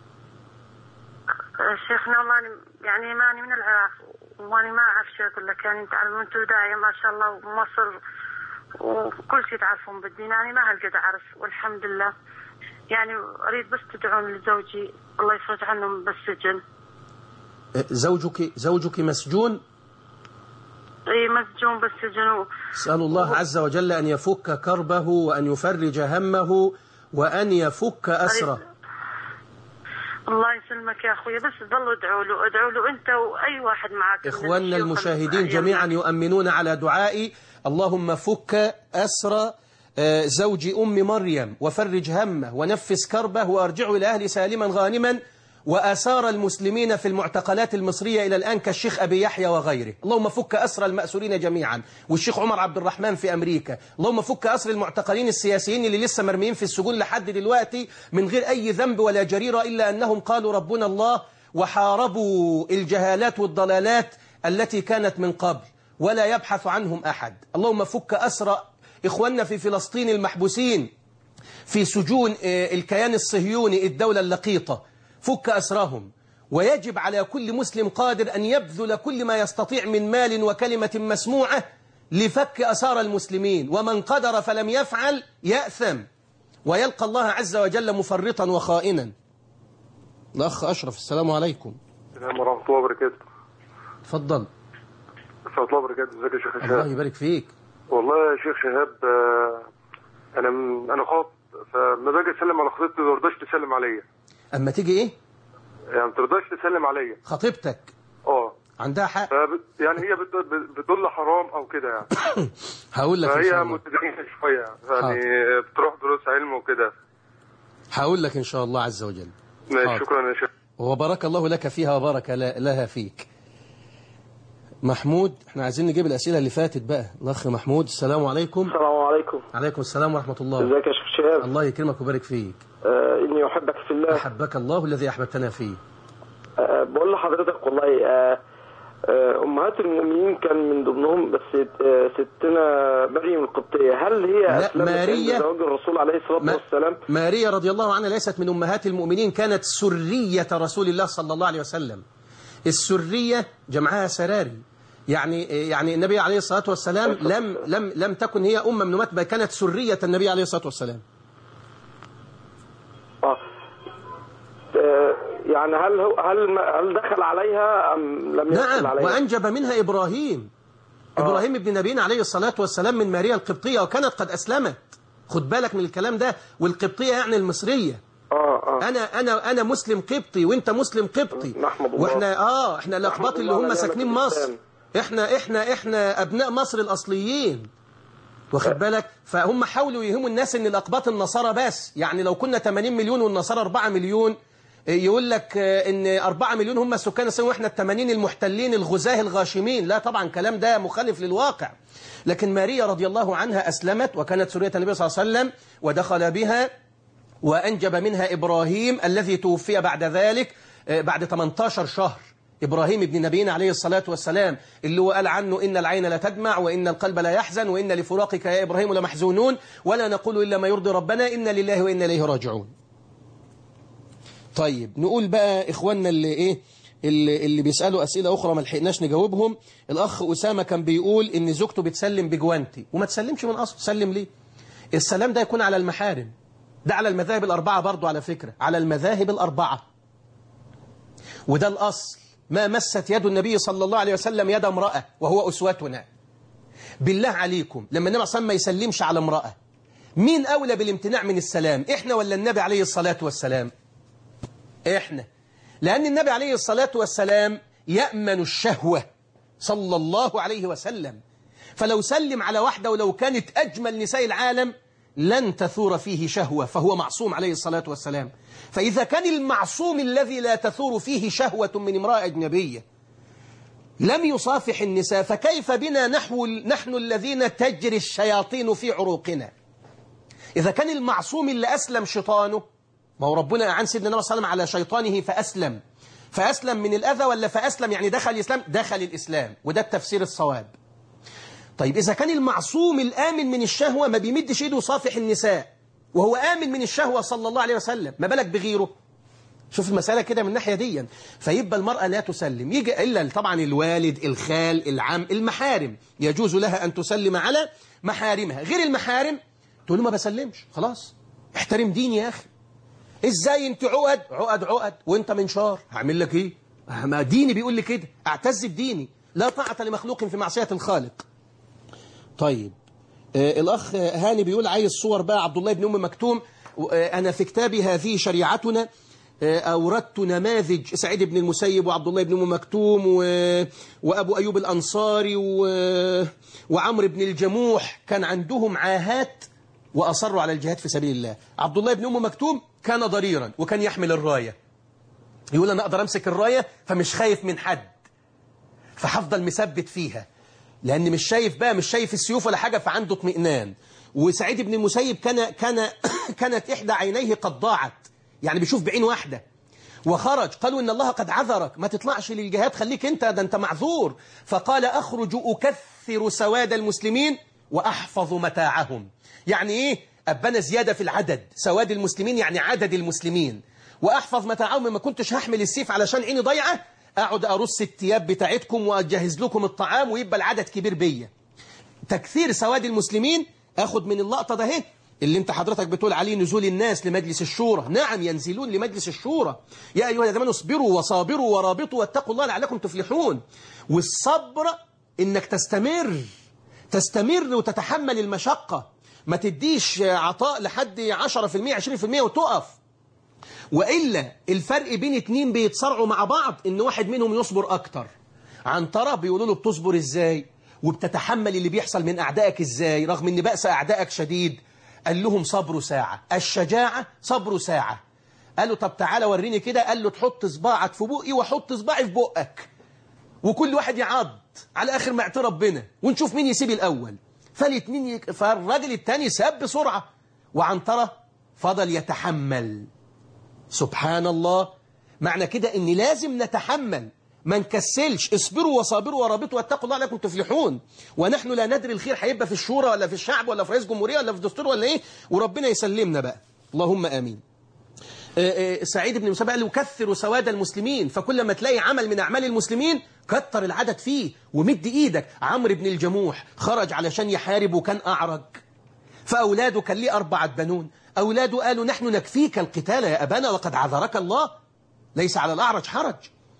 آه، شيخنا والله أنا- يعني ماني من العراق واني ما اعرف شو اقول لك يعني تعلمون انتم داعية ما شاء الله ومصر وكل شيء تعرفون بالدين يعني ما هالقد اعرف والحمد لله يعني اريد بس تدعون لزوجي الله يفرج عنهم بالسجن أه، زوجك زوجك مسجون اي مسجون بالسجن و... اسأل الله عز وجل أن يفك كربه وأن يفرج همه وأن يفك أسره الله يسلمك يا اخوي بس ضلوا ادعوا له ادعوا له انت واي واحد معك من إخواننا الشيوخ المشاهدين الأيام. جميعا يؤمنون على دعائي اللهم فك أسر آه، زوج أم مريم وفرج همه ونفس كربه وأرجعه إلى أهل سالما غانما وآثار المسلمين في المعتقلات المصرية إلى الآن كالشيخ أبي يحيى وغيره اللهم فك أسر المأسورين جميعا والشيخ عمر عبد الرحمن في أمريكا اللهم فك أسر المعتقلين السياسيين اللي لسه مرميين في السجون لحد دلوقتي من غير أي ذنب ولا جريرة إلا أنهم قالوا ربنا الله وحاربوا الجهالات والضلالات التي كانت من قبل ولا يبحث عنهم أحد اللهم فك أسر إخواننا في فلسطين المحبوسين في سجون آه، الكيان الصهيوني الدولة اللقيطة فك أسرهم ويجب على كل مسلم قادر أن يبذل كل ما يستطيع من مال وكلمة مسموعة لفك أسار المسلمين ومن قدر فلم يفعل يأثم ويلقى الله عز وجل مفرطا وخائنا الأخ أشرف السلام عليكم السلام ورحمة الله وبركاته تفضل ورحمة الله وبركاته ازيك يا شيخ الله شهاب يبارك فيك والله يا شيخ شهاب آه، انا م- انا خاط فلما باجي اسلم على خطيبتي ما ترضاش تسلم عليا أما تيجي إيه يعني ما ترضاش تسلم عليا خطيبتك اه عندها حق فبت يعني هي بت- بت- بتقول لي حرام او كده يعني هقول لك إن فهي شاء الله متدينة شوية يعني بتروح دروس علم وكده هقول لك إن شاء الله عز وجل ماشي حاضر. شكرا يا شيخ وبارك الله لك فيها وبارك ل- لها فيك محمود احنا عايزين نجيب الأسئلة اللي فاتت بقى الأخ محمود السلام عليكم السلام عليكم عليكم السلام ورحمة الله ازيك يا شيخ شهاب الله يكرمك ويبارك فيك آه اني احبك في الله أحبك الله الذي أحببتنا فيه آه بقول لحضرتك والله آه آه امهات المؤمنين كان من ضمنهم بس آه ستنا مريم القبطيه هل هي لا، اسلمت ماريا- عند زواج الرسول عليه الصلاه ما- والسلام ماريا رضي الله عنها ليست من أمهات المؤمنين كانت سرية رسول الله صلى الله عليه وسلم السرية جمعها سراري يعني يعني النبي عليه الصلاة والسلام لم لم لم تكن هي أم من أمات بل كانت سرية النبي عليه الصلاة والسلام اه آه، يعني هل هو هل هل دخل عليها ام لم يدخل نعم عليها وأنجب منها إبراهيم إبراهيم ابن نبينا عليه الصلاة والسلام من ماريا القبطية وكانت قد أسلمت خد بالك من الكلام ده والقبطية يعني المصرية اه اه أنا أنا أنا مسلم قبطي وأنت مسلم قبطي نحمد الله. وإحنا آه إحنا الأقباط اللي الله هم على ساكنين نعمة مصر الإسلام. إحنا إحنا إحنا أبناء مصر الأصليين واخد بالك فهم حاولوا يهموا الناس ان الاقباط النصارى بس يعني لو كنا 80 مليون والنصارى 4 مليون يقول لك ان 4 مليون هم السكان الصين واحنا ال 80 المحتلين الغزاه الغاشمين لا طبعا كلام ده مخالف للواقع لكن ماريا رضي الله عنها اسلمت وكانت سوريه النبي صلى الله عليه وسلم ودخل بها وانجب منها ابراهيم الذي توفي بعد ذلك بعد 18 شهر إبراهيم ابن نبينا عليه الصلاة والسلام اللي هو قال عنه إن العين لا تدمع وإن القلب لا يحزن وإن لفراقك يا إبراهيم لمحزونون ولا نقول إلا ما يرضي ربنا إن لله وإن إليه راجعون طيب نقول بقى إخواننا اللي إيه اللي, اللي بيسألوا أسئلة أخرى ما لحقناش نجاوبهم الأخ أسامة كان بيقول إن زوجته بتسلم بجوانتي وما تسلمش من أصل تسلم ليه السلام ده يكون على المحارم ده على المذاهب الأربعة برضو على فكرة على المذاهب الأربعة وده الأصل ما مست يد النبي صلى الله عليه وسلم يد امرأة وهو أسوتنا بالله عليكم لما النبي صلى الله عليه وسلم ما يسلمش على امرأة مين أولى بالامتناع من السلام إحنا ولا النبي عليه الصلاة والسلام إحنا لأن النبي عليه الصلاة والسلام يأمن الشهوة صلى الله عليه وسلم فلو سلم على واحدة ولو كانت أجمل نساء العالم لن تثور فيه شهوة فهو معصوم عليه الصلاة والسلام فإذا كان المعصوم الذي لا تثور فيه شهوة من امرأة أجنبية لم يصافح النساء فكيف بنا نحو نحن الذين تجري الشياطين في عروقنا إذا كان المعصوم اللي أسلم شيطانه ما هو ربنا أعان سيدنا النبي صلى الله عليه وسلم على شيطانه فأسلم فأسلم من الأذى ولا فأسلم يعني دخل الإسلام دخل الإسلام وده التفسير الصواب طيب إذا كان المعصوم الآمن من الشهوة ما بيمدش إيده صافح النساء وهو آمن من الشهوة صلى الله عليه وسلم ما بالك بغيره شوف المسألة كده من الناحية دي فيبقى المرأة لا تسلم يجي إلا طبعا الوالد الخال العم المحارم يجوز لها أن تسلم على محارمها غير المحارم تقول له ما بسلمش خلاص احترم ديني يا أخي ازاي انت عقد عقد عقد وانت منشار هعمل لك ايه ما ديني بيقول لي كده اعتز بديني لا طاعة لمخلوق في معصية الخالق طيب آه الأخ هاني بيقول عايز صور بقى عبد الله بن أم مكتوم آه أنا في كتابي هذه شريعتنا آه أوردت نماذج سعيد بن المسيب وعبد الله بن أم مكتوم و... وأبو أيوب الأنصاري و... وعمر بن الجموح كان عندهم عاهات وأصروا على الجهاد في سبيل الله عبد الله بن أم مكتوم كان ضريرا وكان يحمل الراية يقول أنا أقدر أمسك الراية فمش خايف من حد فحفضل مثبت فيها لأن مش شايف بقى مش شايف السيوف ولا حاجة فعنده اطمئنان وسعيد بن المسيب كان كان كانت إحدى عينيه قد ضاعت يعني بيشوف بعين واحدة وخرج قالوا إن الله قد عذرك ما تطلعش للجهاد خليك أنت ده أنت معذور فقال أخرج أكثر سواد المسلمين وأحفظ متاعهم يعني إيه أبنى زيادة في العدد سواد المسلمين يعني عدد المسلمين وأحفظ متاعهم ما كنتش هحمل السيف علشان عيني ضيعة أقعد أرص التياب بتاعتكم وأجهز لكم الطعام ويبقى العدد كبير بيا تكثير سواد المسلمين أخد من اللقطة ده اهي اللي انت حضرتك بتقول عليه نزول الناس لمجلس الشورى نعم ينزلون لمجلس الشورى يا أيها الذين آمنوا اصبروا وصابروا ورابطوا واتقوا الله لعلكم تفلحون والصبر إنك تستمر تستمر وتتحمل المشقة ما تديش عطاء لحد 10% 20% وتقف وإلا الفرق بين اتنين بيتصارعوا مع بعض إن واحد منهم يصبر أكتر عنترة بيقولوا له بتصبر إزاي وبتتحمل اللي بيحصل من أعدائك إزاي رغم إن بأس أعدائك شديد قال لهم صبر ساعة الشجاعة صبر ساعة قال له طب تعالى وريني كده قال له تحط صباعك في بقي وحط صباعي في بقك وكل واحد يعض على آخر ما اعترف ربنا ونشوف مين يسيب الأول فالاتنين يك... فالراجل التاني ساب بسرعة وعنترة فضل يتحمل سبحان الله معنى كده ان لازم نتحمل ما نكسلش اصبروا وصابروا ورابطوا واتقوا الله لكم تفلحون ونحن لا ندري الخير هيبقى في الشورى ولا في الشعب ولا في رئيس جمهورية ولا في الدستور ولا ايه وربنا يسلمنا بقى اللهم امين سعيد بن مسيب قال يكثر سواد المسلمين فكل ما تلاقي عمل من أعمال المسلمين كتر العدد فيه ومد إيدك عمرو بن الجموح خرج علشان يحارب وكان أعرج فأولاده كان ليه أربعة بنون أولاده قالوا نحن نكفيك القتال يا أبانا وقد عذرك الله ليس على الأعرج حرج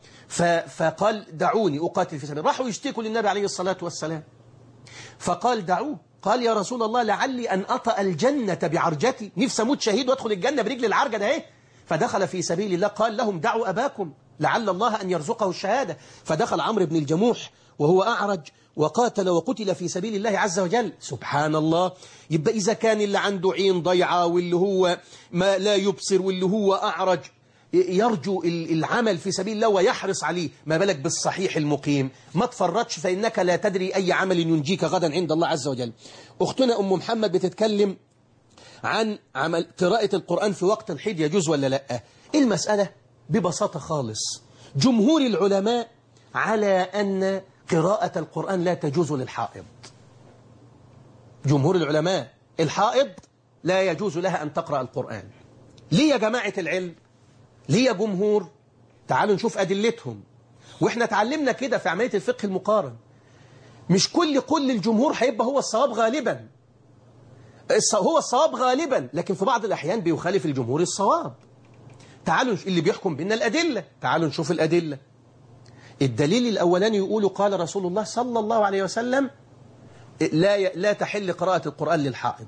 فقال دعوني أقاتل في سبيل راحوا يشتكوا للنبي عليه الصلاة والسلام فقال دعوه قال يا رسول الله لعلي أن أطأ الجنة بعرجتي نفسي أموت شهيد وأدخل الجنة برجل العرجة ده إيه فدخل في سبيل الله قال لهم دعوا أباكم لعل الله أن يرزقه الشهادة فدخل عمرو بن الجموح وهو أعرج وقاتل وقتل في سبيل الله عز وجل سبحان الله يبقى إذا كان اللي عنده عين ضيعة واللي هو ما لا يبصر واللي هو أعرج يرجو العمل في سبيل الله ويحرص عليه ما بالك بالصحيح المقيم ما تفرطش فإنك لا تدري أي عمل ينجيك غدا عند الله عز وجل أختنا أم محمد بتتكلم عن عمل قراءة القرآن في وقت الحيض يجوز ولا لا المسألة ببساطة خالص جمهور العلماء على أن قراءة القرآن لا تجوز للحائض جمهور العلماء الحائض لا يجوز لها أن تقرأ القرآن ليه يا جماعة العلم ليه يا جمهور تعالوا نشوف أدلتهم وإحنا تعلمنا كده في عملية الفقه المقارن مش كل كل الجمهور هيبقى هو الصواب غالبا هو الصواب غالبا لكن في بعض الأحيان بيخالف الجمهور الصواب تعالوا اللي بيحكم بينا الأدلة تعالوا نشوف الأدلة الدليل الأولاني يقول قال رسول الله صلى الله عليه وسلم لا لا تحل قراءة القرآن للحائض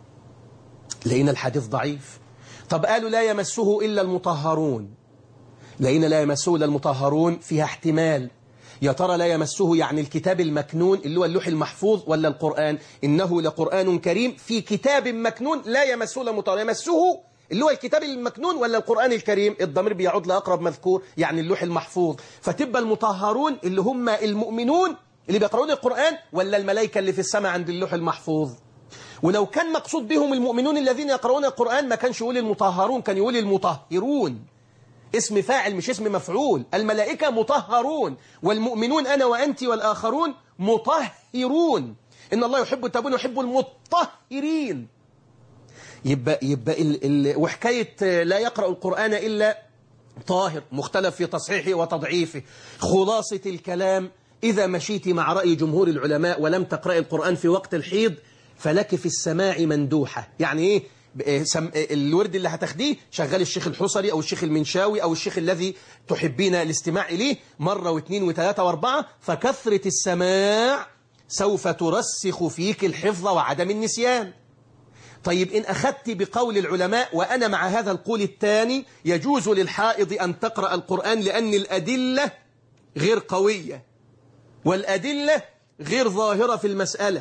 لقينا الحديث ضعيف طب قالوا لا يمسه إلا المطهرون لقينا لا يمسه إلا المطهرون فيها احتمال يا ترى لا يمسه يعني الكتاب المكنون اللي هو اللوح المحفوظ ولا القرآن إنه لقرآن كريم في كتاب مكنون لا يمسه إلا المطهرون يمسه اللي هو الكتاب المكنون ولا القرآن الكريم الضمير بيعود لأقرب مذكور يعني اللوح المحفوظ فتبقى المطهرون اللي هم المؤمنون اللي بيقرؤون القرآن ولا الملائكة اللي في السماء عند اللوح المحفوظ ولو كان مقصود بهم المؤمنون الذين يقرؤون القرآن ما كانش يقول المطهرون كان يقول المطهرون اسم فاعل مش اسم مفعول الملائكة مطهرون والمؤمنون أنا وأنت والآخرون مطهرون إن الله يحب التوابين ويحب المطهرين يبقى يبقى ال ال وحكاية لا يقرأ القرآن إلا طاهر مختلف في تصحيحه وتضعيفه خلاصة الكلام إذا مشيت مع رأي جمهور العلماء ولم تقرأ القرآن في وقت الحيض فلك في السماع مندوحة يعني إيه ب- سم- الورد اللي هتاخديه شغال الشيخ الحصري أو الشيخ المنشاوي أو الشيخ الذي تحبين الاستماع إليه مرة واثنين وثلاثة واربعة فكثرة السماع سوف ترسخ فيك الحفظ وعدم النسيان طيب إن أخذت بقول العلماء وأنا مع هذا القول الثاني يجوز للحائض أن تقرأ القرآن لأن الأدلة غير قوية والأدلة غير ظاهرة في المسألة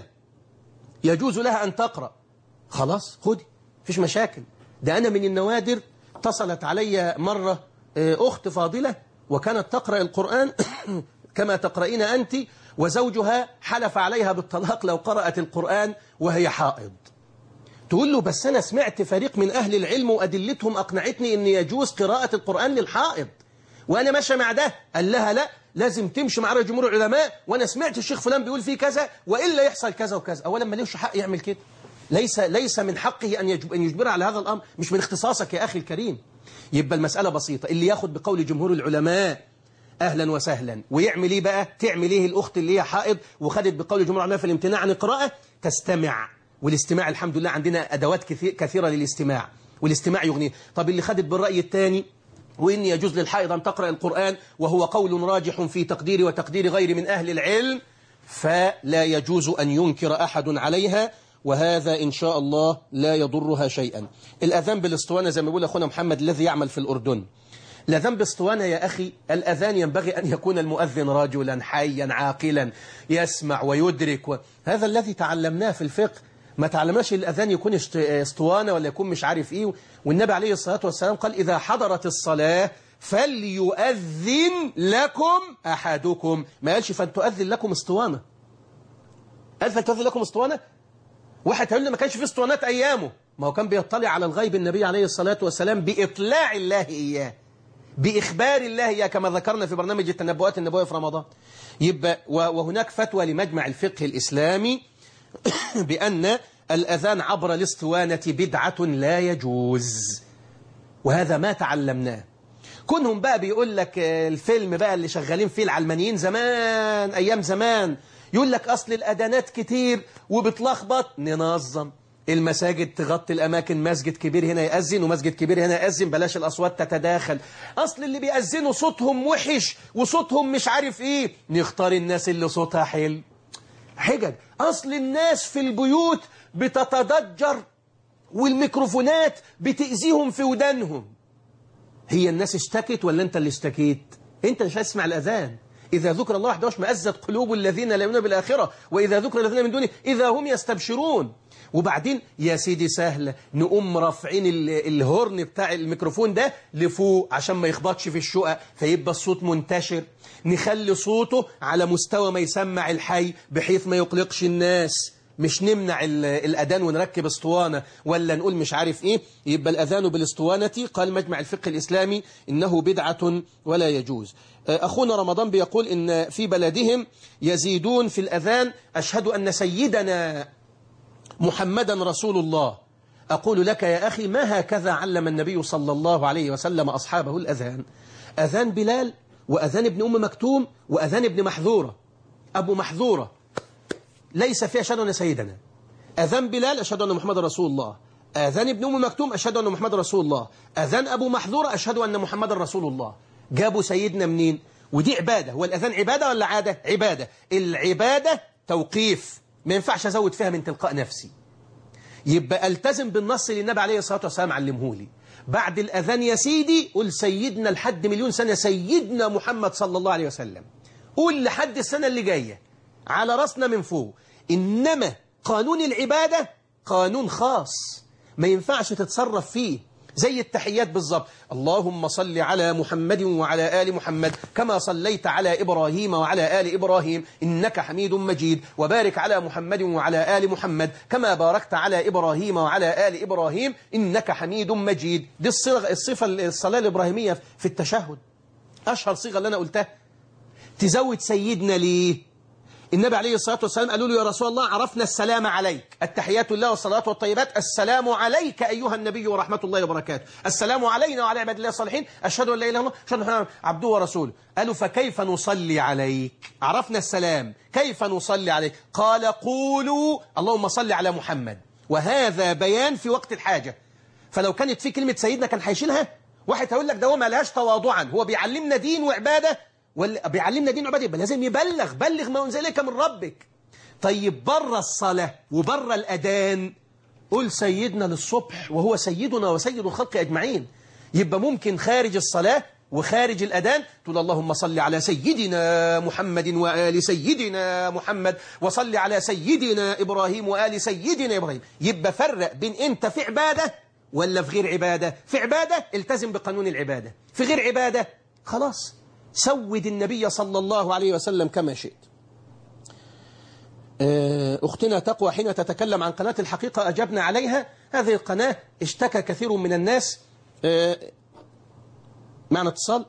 يجوز لها أن تقرأ خلاص خدي فيش مشاكل ده أنا من النوادر اتصلت علي مرة آه، أخت فاضلة وكانت تقرأ القرآن كما تقرأين أنت وزوجها حلف عليها بالطلاق لو قرأت القرآن وهي حائض تقول له بس أنا سمعت فريق من أهل العلم وأدلتهم أقنعتني أن يجوز قراءة القرآن للحائض وأنا ماشي مع ده قال لها لا لازم تمشي مع رأي جمهور العلماء وأنا سمعت الشيخ فلان بيقول فيه كذا وإلا يحصل كذا وكذا أولا ما ليش حق يعمل كده ليس ليس من حقه أن يجب أن يجبر على هذا الأمر مش من اختصاصك يا أخي الكريم يبقى المسألة بسيطة اللي ياخد بقول جمهور العلماء أهلا وسهلا ويعمل إيه بقى تعمل إيه الأخت اللي هي حائض وخدت بقول جمهور العلماء في الامتناع عن القراءة تستمع والاستماع الحمد لله عندنا أدوات كثير كثيرة للاستماع والاستماع يغني طب اللي خدت بالرأي الثاني وإن يجوز للحائض أن تقرأ القرآن وهو قول راجح في تقدير وتقدير غير من أهل العلم فلا يجوز أن ينكر أحد عليها وهذا إن شاء الله لا يضرها شيئا الأذان بالاسطوانة زي ما يقول أخونا محمد الذي يعمل في الأردن الأذان بالاسطوانة يا أخي الأذان ينبغي أن يكون المؤذن رجلا حيا عاقلا يسمع ويدرك و... هذا الذي تعلمناه في الفقه ما تعلمناش الأذان يكون اشت- اسطوانة ولا يكون مش عارف إيه والنبي عليه الصلاة والسلام قال إذا حضرت الصلاة فليؤذن لكم أحدكم ما قالش فلتؤذن لكم اسطوانة قال فلتؤذن لكم اسطوانة واحد هيقول لي ما كانش في اسطوانات أيامه ما هو كان بيطلع على الغيب النبي عليه الصلاة والسلام بإطلاع الله إياه بإخبار الله إياه كما ذكرنا في برنامج التنبؤات النبوية في رمضان يبقى و- وهناك فتوى لمجمع الفقه الإسلامي بأن الأذان عبر الاسطوانة بدعة لا يجوز وهذا ما تعلمناه كونهم بقى بيقول لك آه، الفيلم بقى اللي شغالين فيه العلمانيين زمان أيام زمان يقول لك أصل الأذانات كتير وبتلخبط ننظم المساجد تغطي الأماكن مسجد كبير هنا يأذن ومسجد كبير هنا يأذن بلاش الأصوات تتداخل أصل اللي بيأذنوا صوتهم وحش وصوتهم مش عارف إيه نختار الناس اللي صوتها حلو حجج أصل الناس في البيوت بتتضجر والميكروفونات بتأذيهم في ودانهم هي الناس اشتكت ولا انت اللي اشتكيت انت مش هتسمع الأذان إذا ذكر الله وحده اشمأزت قلوب الذين لا يؤمنون بالآخرة وإذا ذكر الذين من دونه إذا هم يستبشرون وبعدين يا سيدي سهل نقوم رافعين ال- الهورن بتاع الميكروفون ده لفوق عشان ما يخبطش في الشقق فيبقى الصوت منتشر نخلي صوته على مستوى ما يسمع الحي بحيث ما يقلقش الناس مش نمنع ال- الأذان ونركب اسطوانة ولا نقول مش عارف إيه يبقى الأذان بالاسطوانة قال مجمع الفقه الإسلامي إنه بدعة ولا يجوز أخونا رمضان بيقول إن في بلدهم يزيدون في الأذان أشهد أن سيدنا محمدا رسول الله أقول لك يا أخي ما هكذا علم النبي صلى الله عليه وسلم أصحابه الأذان أذان بلال وأذان ابن أم مكتوم وأذان ابن محذورة أبو محذورة ليس فيها أشهد أن سيدنا أذان بلال أشهد أن محمد رسول الله أذان ابن أم مكتوم أشهد أن محمد رسول الله أذان أبو محذورة أشهد أن محمد رسول الله جابوا سيدنا منين ودي عبادة هو الأذان عبادة ولا عادة عبادة العبادة توقيف ما ينفعش أزود فيها من تلقاء نفسي يبقى التزم بالنص اللي النبي عليه الصلاة والسلام علمه لي بعد الأذان يا سيدي قل سيدنا لحد مليون سنة سيدنا محمد صلى الله عليه وسلم قول لحد السنة اللي جاية على رأسنا من فوق إنما قانون العبادة قانون خاص ما ينفعش تتصرف فيه زي التحيات بالظبط اللهم صل على محمد وعلى آل محمد كما صليت على إبراهيم وعلى آل إبراهيم إنك حميد مجيد وبارك على محمد وعلى آل محمد كما باركت على إبراهيم وعلى آل إبراهيم إنك حميد مجيد دي الصيغة الصفة الصلاة الإبراهيمية في التشهد أشهر صيغة اللي أنا قلتها تزود سيدنا ليه النبي عليه الصلاة والسلام قالوا له يا رسول الله عرفنا السلام عليك التحيات الله والصلاة والطيبات السلام عليك أيها النبي ورحمة الله وبركاته السلام علينا وعلى عباد الله الصالحين أشهد أن لا إله إلا الله أشهد أن محمدا عبده ورسوله قالوا فكيف نصلي عليك عرفنا السلام كيف نصلي عليك قال قولوا اللهم صل على محمد وهذا بيان في وقت الحاجة فلو كانت في كلمة سيدنا كان هيشيلها واحد هيقول لك ده هو ما لهاش تواضعا هو بيعلمنا دين وعبادة ولا بيعلمنا دين وعبادة يبقى لازم يبلغ بلغ ما أنزل إليك من ربك طيب بره الصلاة وبره الأذان قل سيدنا للصبح وهو سيدنا وسيد الخلق أجمعين يبقى ممكن خارج الصلاة وخارج الأذان تقول اللهم صل على سيدنا محمد وآل سيدنا محمد وصل على سيدنا إبراهيم وآل سيدنا إبراهيم يبقى فرق بين أنت في عبادة ولا في غير عبادة في عبادة التزم بقانون العبادة في غير عبادة خلاص سود النبي صلى الله عليه وسلم كما شئت أختنا تقوى حين تتكلم عن قناة الحقيقة أجبنا عليها هذه القناة اشتكى كثير من الناس معنى اتصال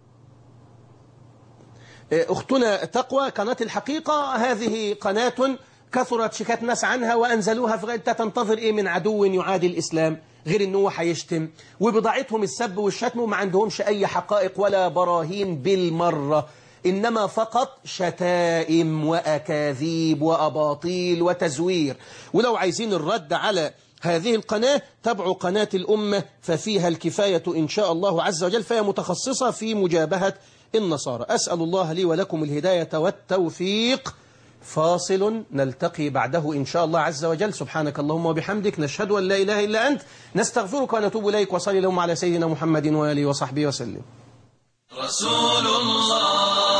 أختنا تقوى قناة الحقيقة هذه قناة كثرت شكات ناس عنها وأنزلوها في غير تنتظر إيه من عدو يعادي الإسلام غير إن هو هيشتم وبضاعتهم السب والشتم وما عندهمش أي حقائق ولا براهين بالمرة إنما فقط شتائم وأكاذيب وأباطيل وتزوير ولو عايزين الرد على هذه القناة تبعوا قناة الأمة ففيها الكفاية إن شاء الله عز وجل فهي متخصصة في مجابهة النصارى أسأل الله لي ولكم الهداية والتوفيق فاصل نلتقي بعده إن شاء الله عز وجل سبحانك اللهم وبحمدك نشهد أن لا إله إلا أنت نستغفرك ونتوب إليك وصلي لهم على سيدنا محمد وآله وصحبه وسلم رسول الله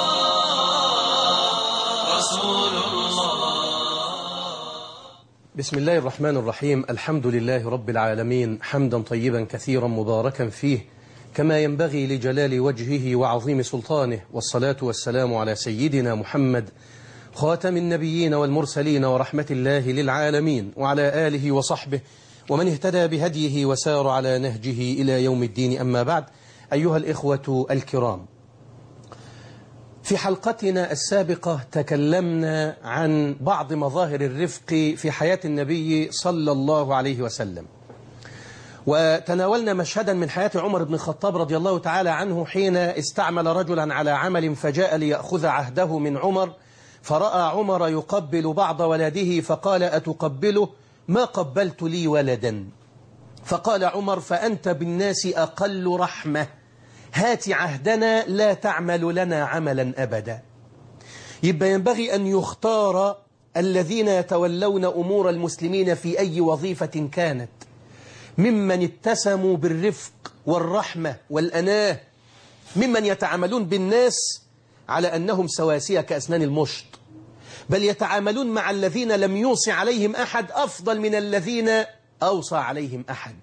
رسول الله بسم الله الرحمن الرحيم الحمد لله رب العالمين حمدا طيبا كثيرا مباركا فيه كما ينبغي لجلال وجهه وعظيم سلطانه والصلاة والسلام على سيدنا محمد خاتم النبيين والمرسلين ورحمة الله للعالمين وعلى آله وصحبه ومن اهتدى بهديه وسار على نهجه إلى يوم الدين أما بعد أيها الإخوة الكرام في حلقتنا السابقة تكلمنا عن بعض مظاهر الرفق في حياة النبي صلى الله عليه وسلم وتناولنا مشهدا من حياة عمر بن الخطاب رضي الله تعالى عنه حين استعمل رجلا على عمل فجاء ليأخذ عهده من عمر فرأى عمر يقبل بعض ولده فقال أتقبله ما قبلت لي ولدا فقال عمر فأنت بالناس أقل رحمة هات عهدنا لا تعمل لنا عملا أبدا يبقى ينبغي أن يختار الذين يتولون أمور المسلمين في أي وظيفة كانت ممن اتسموا بالرفق والرحمة والأناه ممن يتعاملون بالناس على أنهم سواسية كأسنان المشط بل يتعاملون مع الذين لم يوصي عليهم أحد أفضل من الذين أوصى عليهم أحد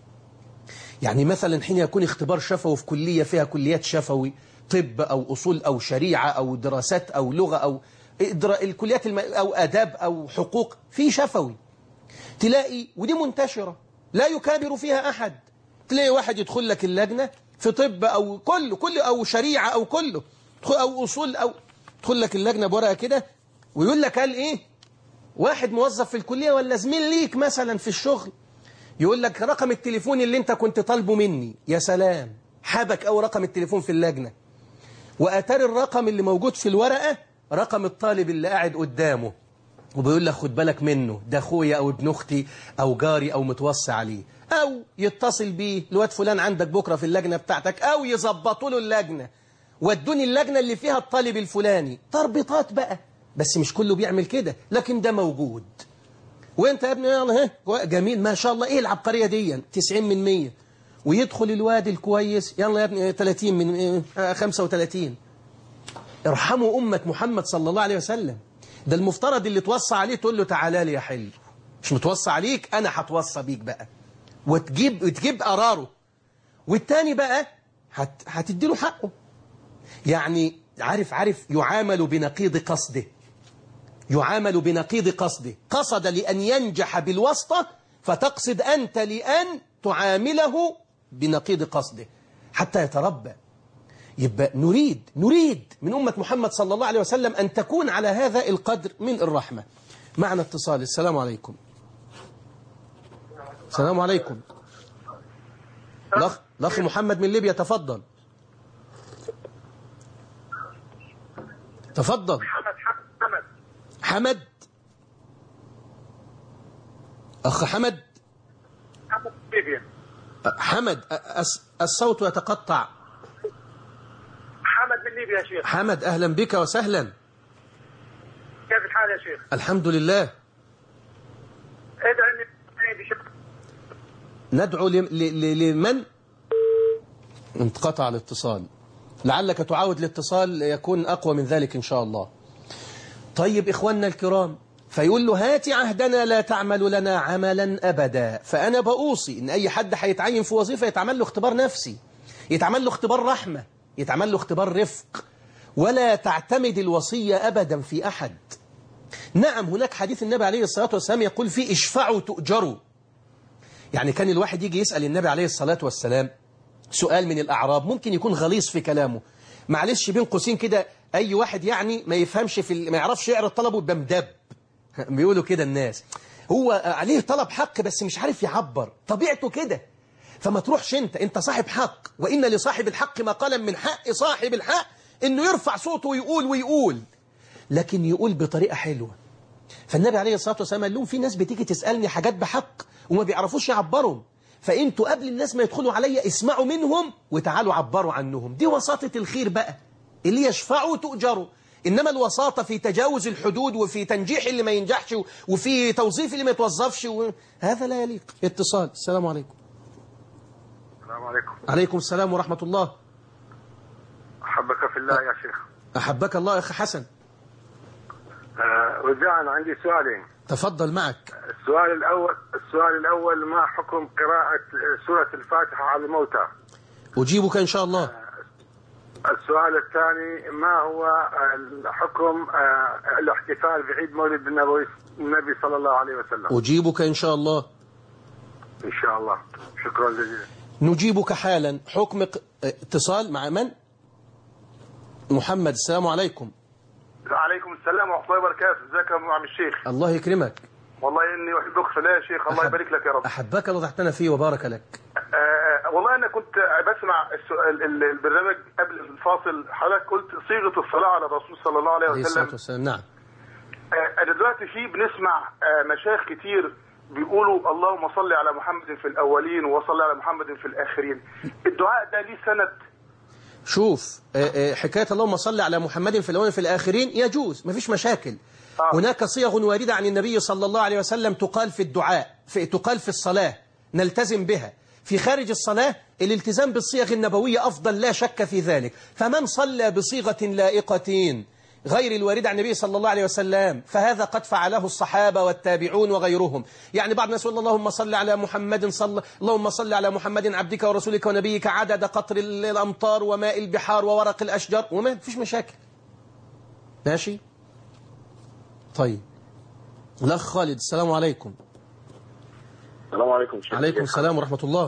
يعني مثلا حين يكون اختبار شفوي في كلية فيها كليات شفوي طب أو أصول أو شريعة أو دراسات أو لغة أو الكليات الم... أو أداب أو حقوق في شفوي تلاقي ودي منتشرة لا يكابر فيها أحد تلاقي واحد يدخل لك اللجنة في طب أو كله كله أو شريعة أو كله أو أصول أو يدخل لك اللجنة بورقة كده ويقول لك قال إيه واحد موظف في الكلية ولا زميل ليك مثلا في الشغل يقول لك رقم التليفون اللي انت كنت طالبه مني يا سلام حبك أو رقم التليفون في اللجنة وأتار الرقم اللي موجود في الورقة رقم الطالب اللي قاعد قدامه وبيقول لك خد بالك منه ده أخويا أو ابن أختي أو جاري أو متوصي عليه أو يتصل بيه الواد فلان عندك بكرة في اللجنة بتاعتك أو يظبطوا له اللجنة ودوني اللجنة اللي فيها الطالب الفلاني تربيطات بقى بس مش كله بيعمل كده لكن ده موجود وانت يا ابني يلا ها جميل ما شاء الله ايه العبقرية دي 90 من 100 ويدخل الواد الكويس يلا يا ابني 30 من 35 ارحموا أمة محمد صلى الله عليه وسلم ده المفترض اللي توصى عليه تقول له تعالى لي يا حلو مش متوصى عليك أنا هتوصى بيك بقى وتجيب وتجيب قراره والتاني بقى هت هتدي له حقه يعني عارف عارف يعامل بنقيض قصده يعامل بنقيض قصده قصد لأن ينجح بالواسطة فتقصد أنت لأن تعامله بنقيض قصده حتى يتربى يبقى نريد نريد من أمة محمد صلى الله عليه وسلم أن تكون على هذا القدر من الرحمة معنا اتصال السلام عليكم السلام عليكم الأخ الأخ محمد من ليبيا تفضل تفضل حمد حمد حمد أخ حمد حمد ليبيا حمد أس- الصوت يتقطع حمد من ليبيا يا شيخ حمد أهلا بك وسهلا كيف الحال يا شيخ؟ الحمد لله ادعي اني بشكل ندعو ل- ل- ل- لمن انقطع الاتصال لعلك تعاود الاتصال يكون أقوى من ذلك إن شاء الله طيب إخواننا الكرام فيقول له هات عهدنا لا تعمل لنا عملا أبدا فأنا بأوصي إن أي حد هيتعين في وظيفة يتعمل له اختبار نفسي يتعمل له اختبار رحمة يتعمل له اختبار رفق ولا تعتمد الوصية أبدا في أحد نعم هناك حديث النبي عليه الصلاة والسلام يقول فيه اشفعوا تؤجروا يعني كان الواحد يجي يسأل النبي عليه الصلاة والسلام سؤال من الأعراب ممكن يكون غليظ في كلامه معلش بين قوسين كده أي واحد يعني ما يفهمش في ال- ما يعرفش يقرأ الطلب يبقى مدب بيقولوا كده الناس هو عليه طلب حق بس مش عارف يعبر طبيعته كده فما تروحش انت انت صاحب حق وإن لصاحب الحق مقالا من حق صاحب الحق انه يرفع صوته ويقول ويقول لكن يقول بطريقة حلوة فالنبي عليه الصلاة والسلام قال لهم في ناس بتيجي تسألني حاجات بحق وما بيعرفوش يعبروا فانتوا قبل الناس ما يدخلوا عليا اسمعوا منهم وتعالوا عبروا عنهم دي وساطة الخير بقى اللي يشفعوا تؤجروا إنما الوساطة في تجاوز الحدود وفي تنجيح اللي ما ينجحش وفي توظيف اللي ما يتوظفش و... هذا لا يليق اتصال السلام عليكم السلام عليكم عليكم السلام ورحمة الله احبك في الله يا شيخ أحبك الله يا أخي حسن آه رجاء عندي سؤالين تفضل معك السؤال الاول السؤال الاول ما حكم قراءة سورة الفاتحة على الموتى أجيبك إن شاء الله السؤال الثاني ما هو الحكم آه، الاحتفال بعيد مولد النبوي النبي صلى الله عليه وسلم أجيبك إن شاء الله ان شاء الله شكرا جزيلا نجيبك حالا حكم ق- اتصال مع من محمد السلام عليكم عليكم السلام ورحمه الله وبركاته ازيك يا عم الشيخ الله يكرمك والله اني احبك في الله يا شيخ الله يبارك لك يا رب أحبك الله تحتنا فيه وبارك لك آه والله انا كنت بسمع السؤال ال- البرنامج قبل الفاصل حضرتك قلت صيغه الصلاه على الرسول صلى الله عليه عليه الصلاة وسلم والسلام نعم آه انا دلوقتي في بنسمع آه مشايخ كتير بيقولوا اللهم صل على محمد في الاولين وصل على محمد في الاخرين الدعاء ده ليه سند شوف آه، آه، حكاية اللهم صل على محمد في الأول في الآخرين يجوز مفيش مشاكل هناك صيغ واردة عن النبي صلى الله عليه وسلم تقال في الدعاء في تقال في الصلاة نلتزم بها في خارج الصلاة الالتزام بالصيغ النبوية أفضل لا شك في ذلك فمن صلى بصيغة لائقة غير الواردة عن النبي صلى الله عليه وسلم فهذا قد فعله الصحابة والتابعون وغيرهم يعني بعض الناس يقول اللهم صل على محمد صل اللهم صل على محمد عبدك ورسولك ونبيك عدد قطر الأمطار وماء البحار وورق الأشجار وما فيش مشاكل ماشي طيب الأخ خالد السلام عليكم السلام عليكم شيخ عليكم السلام ورحمة الله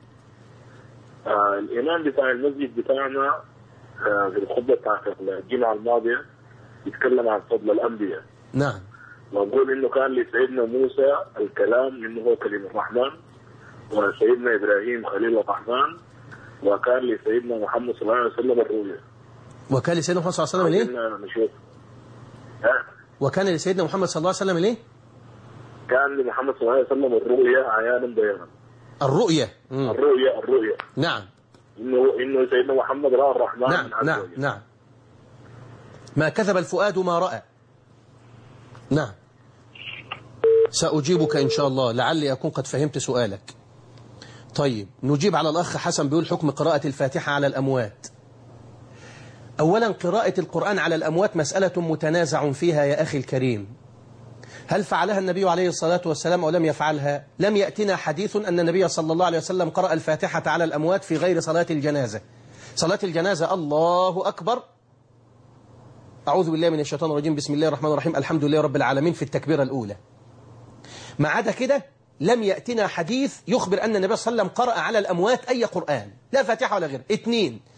آه الإمام بتاع المسجد بتاعنا آه في الخطبة بتاعت الجمعة الماضية يتكلم عن فضل الأنبياء نعم ويقول إنه كان لسيدنا موسى الكلام إنه هو كلمة الرحمن وسيدنا إبراهيم خليل الرحمن وكان لسيدنا محمد صلى الله عليه وسلم الرؤيا وكان لسيدنا محمد صلى الله عليه وسلم ليه عاوزين نشوف ها؟ وكان لسيدنا محمد صلى الله عليه وسلم ليه كان لمحمد صلى الله عليه وسلم الرؤيا عيانا بيانا الرؤية مم. الرؤيا الرؤيا نعم إنه إنه سيدنا محمد رأى الرحمن نعم عز نعم وجل. نعم ما كذب الفؤاد ما رأى نعم سأجيبك إن شاء الله لعلي أكون قد فهمت سؤالك طيب نجيب على الأخ حسن بيقول حكم قراءة الفاتحة على الأموات أولا قراءة القرآن على الأموات مسألة متنازع فيها يا أخي الكريم هل فعلها النبي عليه الصلاة والسلام أو لم يفعلها لم يأتنا حديث أن النبي صلى الله عليه وسلم قرأ الفاتحة على الأموات في غير صلاة الجنازة صلاة الجنازة الله أكبر أعوذ بالله من الشيطان الرجيم بسم الله الرحمن الرحيم الحمد لله رب العالمين في التكبيرة الأولى ما عدا كده لم يأتنا حديث يخبر أن النبي صلى الله عليه وسلم قرأ على الأموات أي قرآن لا فاتحة ولا غير اثنين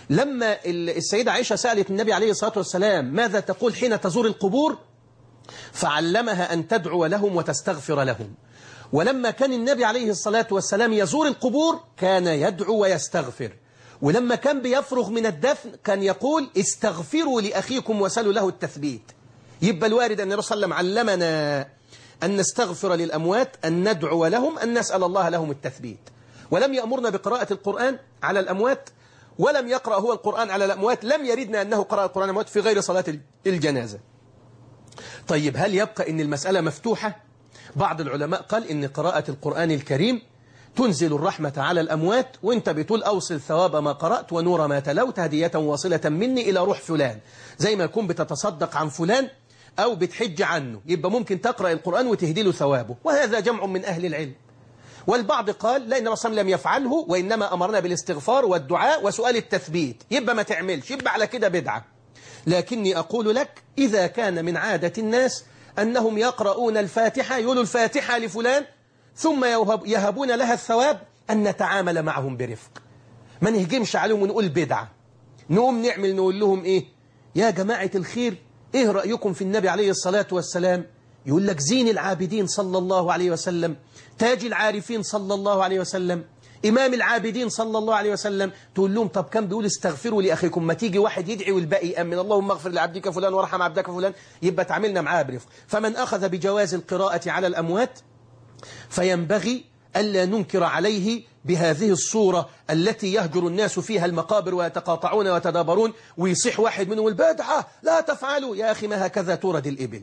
لما ال- السيدة عائشة سألت النبي عليه الصلاة والسلام ماذا تقول حين تزور القبور فعلمها أن تدعو لهم وتستغفر لهم ولما كان النبي عليه الصلاة والسلام يزور القبور كان يدعو ويستغفر ولما كان بيفرغ من الدفن كان يقول استغفروا لأخيكم وسلوا له التثبيت يبقى الوارد أن الرسول صلى الله عليه وسلم علمنا أن نستغفر للأموات أن ندعو لهم أن نسأل الله لهم التثبيت ولم يأمرنا بقراءة القرآن على الأموات ولم يقرأ هو القرآن على الأموات لم يردنا أنه قرأ القرآن على الأموات في غير صلاة الجنازة طيب هل يبقى أن المسألة مفتوحة بعض العلماء قال أن قراءة القرآن الكريم تنزل الرحمة على الأموات وانت بتقول أوصل ثواب ما قرأت ونور ما تلوت هدية واصلة مني إلى روح فلان زي ما يكون بتتصدق عن فلان أو بتحج عنه يبقى ممكن تقرأ القرآن وتهدي له ثوابه وهذا جمع من أهل العلم والبعض قال لا إن الرسول لم يفعله وإنما أمرنا بالاستغفار والدعاء وسؤال التثبيت يبقى ما تعملش يبقى على كده بدعة لكني أقول لك إذا كان من عادة الناس أنهم يقرؤون الفاتحة يقولوا الفاتحة لفلان ثم يوهب يهبون لها الثواب أن نتعامل معهم برفق ما نهجمش عليهم ونقول بدعة نقوم نعمل نقول لهم إيه يا جماعة الخير إيه رأيكم في النبي عليه الصلاة والسلام يقول لك زين العابدين صلى الله عليه وسلم تاج العارفين صلى الله عليه وسلم إمام العابدين صلى الله عليه وسلم تقول لهم طب كم بيقول استغفروا لأخيكم ما تيجي واحد يدعي والباقي يأمن اللهم اغفر لعبدك فلان وارحم عبدك فلان يبقى تعاملنا معاه برفق فمن أخذ بجواز القراءة على الأموات فينبغي ألا ننكر عليه بهذه الصورة التي يهجر الناس فيها المقابر ويتقاطعون ويتدابرون ويصيح واحد منهم البدعة لا تفعلوا يا أخي ما هكذا تورد الإبل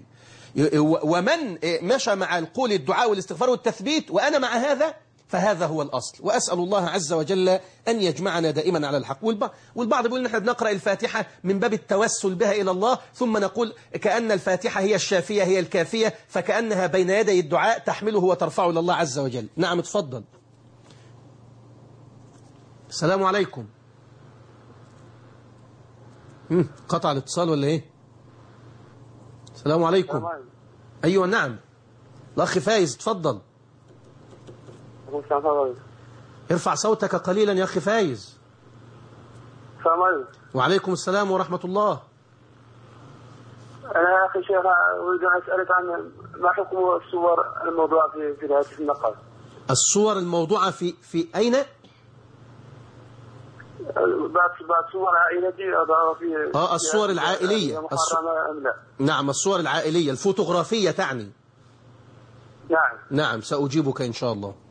ومن مشى مع القول الدعاء والاستغفار والتثبيت وأنا مع هذا فهذا هو الأصل وأسأل الله عز وجل أن يجمعنا دائما على الحق والبعض يقول نحن بنقرأ الفاتحة من باب التوسل بها إلى الله ثم نقول كأن الفاتحة هي الشافية هي الكافية فكأنها بين يدي الدعاء تحمله وترفعه إلى الله عز وجل نعم اتفضل السلام عليكم هم، قطع الاتصال ولا ايه السلام عليكم ايوه نعم الاخ فايز اتفضل ارفع صوتك قليلا يا اخي فايز السلام عليكم وعليكم السلام ورحمة الله أنا يا أخي شيخ أريد أن أسألك عن ما حكم الصور الموضوعة في في هذه النقاش الصور الموضوعة في في أين بعد بعد صور عائلتي أضعها في آه، الصور في- العائلية. محرمة الص- أم لا نعم الصور العائلية الفوتوغرافية تعني نعم نعم سأجيبك إن شاء الله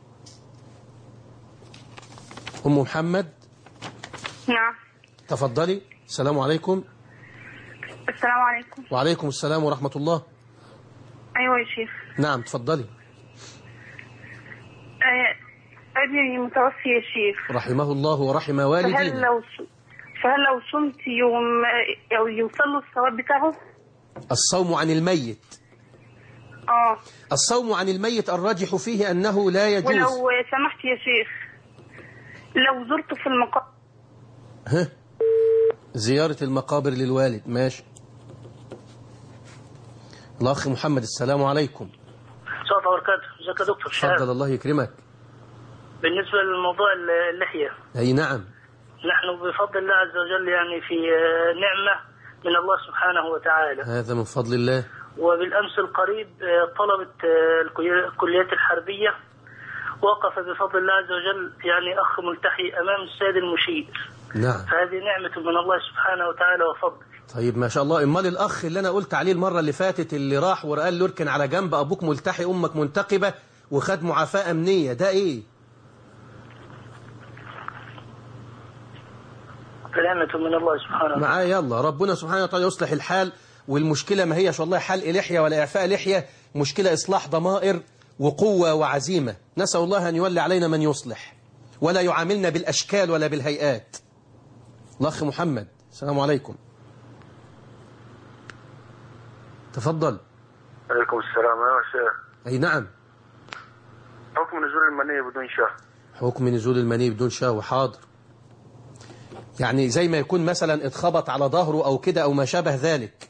أم محمد نعم تفضلي السلام عليكم السلام عليكم وعليكم السلام ورحمة الله أيوة يا شيخ نعم تفضلي آه، ابني متوفي يا شيخ رحمه الله ورحم فهل والدينا لو فهل لو صمت يوم أو يوصل له الثواب بتاعه؟ الصوم عن الميت اه الصوم عن الميت الراجح فيه أنه لا يجوز ولو سمحت يا شيخ لو زرته في المقام ها زيارة المقابر للوالد ماشي الأخ محمد السلام عليكم السلام عليكم وبركاته ازيك يا دكتور شهاب تفضل الله يكرمك بالنسبة لموضوع اللحية أي نعم نحن بفضل الله عز وجل يعني في آه، نعمة من الله سبحانه وتعالى هذا من فضل الله وبالأمس القريب آه، طلبة آه، الكلي- الكليات الحربية وقف بفضل الله عز وجل يعني أخ ملتحي أمام السيد المشير نعم فهذه نعمة من الله سبحانه وتعالى وفضل طيب ما شاء الله امال الاخ اللي انا قلت عليه المره اللي فاتت اللي راح وقال له اركن على جنب ابوك ملتحي امك منتقبه وخد معافاه امنيه ده ايه فنعمة من الله سبحانه وتعالى معاه يلا ربنا سبحانه وتعالى يصلح الحال والمشكله ما هيش والله حلق لحيه ولا اعفاء لحيه مشكله اصلاح ضمائر وقوه وعزيمه نسال الله ان يولي علينا من يصلح ولا يعاملنا بالاشكال ولا بالهيئات الاخ محمد السلام عليكم تفضل عليكم السلام يا شيخ اي نعم حكم نزول المنية بدون شهر حكم نزول المني بدون شهوة حاضر يعني زي ما يكون مثلا اتخبط على ظهره أو كده أو ما شابه ذلك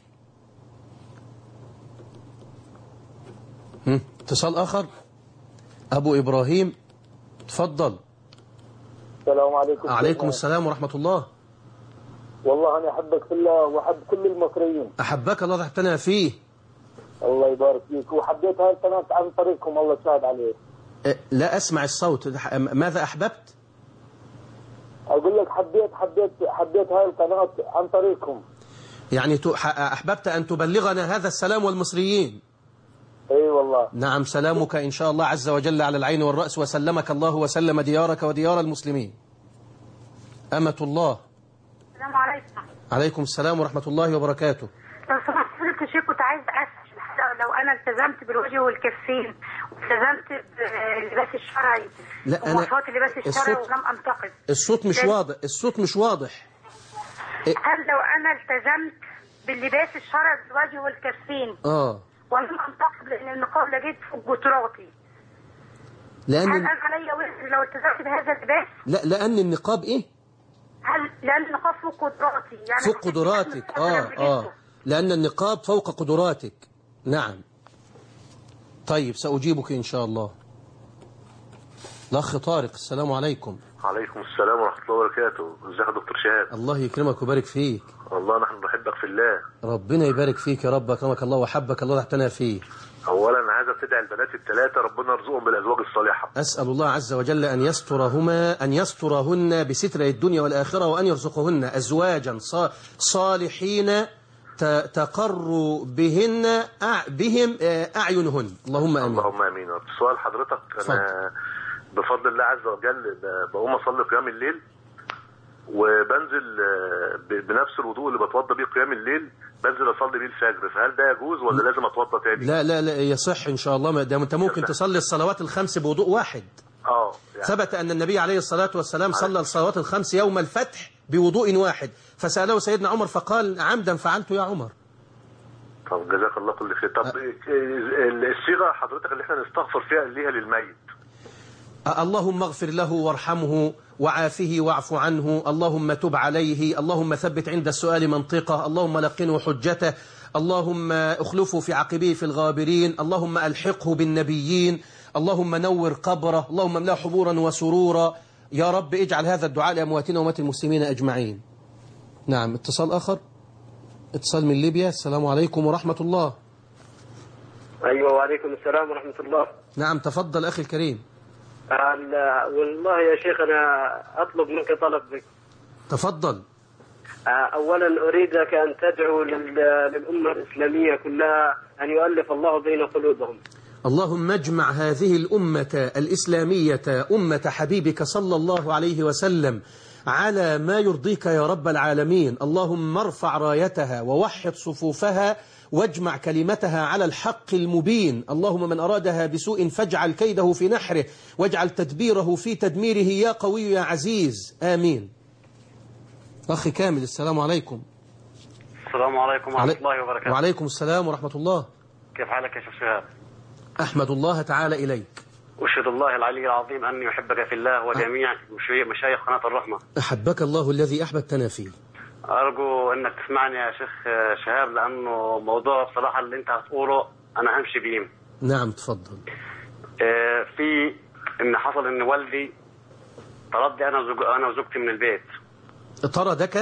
هم؟ اتصال آخر أبو إبراهيم تفضل السلام عليكم عليكم السلام ورحمة الله والله أنا أحبك في الله وأحب كل المصريين أحبك الله تحتنا فيه الله يبارك فيك وحبيت هاي القناة عن طريقكم الله يساعد عليه أه، لا أسمع الصوت ح- ماذا أحببت أقول لك حبيت حبيت حبيت هاي القناة عن طريقكم يعني ت- ح- أحببت أن تبلغنا هذا السلام والمصريين اي والله نعم سلامك إن شاء الله عز وجل على العين والرأس وسلمك الله وسلم ديارك وديار المسلمين أمة الله السلام عليكم عليكم السلام ورحمة الله وبركاته لو سمحت فضيلة الشيخ كنت عايز اسال لو انا التزمت بالوجه والكفين والتزمت باللباس الشرعي لا، أنا- ومواصفات اللباس الشرعي الصوت- ولم انتقد الصوت مش لأن- واضح الصوت مش واضح هل لو انا التزمت باللباس الشرعي بالوجه والكفين آه ولم انتقد لان النقاب لقيت فوق جتراتي هل لأن انا علي وزر لو التزمت بهذا اللباس لا لأن النقاب إيه هل لان النقاب فوق قدراتي يعني فوق قدراتك آه آه لأن النقاب فوق قدراتك نعم طيب سأجيبك إن شاء الله الأخ طارق السلام عليكم عليكم السلام ورحمة الله وبركاته ازيك يا دكتور شهاب الله يكرمك ويبارك فيك والله نحن نحبك في الله ربنا يبارك فيك يا رب أكرمك الله وحبك الله تحتنا فيه اولا عايزك تدعي البنات الثلاثة ربنا يرزقهم بالازواج الصالحة أسأل الله عز وجل أن يسترهما أن يسترهن بستر الدنيا والآخرة وأن يرزقهن أزواجا صا- صالحين ت- تقر بهن أع- بهم آه، أعينهن اللهم آمين اللهم امين سؤال حضرتك انا بفضل الله عز وجل ب- بقوم اصلي قيام الليل وبنزل آه، ب- بنفس الوضوء اللي بتوضى بيه قيام الليل بنزل اصلي بيه الفجر فهل ده يجوز ولا لازم اتوضى تاني؟ لا لا لا يصح إن شاء الله ما دام أنت ممكن تصلي الصلوات الخمس بوضوء واحد اه يعني ثبت أن النبي عليه الصلاة والسلام صلى الصلوات الخمس يوم الفتح بوضوء واحد فسأله سيدنا عمر فقال عمدا فعلت يا عمر طب جزاك الله كل خير طب ال- الصيغه حضرتك اللي احنا نستغفر فيها ليها للميت اللهم اغفر له وارحمه وعافه واعف عنه اللهم تب عليه اللهم ثبت عند السؤال منطقه اللهم لقنه حجته اللهم اخلفه في عقبيه في الغابرين اللهم ألحقه بالنبيين اللهم نور قبره اللهم املاه حبورا وسرورا يا رب اجعل هذا الدعاء لأمواتنا وأموات المسلمين أجمعين نعم اتصال آخر اتصال من ليبيا السلام عليكم ورحمة الله ايوه وعليكم السلام ورحمه الله نعم تفضل أخي الكريم ال- والله يا شيخ انا اطلب منك طلب بك تفضل آه، اولا اريدك ان تدعو لل- للامه الاسلاميه كلها ان يؤلف الله بين قلوبهم اللهم اجمع هذه الأمة الإسلامية أمة حبيبك صلى الله عليه وسلم على ما يرضيك يا رب العالمين اللهم ارفع رايتها ووحد صفوفها واجمع كلمتها على الحق المبين اللهم من أرادها بسوء فاجعل كيده في نحره واجعل تدبيره في تدميره يا قوي يا عزيز آمين أخي كامل السلام عليكم السلام عليكم ورحمة علي- الله وبركاته وعليكم السلام ورحمة الله كيف حالك يا شيخ شهاب أحمد الله تعالى إليك أشهد الله العلي العظيم أني أحبك في الله وجميع مشي- مشايخ قناة الرحمة أحبك الله الذي أحببتنا فيه أرجو أنك تسمعني يا شيخ شهاب لأنه موضوع بصراحة اللي أنت هتقوله أنا همشي بيه نعم تفضل آه، في إن حصل إن والدي طردني أنا وزوج... أنا وزوجتي من البيت طردك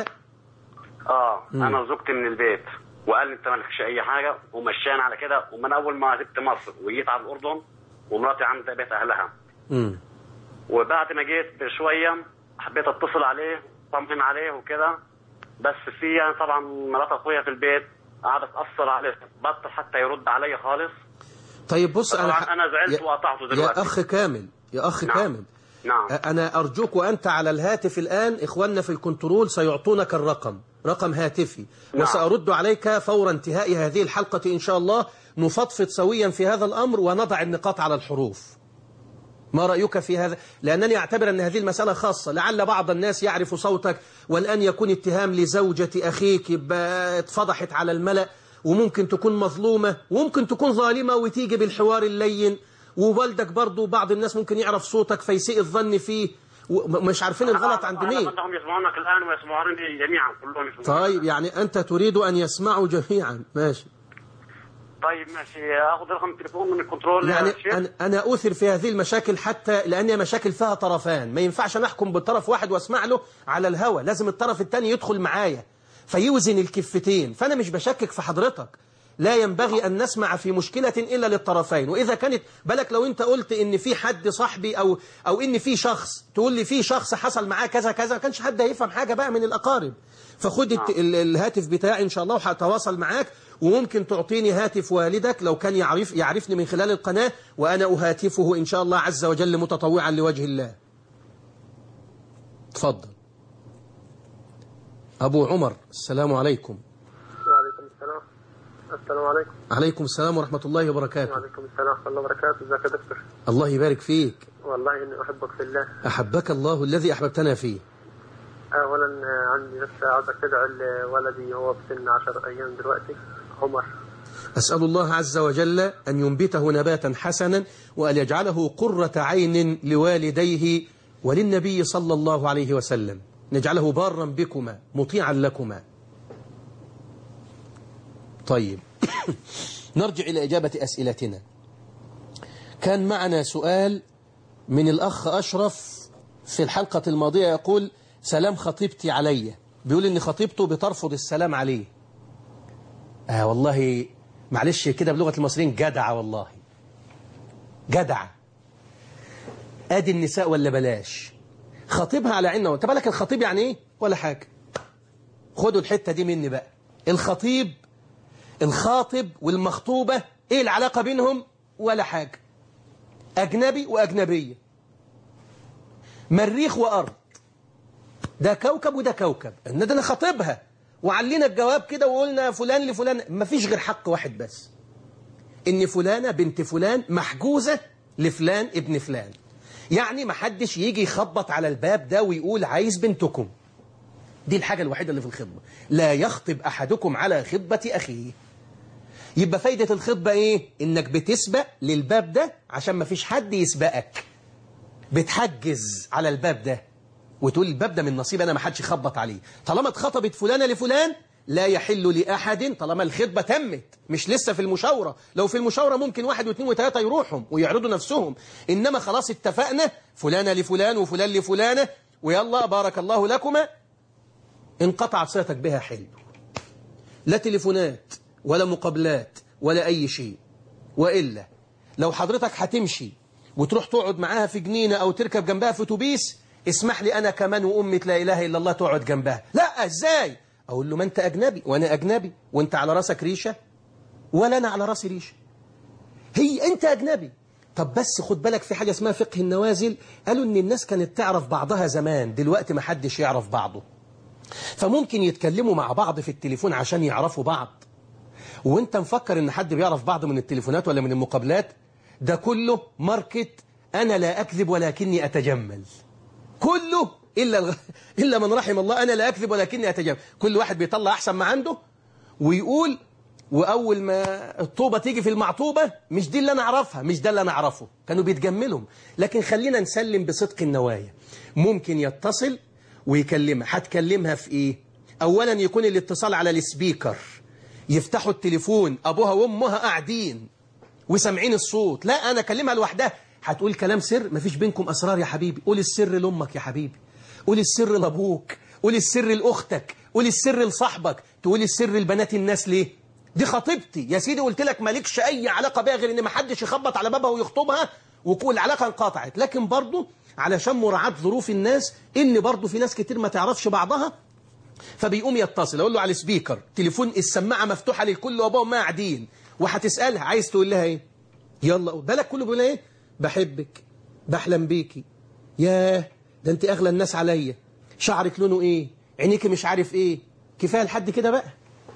اه مم. انا وزوجتي من البيت وقال لي انت مالكش اي حاجه ومشاني على كده ومن اول ما سبت مصر وجيت على الاردن ومراتي عند بيت اهلها مم. وبعد ما جيت بشويه حبيت اتصل عليه طمن عليه وكده بس في يعني طبعا مرات اخويا في البيت قعدت تاثر عليه بطل حتى يرد عليا خالص طيب بص أنا طبعا انا زعلت يا- وقطعته دلوقتي يا أخ كامل يا أخ نعم. كامل نعم أنا أرجوك وأنت على الهاتف الآن إخواننا في الكنترول سيعطونك الرقم رقم هاتفي نعم. وسأرد عليك فور انتهاء هذه الحلقة إن شاء الله نفضفض سويا في هذا الأمر ونضع النقاط على الحروف ما رأيك في هذا؟ لأنني أعتبر أن هذه المسألة خاصة لعل بعض الناس يعرف صوتك والآن يكون اتهام لزوجة أخيك يبقى اتفضحت على الملأ وممكن تكون مظلومة وممكن تكون ظالمة وتيجي بالحوار اللين ووالدك برضو بعض الناس ممكن يعرف صوتك فيسيء الظن فيه ومش عارفين الغلط عند مين انهم يسمعونك الان ويسمعونني جميعا كلهم يسمعونك طيب يعني أنت تريد أن يسمعوا جميعا ماشي طيب ماشي اخد رقم التليفون من الكنترول يا يعني شيخ أنا, أنا أثر في هذه المشاكل حتى لأن هي مشاكل فيها طرفان ما ينفعش نحكم بطرف واحد واسمع له على الهوى لازم الطرف الثاني يدخل معايا فيوزن الكفتين فأنا مش بشكك في حضرتك لا ينبغي أن نسمع في مشكلة إلا للطرفين وإذا كانت بالك لو أنت قلت إن في حد صاحبي أو أو إن في شخص تقول لي في شخص حصل معاه كذا كذا ما كانش حد هيفهم حاجة بقى من الأقارب فخد الت- ال- الهاتف بتاعي إن شاء الله وهتواصل معاك وممكن تعطيني هاتف والدك لو كان يعرف يعرفني من خلال القناة وأنا أهاتفه إن شاء الله عز وجل متطوعا لوجه الله تفضل أبو عمر السلام عليكم وعليكم السلام السلام عليكم عليكم السلام ورحمة الله وبركاته وعليكم السلام ورحمة الله وبركاته ازيك يا دكتور الله يبارك فيك والله اني احبك في الله أحبك الله الذي أحببتنا فيه اولا آه، عندي بس عاوزك تدعي لولدي هو في سن 10 ايام دلوقتي عمر أسأل الله عز وجل أن ينبته نباتا حسنا وأن يجعله قرة عين لوالديه وللنبي صلى الله عليه وسلم نجعله بارا بكما مطيعا لكما طيب نرجع إلى إجابة أسئلتنا كان معنا سؤال من الأخ أشرف في الحلقة الماضية يقول سلام خطيبتي علي بيقول إن خطيبته بترفض السلام عليه آه والله معلش كده بلغة المصريين جدعة والله جدعة ادي النساء ولا بلاش خطيبها على عيننا انت بالك الخطيب يعني ايه ولا حاجة خدوا الحتة دي مني بقى الخطيب الخاطب والمخطوبة ايه العلاقة بينهم ولا حاجة اجنبي واجنبية مريخ وارض ده كوكب وده كوكب ان ده انا خاطبها وعلينا الجواب كده وقلنا فلان لفلان مفيش غير حق واحد بس ان فلانة بنت فلان محجوزة لفلان ابن فلان يعني محدش يجي يخبط على الباب ده ويقول عايز بنتكم دي الحاجة الوحيدة اللي في الخطبة لا يخطب أحدكم على خطبة أخيه يبقى فايدة الخطبة إيه؟ إنك بتسبق للباب ده عشان مفيش حد يسبقك بتحجز على الباب ده وتقول الباب ده من نصيب أنا ما حدش يخبط عليه طالما اتخطبت فلانة لفلان لا يحل لأحد طالما الخطبة تمت مش لسه في المشاورة لو في المشاورة ممكن واحد واثنين وثلاثة يروحوا ويعرضوا نفسهم إنما خلاص اتفقنا فلانة لفلان وفلان لفلانة ويلا بارك الله لكما انقطعت صلتك بها حلو لا تليفونات ولا مقابلات ولا أي شيء وإلا لو حضرتك هتمشي وتروح تقعد معاها في جنينة أو تركب جنبها في اتوبيس اسمح لي أنا كمان وأمة لا إله إلا الله تقعد جنبها لا إزاي أقول له ما أنت أجنبي وأنا أجنبي وأنت على راسك ريشة ولا أنا على راسي ريشة هي أنت أجنبي طب بس خد بالك في حاجة اسمها فقه النوازل قالوا إن الناس كانت تعرف بعضها زمان دلوقتي ما حدش يعرف بعضه فممكن يتكلموا مع بعض في التليفون عشان يعرفوا بعض وانت مفكر ان حد بيعرف بعض من التليفونات ولا من المقابلات ده كله ماركت انا لا اكذب ولكني اتجمل كله الا الغ... الا من رحم الله انا لا اكذب ولكني اتجمل كل واحد بيطلع احسن ما عنده ويقول واول ما الطوبه تيجي في المعطوبه مش دي اللي انا اعرفها مش ده اللي انا اعرفه كانوا بيتجملهم لكن خلينا نسلم بصدق النوايا ممكن يتصل ويكلمها هتكلمها في ايه اولا يكون الاتصال على السبيكر يفتحوا التليفون ابوها وامها قاعدين وسامعين الصوت لا انا اكلمها لوحدها هتقول كلام سر مفيش بينكم اسرار يا حبيبي قول السر لامك يا حبيبي قول السر لابوك قول السر لاختك قول السر لصاحبك تقول السر لبنات الناس ليه دي خطيبتي يا سيدي قلت لك مالكش اي علاقه بيها غير ان ما حدش يخبط على بابها ويخطبها وكل العلاقه انقطعت لكن برضه علشان مراعاه ظروف الناس ان برضه في ناس كتير ما تعرفش بعضها فبيقوم يتصل اقول له على السبيكر تليفون السماعه مفتوحه للكل وابوهم ما قاعدين وهتسالها عايز تقول لها ايه يلا بالك كله بيقول ايه بحبك بحلم بيكي ياه ده انت اغلى الناس عليا شعرك لونه ايه عينيكي مش عارف ايه كفايه لحد كده بقى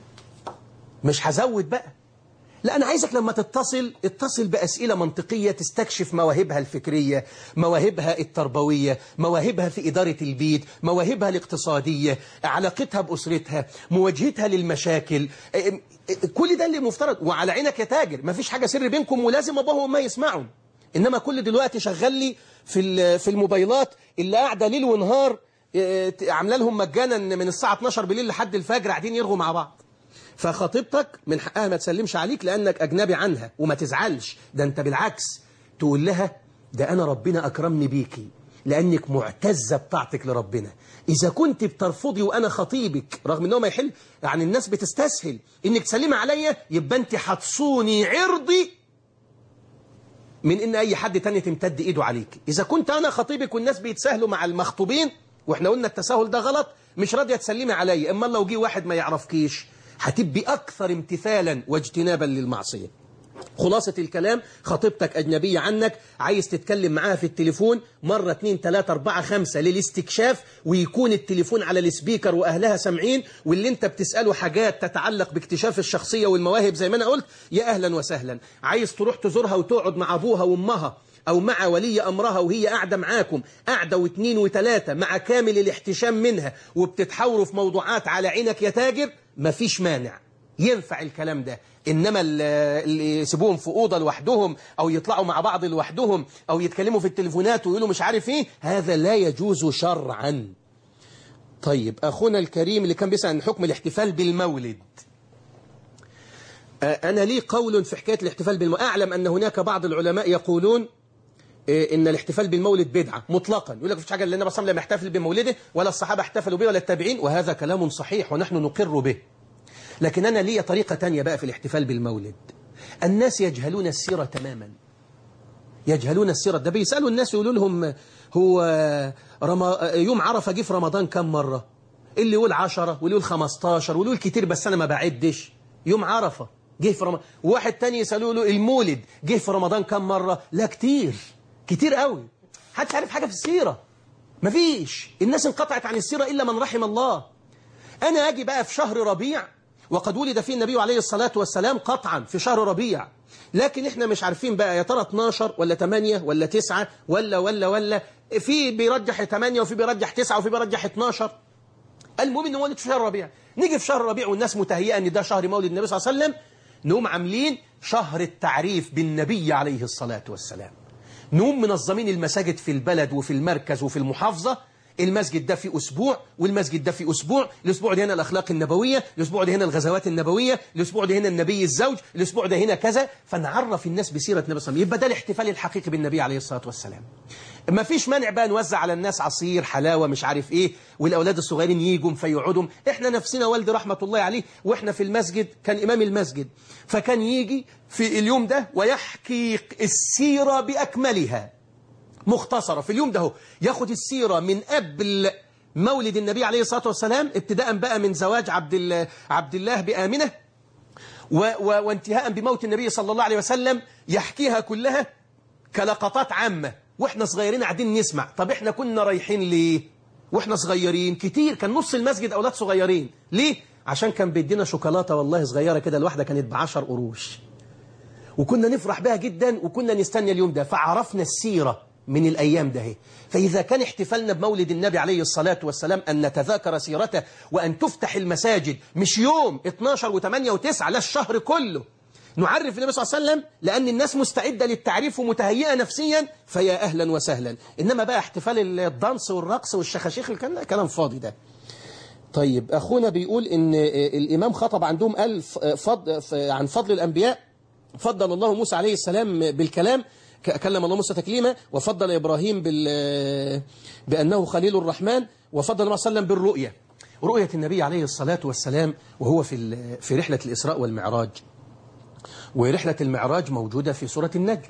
مش هزود بقى لا أنا عايزك لما تتصل اتصل بأسئلة منطقية تستكشف مواهبها الفكرية مواهبها التربوية مواهبها في إدارة البيت مواهبها الاقتصادية علاقتها بأسرتها مواجهتها للمشاكل كل ده اللي مفترض وعلى عينك يا تاجر ما فيش حاجة سر بينكم ولازم أبوه وما يسمعوا إنما كل دلوقتي شغال لي في في الموبايلات اللي قاعدة ليل ونهار عامله لهم مجانا من الساعة 12 بالليل لحد الفجر قاعدين يرغوا مع بعض فخطيبتك من حقها ما تسلمش عليك لأنك أجنبي عنها وما تزعلش ده أنت بالعكس تقول لها ده أنا ربنا أكرمني بيكي لأنك معتزة بطاعتك لربنا إذا كنت بترفضي وأنا خطيبك رغم أنه ما يحل يعني الناس بتستسهل إنك تسلمي عليا يبقى أنت هتصوني عرضي من إن أي حد تاني تمتد إيده عليك إذا كنت أنا خطيبك والناس بيتساهلوا مع المخطوبين وإحنا قلنا التساهل ده غلط مش راضية تسلمي عليا إما لو جه واحد ما يعرفكيش هتبقي أكثر امتثالا واجتنابا للمعصية خلاصة الكلام خطيبتك أجنبية عنك عايز تتكلم معاها في التليفون مرة اتنين تلاتة أربعة خمسة للاستكشاف ويكون التليفون على السبيكر وأهلها سامعين واللي انت بتسأله حاجات تتعلق باكتشاف الشخصية والمواهب زي ما أنا قلت يا أهلا وسهلا عايز تروح تزورها وتقعد مع أبوها وأمها أو مع ولي أمرها وهي قاعدة معاكم قاعدة واثنين وثلاثة مع كامل الاحتشام منها وبتتحاوروا في موضوعات على عينك يا تاجر مفيش مانع ينفع الكلام ده إنما اللي يسيبوهم في أوضة لوحدهم أو يطلعوا مع بعض لوحدهم أو يتكلموا في التليفونات ويقولوا مش عارف إيه هذا لا يجوز شرعا طيب أخونا الكريم اللي كان بيسأل عن حكم الاحتفال بالمولد أنا لي قول في حكاية الاحتفال بالمولد أعلم أن هناك بعض العلماء يقولون ان الاحتفال بالمولد بدعة مطلقا يقول لك مفيش حاجة اللي النبي صلى الله عليه وسلم يحتفل بمولده ولا الصحابة احتفلوا به ولا التابعين وهذا كلام صحيح ونحن نقر به لكن أنا لي طريقة تانية بقى في الاحتفال بالمولد الناس يجهلون السيرة تماما يجهلون السيرة ده بيسألوا الناس يقولوا لهم هو رم... يوم عرفة جه في رمضان كم مرة اللي يقول عشرة واللي يقول خمستاشر واللي يقول كتير بس أنا ما بعدش يوم عرفة جه في رمضان وواحد تاني يسألوا له المولد جه في رمضان كم مرة لا كتير كتير قوي حدش عارف حاجة في السيرة مفيش الناس انقطعت عن السيرة إلا من رحم الله أنا أجي بقى في شهر ربيع وقد ولد فيه النبي عليه الصلاة والسلام قطعا في شهر ربيع لكن احنا مش عارفين بقى يا ترى 12 ولا 8 ولا 9 ولا ولا ولا في بيرجح 8 وفي بيرجح 9 وفي بيرجح 12 المهم انه ولد في شهر ربيع نيجي في شهر ربيع والناس متهيئه ان ده شهر مولد النبي صلى الله عليه وسلم نقوم عاملين شهر التعريف بالنبي عليه الصلاة والسلام نقوم منظمين المساجد في البلد وفي المركز وفي المحافظة المسجد ده في أسبوع والمسجد ده في أسبوع الأسبوع ده هنا الأخلاق النبوية الأسبوع ده هنا الغزوات النبوية الأسبوع ده هنا النبي الزوج الأسبوع ده هنا كذا فنعرف الناس بسيرة النبي صلى الله عليه وسلم يبقى ده الاحتفال الحقيقي بالنبي عليه الصلاة والسلام ما فيش مانع بقى نوزع على الناس عصير حلاوة مش عارف ايه والأولاد الصغيرين يجوا فيقعدوا احنا نفسنا والدي رحمة الله عليه واحنا في المسجد كان إمام المسجد فكان يجي في اليوم ده ويحكي السيرة بأكملها مختصرة في اليوم ده هو ياخد السيرة من قبل مولد النبي عليه الصلاة والسلام ابتداء بقى من زواج عبد الله, عبد الله بآمنة و و وانتهاء بموت النبي صلى الله عليه وسلم يحكيها كلها كلقطات عامة واحنا صغيرين قاعدين نسمع طب احنا كنا رايحين ليه واحنا صغيرين كتير كان نص المسجد أولاد صغيرين ليه عشان كان بيدينا شوكولاتة والله صغيرة كده الواحدة كانت بعشر قروش وكنا نفرح بها جدا وكنا نستنى اليوم ده فعرفنا السيرة من الأيام ده فإذا كان احتفالنا بمولد النبي عليه الصلاة والسلام أن نتذاكر سيرته وأن تفتح المساجد مش يوم 12 و8 و9 لا الشهر كله نعرف النبي صلى الله عليه وسلم لأن الناس مستعدة للتعريف ومتهيئة نفسيا فيا أهلا وسهلا إنما بقى احتفال الدانس والرقص والشخاشيخ كان كلام فاضي ده طيب أخونا بيقول إن الإمام خطب عندهم قال فض عن فضل الأنبياء فضل الله موسى عليه السلام بالكلام كلم الله موسى تكليما وفضل إبراهيم بال بأنه خليل الرحمن وفضل الله صلى الله عليه وسلم بالرؤية رؤية النبي عليه الصلاة والسلام وهو في في رحلة الإسراء والمعراج ورحلة المعراج موجودة في سورة النجم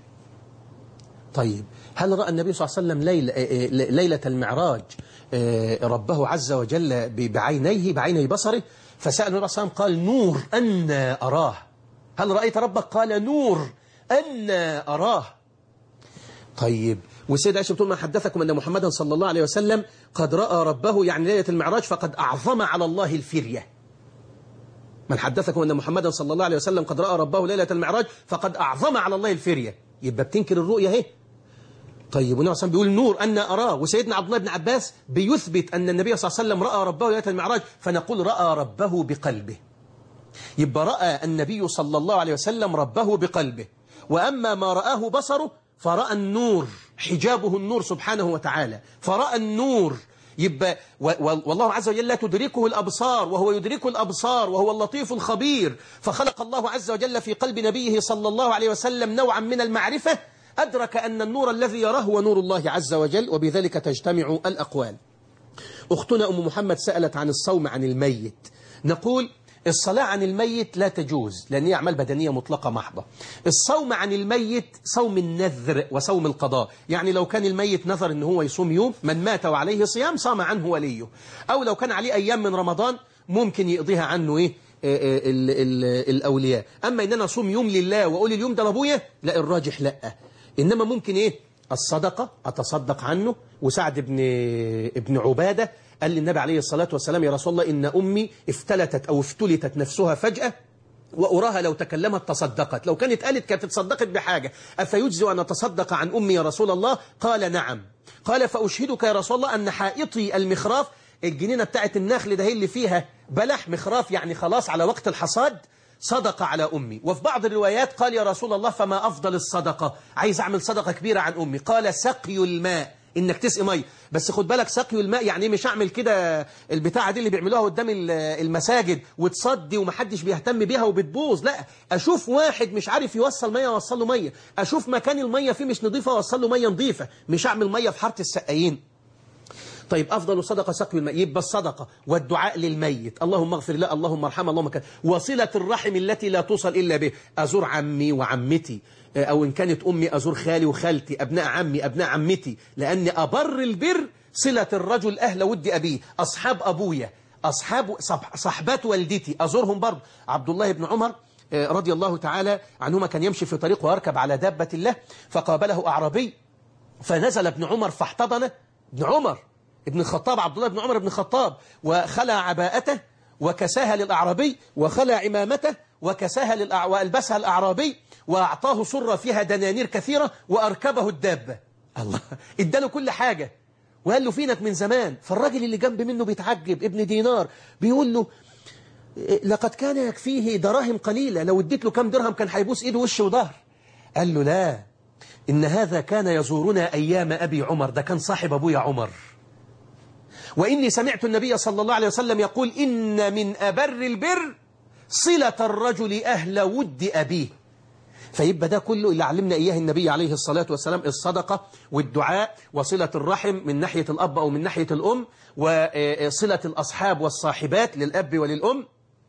طيب هل رأى النبي صلى الله عليه وسلم ليلة, ليلة المعراج ربه عز وجل بعينيه بعيني بصره فسأل النبي صلى الله عليه وسلم قال نور أن أراه هل رأيت ربك قال نور أن أراه طيب والسيدة عائشة بتقول ما حدثكم أن محمدا صلى الله عليه وسلم قد رأى ربه يعني ليلة المعراج فقد أعظم على الله الفرية من حدثكم أن محمدا صلى الله عليه وسلم قد رأى ربه ليلة المعراج فقد أعظم على الله الفرية يبقى بتنكر الرؤية اهي طيب والنبي صلى بيقول نور أن أراه وسيدنا عبد الله بن عباس بيثبت أن النبي صلى الله عليه وسلم رأى ربه ليلة المعراج فنقول رأى ربه بقلبه يبقى رأى النبي صلى الله عليه وسلم ربه بقلبه وأما ما رآه بصره فرأى النور حجابه النور سبحانه وتعالى فرأى النور يبقى و- و- والله عز وجل لا تدركه الأبصار وهو يدرك الأبصار وهو اللطيف الخبير فخلق الله عز وجل في قلب نبيه صلى الله عليه وسلم نوعا من المعرفة أدرك أن النور الذي يراه هو نور الله عز وجل وبذلك تجتمع الأقوال أختنا أم محمد سألت عن الصوم عن الميت نقول الصلاة عن الميت لا تجوز لأن هي أعمال بدنية مطلقة محضة الصوم عن الميت صوم النذر وصوم القضاء يعني لو كان الميت نذر أنه هو يصوم يوم من مات وعليه صيام صام عنه وليه أو لو كان عليه أيام من رمضان ممكن يقضيها عنه إيه آه، آه، ال- ال- الأولياء أما إن أنا أصوم يوم لله وأقول اليوم ده لأبويا لا الراجح لا إنما ممكن إيه الصدقة أتصدق عنه وسعد بن ابن عبادة قال للنبي عليه الصلاة والسلام يا رسول الله إن أمي افتلتت أو افتلتت نفسها فجأة وأراها لو تكلمت تصدقت لو كانت قالت كانت تصدقت بحاجة أفيجزي أن أتصدق عن أمي يا رسول الله قال نعم قال فأشهدك يا رسول الله أن حائطي المخراف الجنينة بتاعت النخل ده هي اللي فيها بلح مخراف يعني خلاص على وقت الحصاد صدقة على أمي وفي بعض الروايات قال يا رسول الله فما أفضل الصدقة عايز أعمل صدقة كبيرة عن أمي قال سقي الماء انك تسقي ميه بس خد بالك سقي الماء يعني إيه مش اعمل كده البتاعه دي اللي بيعملوها قدام ال- المساجد وتصدي ومحدش بيهتم بيها وبتبوظ لا اشوف واحد مش عارف يوصل ميه اوصل له ميه اشوف مكان الميه فيه مش نظيفه اوصل له ميه نظيفه مش اعمل ميه في حاره السقايين طيب أفضل صدقة سقي الماء يبقى الصدقة والدعاء للميت اللهم اغفر له اللهم ارحمه اللهم كان وصلة الرحم التي لا توصل إلا به أزور عمي وعمتي أو إن كانت أمي أزور خالي وخالتي أبناء عمي أبناء عمتي لأن أبر البر صلة الرجل أهل ود أبيه أصحاب أبويا أصحاب صح- صحبات والدتي أزورهم برضه عبد الله بن عمر آه، رضي الله تعالى عنهما كان يمشي في طريق ويركب على دابة الله فقابله أعرابي فنزل ابن عمر فاحتضنه ابن عمر ابن الخطاب عبد الله بن عمر بن الخطاب وخلع عباءته وكساها للأعرابي وخلع عمامته وكساها للأع... وألبسها الأعرابي وأعطاه صرة فيها دنانير كثيرة وأركبه الدابة الله اداله كل حاجة وقال له فينك من زمان فالراجل اللي جنب منه بيتعجب ابن دينار بيقول له لقد كان يكفيه دراهم قليلة لو اديت له كم درهم كان هيبوس ايده وش وظهر قال له لا إن هذا كان يزورنا أيام أبي عمر ده كان صاحب أبويا عمر وإني سمعت النبي صلى الله عليه وسلم يقول إن من أبر البر صلة الرجل أهل ود أبيه فيبقى ده كله اللي علمنا إياه النبي عليه الصلاة والسلام الصدقة والدعاء وصلة الرحم من ناحية الأب أو من ناحية الأم وصلة الأصحاب والصاحبات للأب وللأم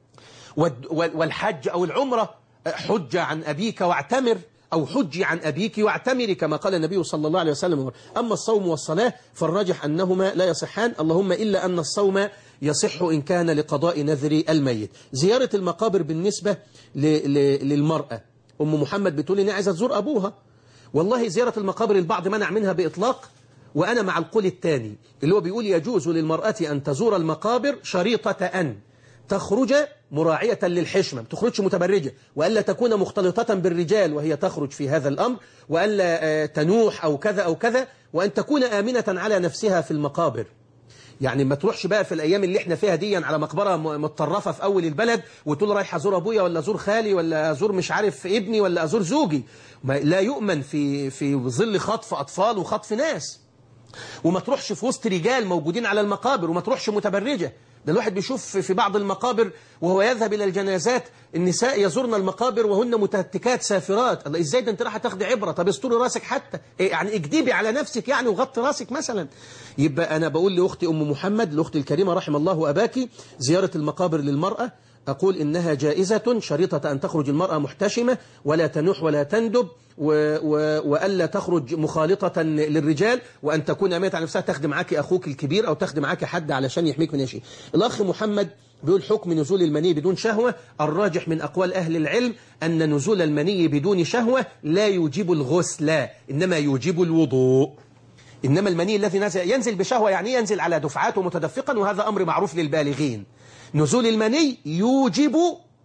والد- وال- والحج أو العمرة حج عن أبيك واعتمر أو حج عن أبيك واعتمري كما قال النبي صلى الله عليه وسلم أما الصوم والصلاة فالراجح أنهما لا يصحان اللهم إلا أن الصوم يصح إن كان لقضاء نذر الميت زيارة المقابر بالنسبة ل- ل- للمرأة أم محمد بتقول إنها عايزة تزور أبوها والله زيارة المقابر البعض منع منها بإطلاق وأنا مع القول الثاني اللي هو بيقول يجوز للمرأة أن تزور المقابر شريطة أن تخرج مراعية للحشمة ما تخرجش متبرجة وألا تكون مختلطة بالرجال وهي تخرج في هذا الأمر وألا آه، تنوح أو كذا أو كذا وأن تكون آمنة على نفسها في المقابر يعني ما تروحش بقى في الأيام اللي احنا فيها دي على مقبرة م- متطرفة في أول البلد وتقول رايح أزور أبويا ولا أزور خالي ولا أزور مش عارف ابني ولا أزور زوجي ما لا يؤمن في في ظل خطف أطفال وخطف ناس وما تروحش في وسط رجال موجودين على المقابر وما تروحش متبرجة ده الواحد بيشوف في بعض المقابر وهو يذهب إلى الجنازات النساء يزورن المقابر وهن متهتكات سافرات الله إزاي ده أنت راح تاخدي عبرة طب استوري راسك حتى إيه يعني اكدبي على نفسك يعني وغطي راسك مثلا يبقى أنا بقول لأختي أم محمد لأختي الكريمة رحم الله أباك زيارة المقابر للمرأة أقول إنها جائزة شريطة أن تخرج المرأة محتشمة ولا تنوح ولا تندب و و وألا تخرج مخالطة للرجال وأن تكون أمينة على نفسها تخدم معاك أخوك الكبير أو تخدم معاك حد علشان يحميك من شيء الأخ محمد بيقول حكم نزول المني بدون شهوة الراجح من أقوال أهل العلم أن نزول المني بدون شهوة لا يوجب الغسل إنما يوجب الوضوء إنما المني الذي نزل ينزل بشهوة يعني ينزل على دفعات متدفقا وهذا أمر معروف للبالغين نزول المني يوجب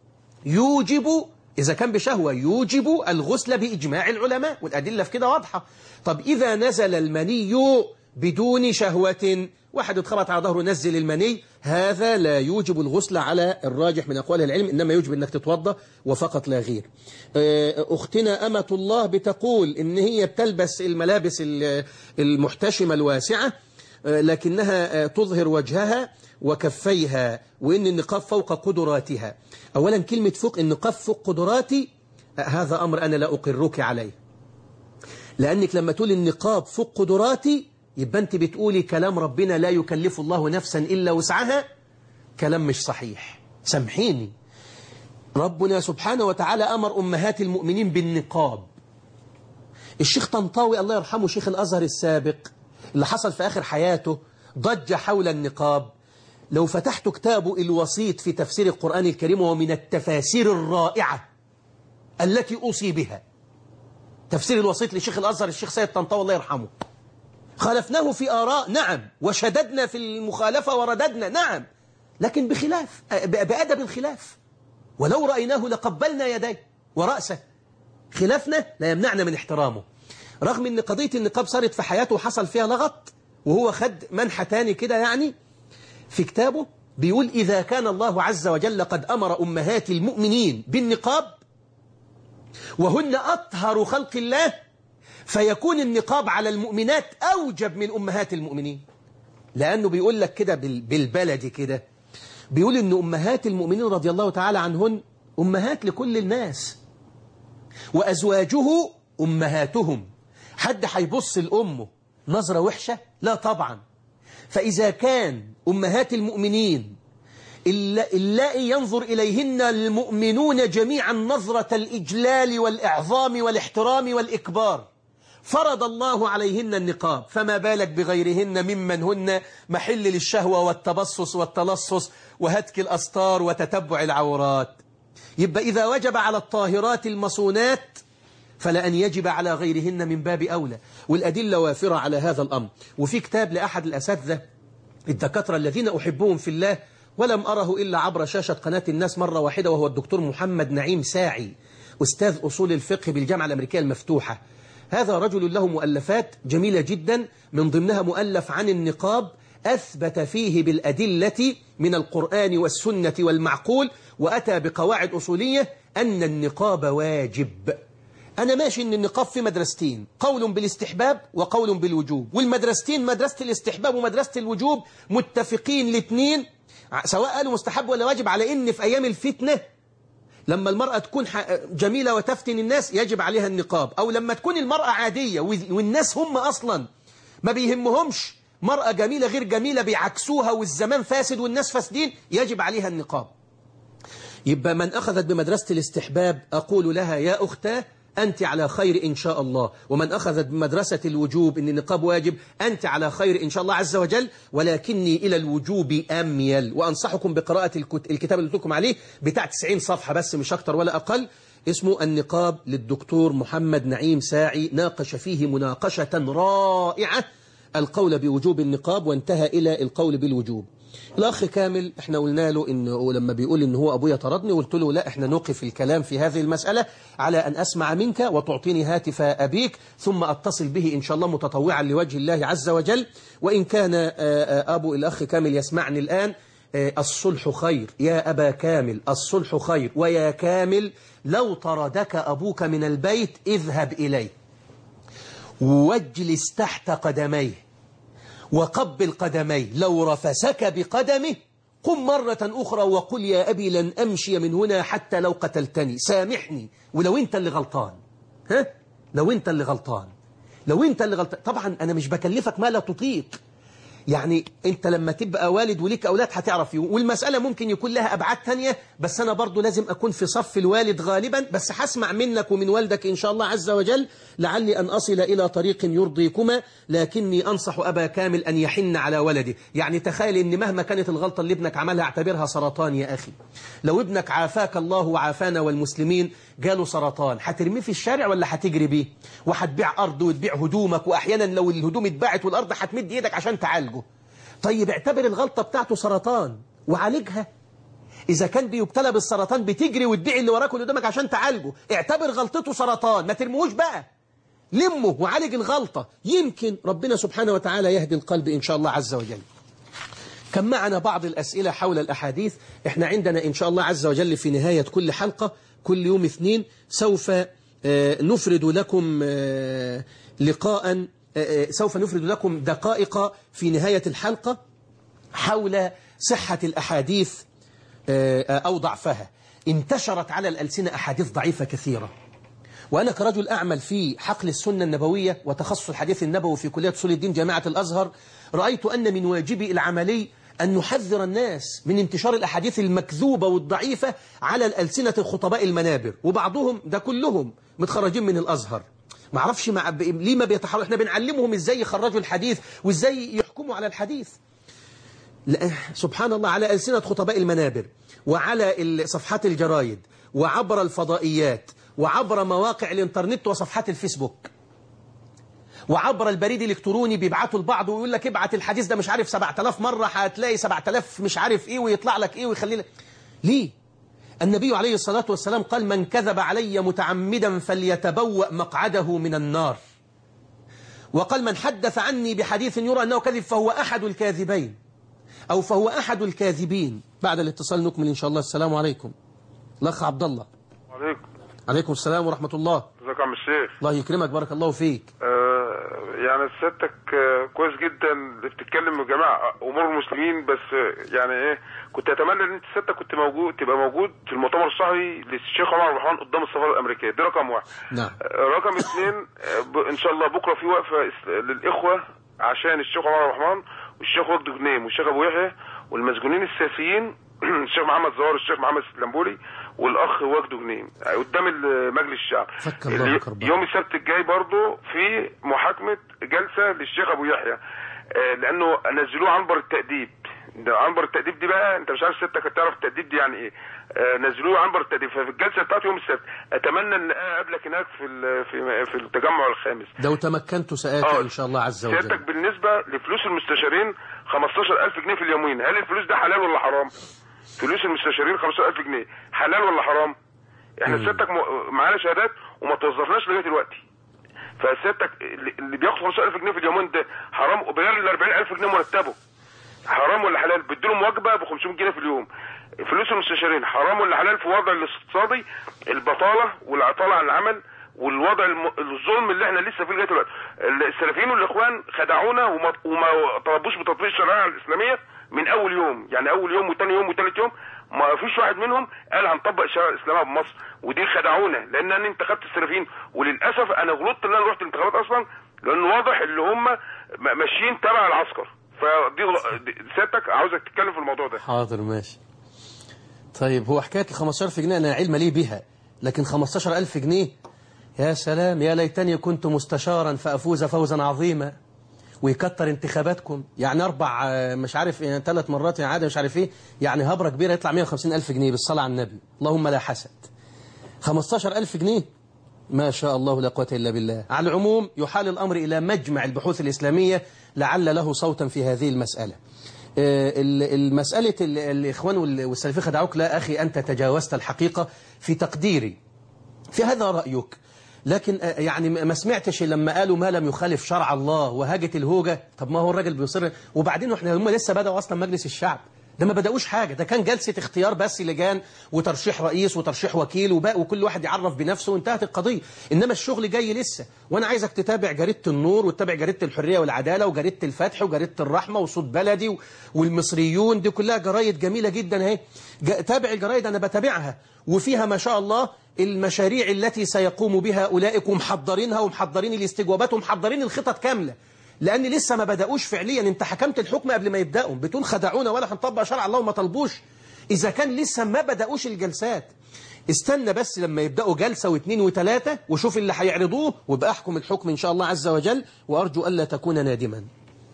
يوجب إذا كان بشهوة يوجب الغسل بإجماع العلماء والأدلة في كده واضحة طب إذا نزل المني بدون شهوة واحد اتخبط على ظهره نزل المني هذا لا يوجب الغسل على الراجح من أقوال العلم إنما يوجب أنك تتوضى وفقط لا غير آه، أختنا أمة الله بتقول إن هي بتلبس الملابس ال- المحتشمة الواسعة آه، لكنها آه، تظهر وجهها وكفيها وإن النقاب فوق قدراتها أولا كلمة فوق النقاب فوق قدراتي آه، هذا أمر أنا لا أقرك عليه لأنك لما تقول النقاب فوق قدراتي يبقى أنت بتقولي كلام ربنا لا يكلف الله نفسا إلا وسعها كلام مش صحيح سامحيني ربنا سبحانه وتعالى أمر أمهات المؤمنين بالنقاب الشيخ طنطاوي الله يرحمه شيخ الأزهر السابق اللي حصل في آخر حياته ضج حول النقاب لو فتحت كتابه الوسيط في تفسير القرآن الكريم وهو من التفاسير الرائعة التي أوصي بها تفسير الوسيط لشيخ الأزهر الشيخ سيد طنطاوي الله يرحمه خالفناه في آراء نعم وشددنا في المخالفة ورددنا نعم لكن بخلاف بأدب الخلاف ولو رأيناه لقبلنا يديه ورأسه خلافنا لا يمنعنا من احترامه رغم ان قضية النقاب صارت في حياته وحصل فيها لغط وهو خد منحة تاني كده يعني في كتابه بيقول إذا كان الله عز وجل قد أمر أمهات المؤمنين بالنقاب وهن أطهر خلق الله فيكون النقاب على المؤمنات أوجب من أمهات المؤمنين لأنه بيقول لك كده بال- بالبلدي كده بيقول إن أمهات المؤمنين رضي الله تعالى عنهن أمهات لكل الناس وأزواجه أمهاتهم حد هيبص لأمه نظرة وحشة؟ لا طبعا فإذا كان أمهات المؤمنين إلا- اللائي ينظر إليهن المؤمنون جميعا نظرة الإجلال والإعظام والاحترام والإكبار فرض الله عليهن النقاب فما بالك بغيرهن ممن هن محل للشهوة والتبصص والتلصص وهتك الأستار وتتبع العورات يبقى إذا وجب على الطاهرات المصونات فلأن يجب على غيرهن من باب أولى والأدلة وافرة على هذا الأمر وفي كتاب لأحد الأساتذة الدكاترة الذين أحبهم في الله ولم أره إلا عبر شاشة قناة الناس مرة واحدة وهو الدكتور محمد نعيم ساعي أستاذ أصول الفقه بالجامعة الأمريكية المفتوحة هذا رجل له مؤلفات جميلة جدا من ضمنها مؤلف عن النقاب أثبت فيه بالأدلة من القرآن والسنة والمعقول وأتى بقواعد أصولية أن النقاب واجب أنا ماشي أن النقاب في مدرستين قول بالاستحباب وقول بالوجوب والمدرستين مدرسة الاستحباب ومدرسة الوجوب متفقين الاثنين سواء قالوا مستحب ولا واجب على أن في أيام الفتنة لما المرأة تكون ح- جميلة وتفتن الناس يجب عليها النقاب أو لما تكون المرأة عادية وال- والناس هم أصلا ما بيهمهمش مرأة جميلة غير جميلة بيعكسوها والزمان فاسد والناس فاسدين يجب عليها النقاب يبقى من أخذت بمدرسة الاستحباب أقول لها يا أختاه أنت على خير إن شاء الله ومن أخذت بمدرسة الوجوب إن النقاب واجب أنت على خير إن شاء الله عز وجل ولكني إلى الوجوب أميل وأنصحكم بقراءة الكت- الكتاب اللي قلت لكم عليه بتاع 90 صفحة بس مش أكتر ولا أقل اسمه النقاب للدكتور محمد نعيم ساعي ناقش فيه مناقشة رائعة القول بوجوب النقاب وانتهى إلى القول بالوجوب الأخ كامل احنا قلنا له إنه لما بيقول إن هو أبويا طردني قلت له لا احنا نوقف الكلام في هذه المسألة على أن أسمع منك وتعطيني هاتف أبيك ثم أتصل به إن شاء الله متطوعا لوجه الله عز وجل وإن كان آه، آه، أبو الأخ كامل يسمعني الآن آه، الصلح خير يا أبا كامل الصلح خير ويا كامل لو طردك أبوك من البيت اذهب إليه واجلس تحت قدميه وقبل قدميه لو رفسك بقدمه قم مرة أخرى وقل يا أبي لن أمشي من هنا حتى لو قتلتني سامحني ولو أنت اللي غلطان ها؟ لو أنت اللي غلطان لو أنت اللي غلطان طبعا أنا مش بكلفك ما لا تطيق يعني انت لما تبقى والد وليك اولاد هتعرف يوم والمسألة ممكن يكون لها ابعاد تانية بس انا برضو لازم اكون في صف الوالد غالبا بس هسمع منك ومن والدك ان شاء الله عز وجل لعلي ان اصل الى طريق يرضيكما لكني انصح ابا كامل ان يحن على ولده يعني تخيل ان مهما كانت الغلطة اللي ابنك عملها اعتبرها سرطان يا اخي لو ابنك عافاك الله وعافانا والمسلمين جاله سرطان هترميه في الشارع ولا هتجري بيه وهتبيع ارض وتبيع هدومك واحيانا لو الهدوم اتباعت والارض هتمد ايدك عشان تعالجه طيب اعتبر الغلطة بتاعته سرطان وعالجها إذا كان بيبتلى بالسرطان بتجري وتبيع اللي وراك واللي قدامك عشان تعالجه اعتبر غلطته سرطان ما ترموهوش بقى لمه وعالج الغلطة يمكن ربنا سبحانه وتعالى يهدي القلب إن شاء الله عز وجل كان معنا بعض الأسئلة حول الأحاديث احنا عندنا إن شاء الله عز وجل في نهاية كل حلقة كل يوم اثنين سوف آه، نفرد لكم آه، لقاء آه، آه، سوف نفرد لكم دقائق في نهاية الحلقة حول صحة الأحاديث آه، آه، أو ضعفها انتشرت على الألسنة أحاديث ضعيفة كثيرة وأنا كرجل أعمل في حقل السنة النبوية وتخصص الحديث النبوي في كلية أصول الدين جامعة الأزهر رأيت أن من واجبي العملي أن نحذر الناس من انتشار الأحاديث المكذوبة والضعيفة على الألسنة الخطباء المنابر وبعضهم ده كلهم متخرجين من الأزهر ما اعرفش مع ب... ليه ما بيتحروا احنا بنعلمهم ازاي يخرجوا الحديث وازاي يحكموا على الحديث لا سبحان الله على ألسنة خطباء المنابر وعلى ال- صفحات الجرايد وعبر الفضائيات وعبر مواقع الانترنت وصفحات الفيسبوك وعبر البريد الالكتروني بيبعتوا لبعض ويقول لك ابعت الحديث ده مش عارف 7000 مرة هتلاقي 7000 مش عارف ايه ويطلع لك ايه ويخلي لك ليه النبي عليه الصلاة والسلام قال من كذب علي متعمدا فليتبوأ مقعده من النار وقال من حدث عني بحديث يرى أنه كذب فهو أحد الكاذبين أو فهو أحد الكاذبين بعد الاتصال نكمل إن شاء الله السلام عليكم الأخ عبد الله عليكم عليكم السلام ورحمة الله ازيك يا عم الشيخ الله يكرمك بارك الله فيك آه يعني سيادتك آه كويس جدا اللي بتتكلم جماعة امور المسلمين بس آه يعني ايه كنت اتمنى ان انت سيادتك كنت موجود تبقى موجود في المؤتمر الصحفي للشيخ عمر عبد الرحمن قدام السفاره الامريكيه دي رقم واحد نعم آه رقم اثنين آه ب- ان شاء الله بكره في وقفه اس- للاخوه عشان الشيخ عمر عبد الرحمن والشيخ وجد جنيم والشيخ ابو يحيى والمسجونين السياسيين الشيخ محمد زوار الشيخ محمد سلمبولي والاخ وجد جنيم قدام ال- مجلس الشعب فك الله اللي- كربك. يوم السبت الجاي برضو في محاكمة جلسة للشيخ أبو يحيى آه، لأنه نزلوه عنبر التأديب ده عنبر التأديب دي بقى أنت مش عارف ستك هتعرف التأديب دي يعني إيه آه، نزلوه عنبر التأديب ففي الجلسة بتاعته يوم السبت أتمنى أن أقابلك هناك في ال- في في التجمع الخامس لو تمكنت سآتي إن شاء الله عز سيادتك وجل بالنسبة لفلوس المستشارين 15000 جنيه في اليومين هل الفلوس ده حلال ولا حرام؟ فلوس المستشارين 15000 جنيه حلال ولا حرام؟ احنا سيادتك م- معانا شهادات وما توظفناش لغايه دلوقتي فسيادتك اللي اللي بياخد 15000 جنيه في اليومين ده حرام وبيغير ال 40000 جنيه مرتبه حرام ولا حلال بيديلهم وجبه ب 500 جنيه في اليوم فلوس المستشارين حرام ولا حلال في وضع الاقتصادي البطاله والعطاله عن العمل والوضع الم... الظلم اللي احنا لسه فيه لغايه دلوقتي السلفيين والاخوان خدعونا وما, وما طلبوش بتطبيق الشريعه الاسلاميه من اول يوم يعني اول يوم وثاني يوم وثالث يوم ما فيش واحد منهم قال هنطبق الشريعه الاسلاميه بمصر ودي خدعونا لان انا انتخبت السلفيين وللاسف انا غلطت ان انا رحت الانتخابات اصلا لان واضح اللي هم م- ماشيين تبع العسكر فدي غل- دي- سيادتك عاوزك تتكلم في الموضوع ده حاضر ماشي طيب هو حكاية ال 15000 جنيه أنا علم لي بها لكن 15000 جنيه يا سلام يا ليتني كنت مستشارا فأفوز فوزا عظيما ويكتر انتخاباتكم يعني أربع آه، مش عارف يعني ثلاث مرات يعني عادة مش عارف إيه يعني هبرة كبيرة يطلع 150 ألف جنيه بالصلاة على النبي اللهم لا حسد 15000 جنيه ما شاء الله لا قوة إلا بالله على العموم يحال الأمر إلى مجمع البحوث الإسلامية لعل له صوتا في هذه المسألة آه، ال- المسألة ال- الإخوان وال- والسلفية خدعوك لا أخي أنت تجاوزت الحقيقة في تقديري في هذا رأيك لكن آه، يعني ما ما سمعتش لما قالوا ما لم يخالف شرع الله وهاجت الهوجة طب ما هو الراجل بيصر وبعدين احنا هم لسه بدأوا أصلا مجلس الشعب ده ما بدأوش حاجة ده كان جلسة اختيار بس لجان وترشيح رئيس وترشيح وكيل وباء وكل واحد يعرف بنفسه وانتهت القضية إنما الشغل جاي لسه وأنا عايزك تتابع جريدة النور وتتابع جريدة الحرية والعدالة وجريدة الفتح وجريدة الرحمة وصوت بلدي و- والمصريون دي كلها جرايد جميلة جدا اهي جا- تابع الجرايد أنا بتابعها وفيها ما شاء الله المشاريع التي سيقوم بها أولئك ومحضرينها ومحضرين الاستجوابات ومحضرين الخطط كاملة لأن لسه ما بدأوش فعليا انت حكمت الحكم قبل ما يبدأوا بتقول خدعونا ولا هنطبق شرع الله وما طلبوش إذا كان لسه ما بدأوش الجلسات استنى بس لما يبدأوا جلسة واثنين وثلاثة وشوف اللي هيعرضوه وبقى أحكم الحكم إن شاء الله عز وجل وأرجو ألا تكون نادما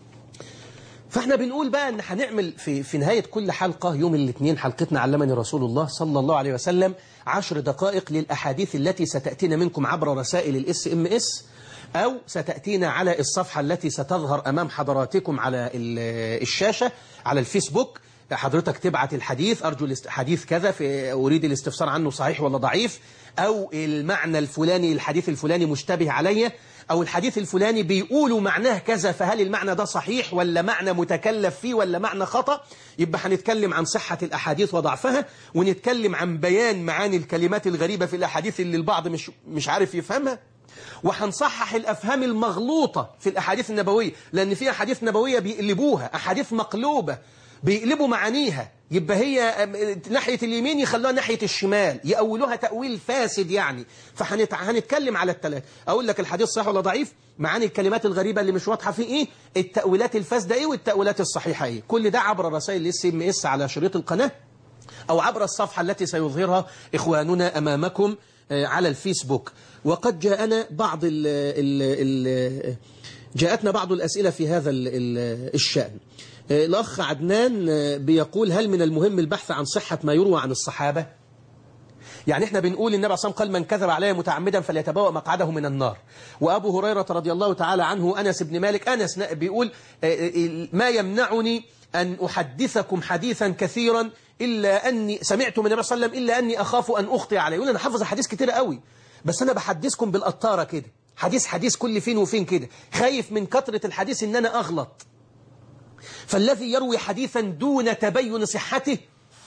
فاحنا بنقول بقى ان هنعمل في في نهايه كل حلقه يوم الاثنين حلقتنا علمني رسول الله صلى الله عليه وسلم عشر دقائق للاحاديث التي ستاتينا منكم عبر رسائل الاس ام اس او ستاتينا على الصفحه التي ستظهر امام حضراتكم على ال- الشاشه على الفيسبوك حضرتك تبعت الحديث أرجو الاست- حديث كذا في أريد الاستفسار عنه صحيح ولا ضعيف أو المعنى الفلاني الحديث الفلاني مشتبه علي أو الحديث الفلاني بيقولوا معناه كذا فهل المعنى ده صحيح ولا معنى متكلف فيه ولا معنى خطأ يبقى هنتكلم عن صحة الأحاديث وضعفها ونتكلم عن بيان معاني الكلمات الغريبة في الأحاديث اللي البعض مش, مش عارف يفهمها وهنصحح الأفهام المغلوطة في الأحاديث النبوية لأن في أحاديث نبوية بيقلبوها أحاديث مقلوبة بيقلبوا معانيها يبقى هي ناحية اليمين يخلوها ناحية الشمال يأولوها تأويل فاسد يعني فهنتكلم على الثلاث أقول لك الحديث صحيح ولا ضعيف معاني الكلمات الغريبة اللي مش واضحة فيه إيه التأويلات الفاسدة إيه والتأويلات الصحيحة إيه كل ده عبر رسائل الاس ام اس على شريط القناة أو عبر الصفحة التي سيظهرها إخواننا أمامكم على الفيسبوك وقد جاءنا بعض ال ال ال جاءتنا بعض الأسئلة في هذا ال ال الشأن الأخ عدنان بيقول هل من المهم البحث عن صحة ما يروى عن الصحابة يعني احنا بنقول النبي صلى الله عليه وسلم قال من كذب علي متعمدا فليتبوأ مقعده من النار وأبو هريرة رضي الله تعالى عنه أنس بن مالك أنس بيقول ما يمنعني أن أحدثكم حديثا كثيرا إلا أني سمعت من النبي صلى الله عليه وسلم إلا أني أخاف أن أخطئ عليه يقول أنا حافظ حديث كتير قوي بس أنا بحدثكم بالقطارة كده حديث حديث كل فين وفين كده خايف من كثرة الحديث إن أنا أغلط فالذي يروي حديثا دون تبين صحته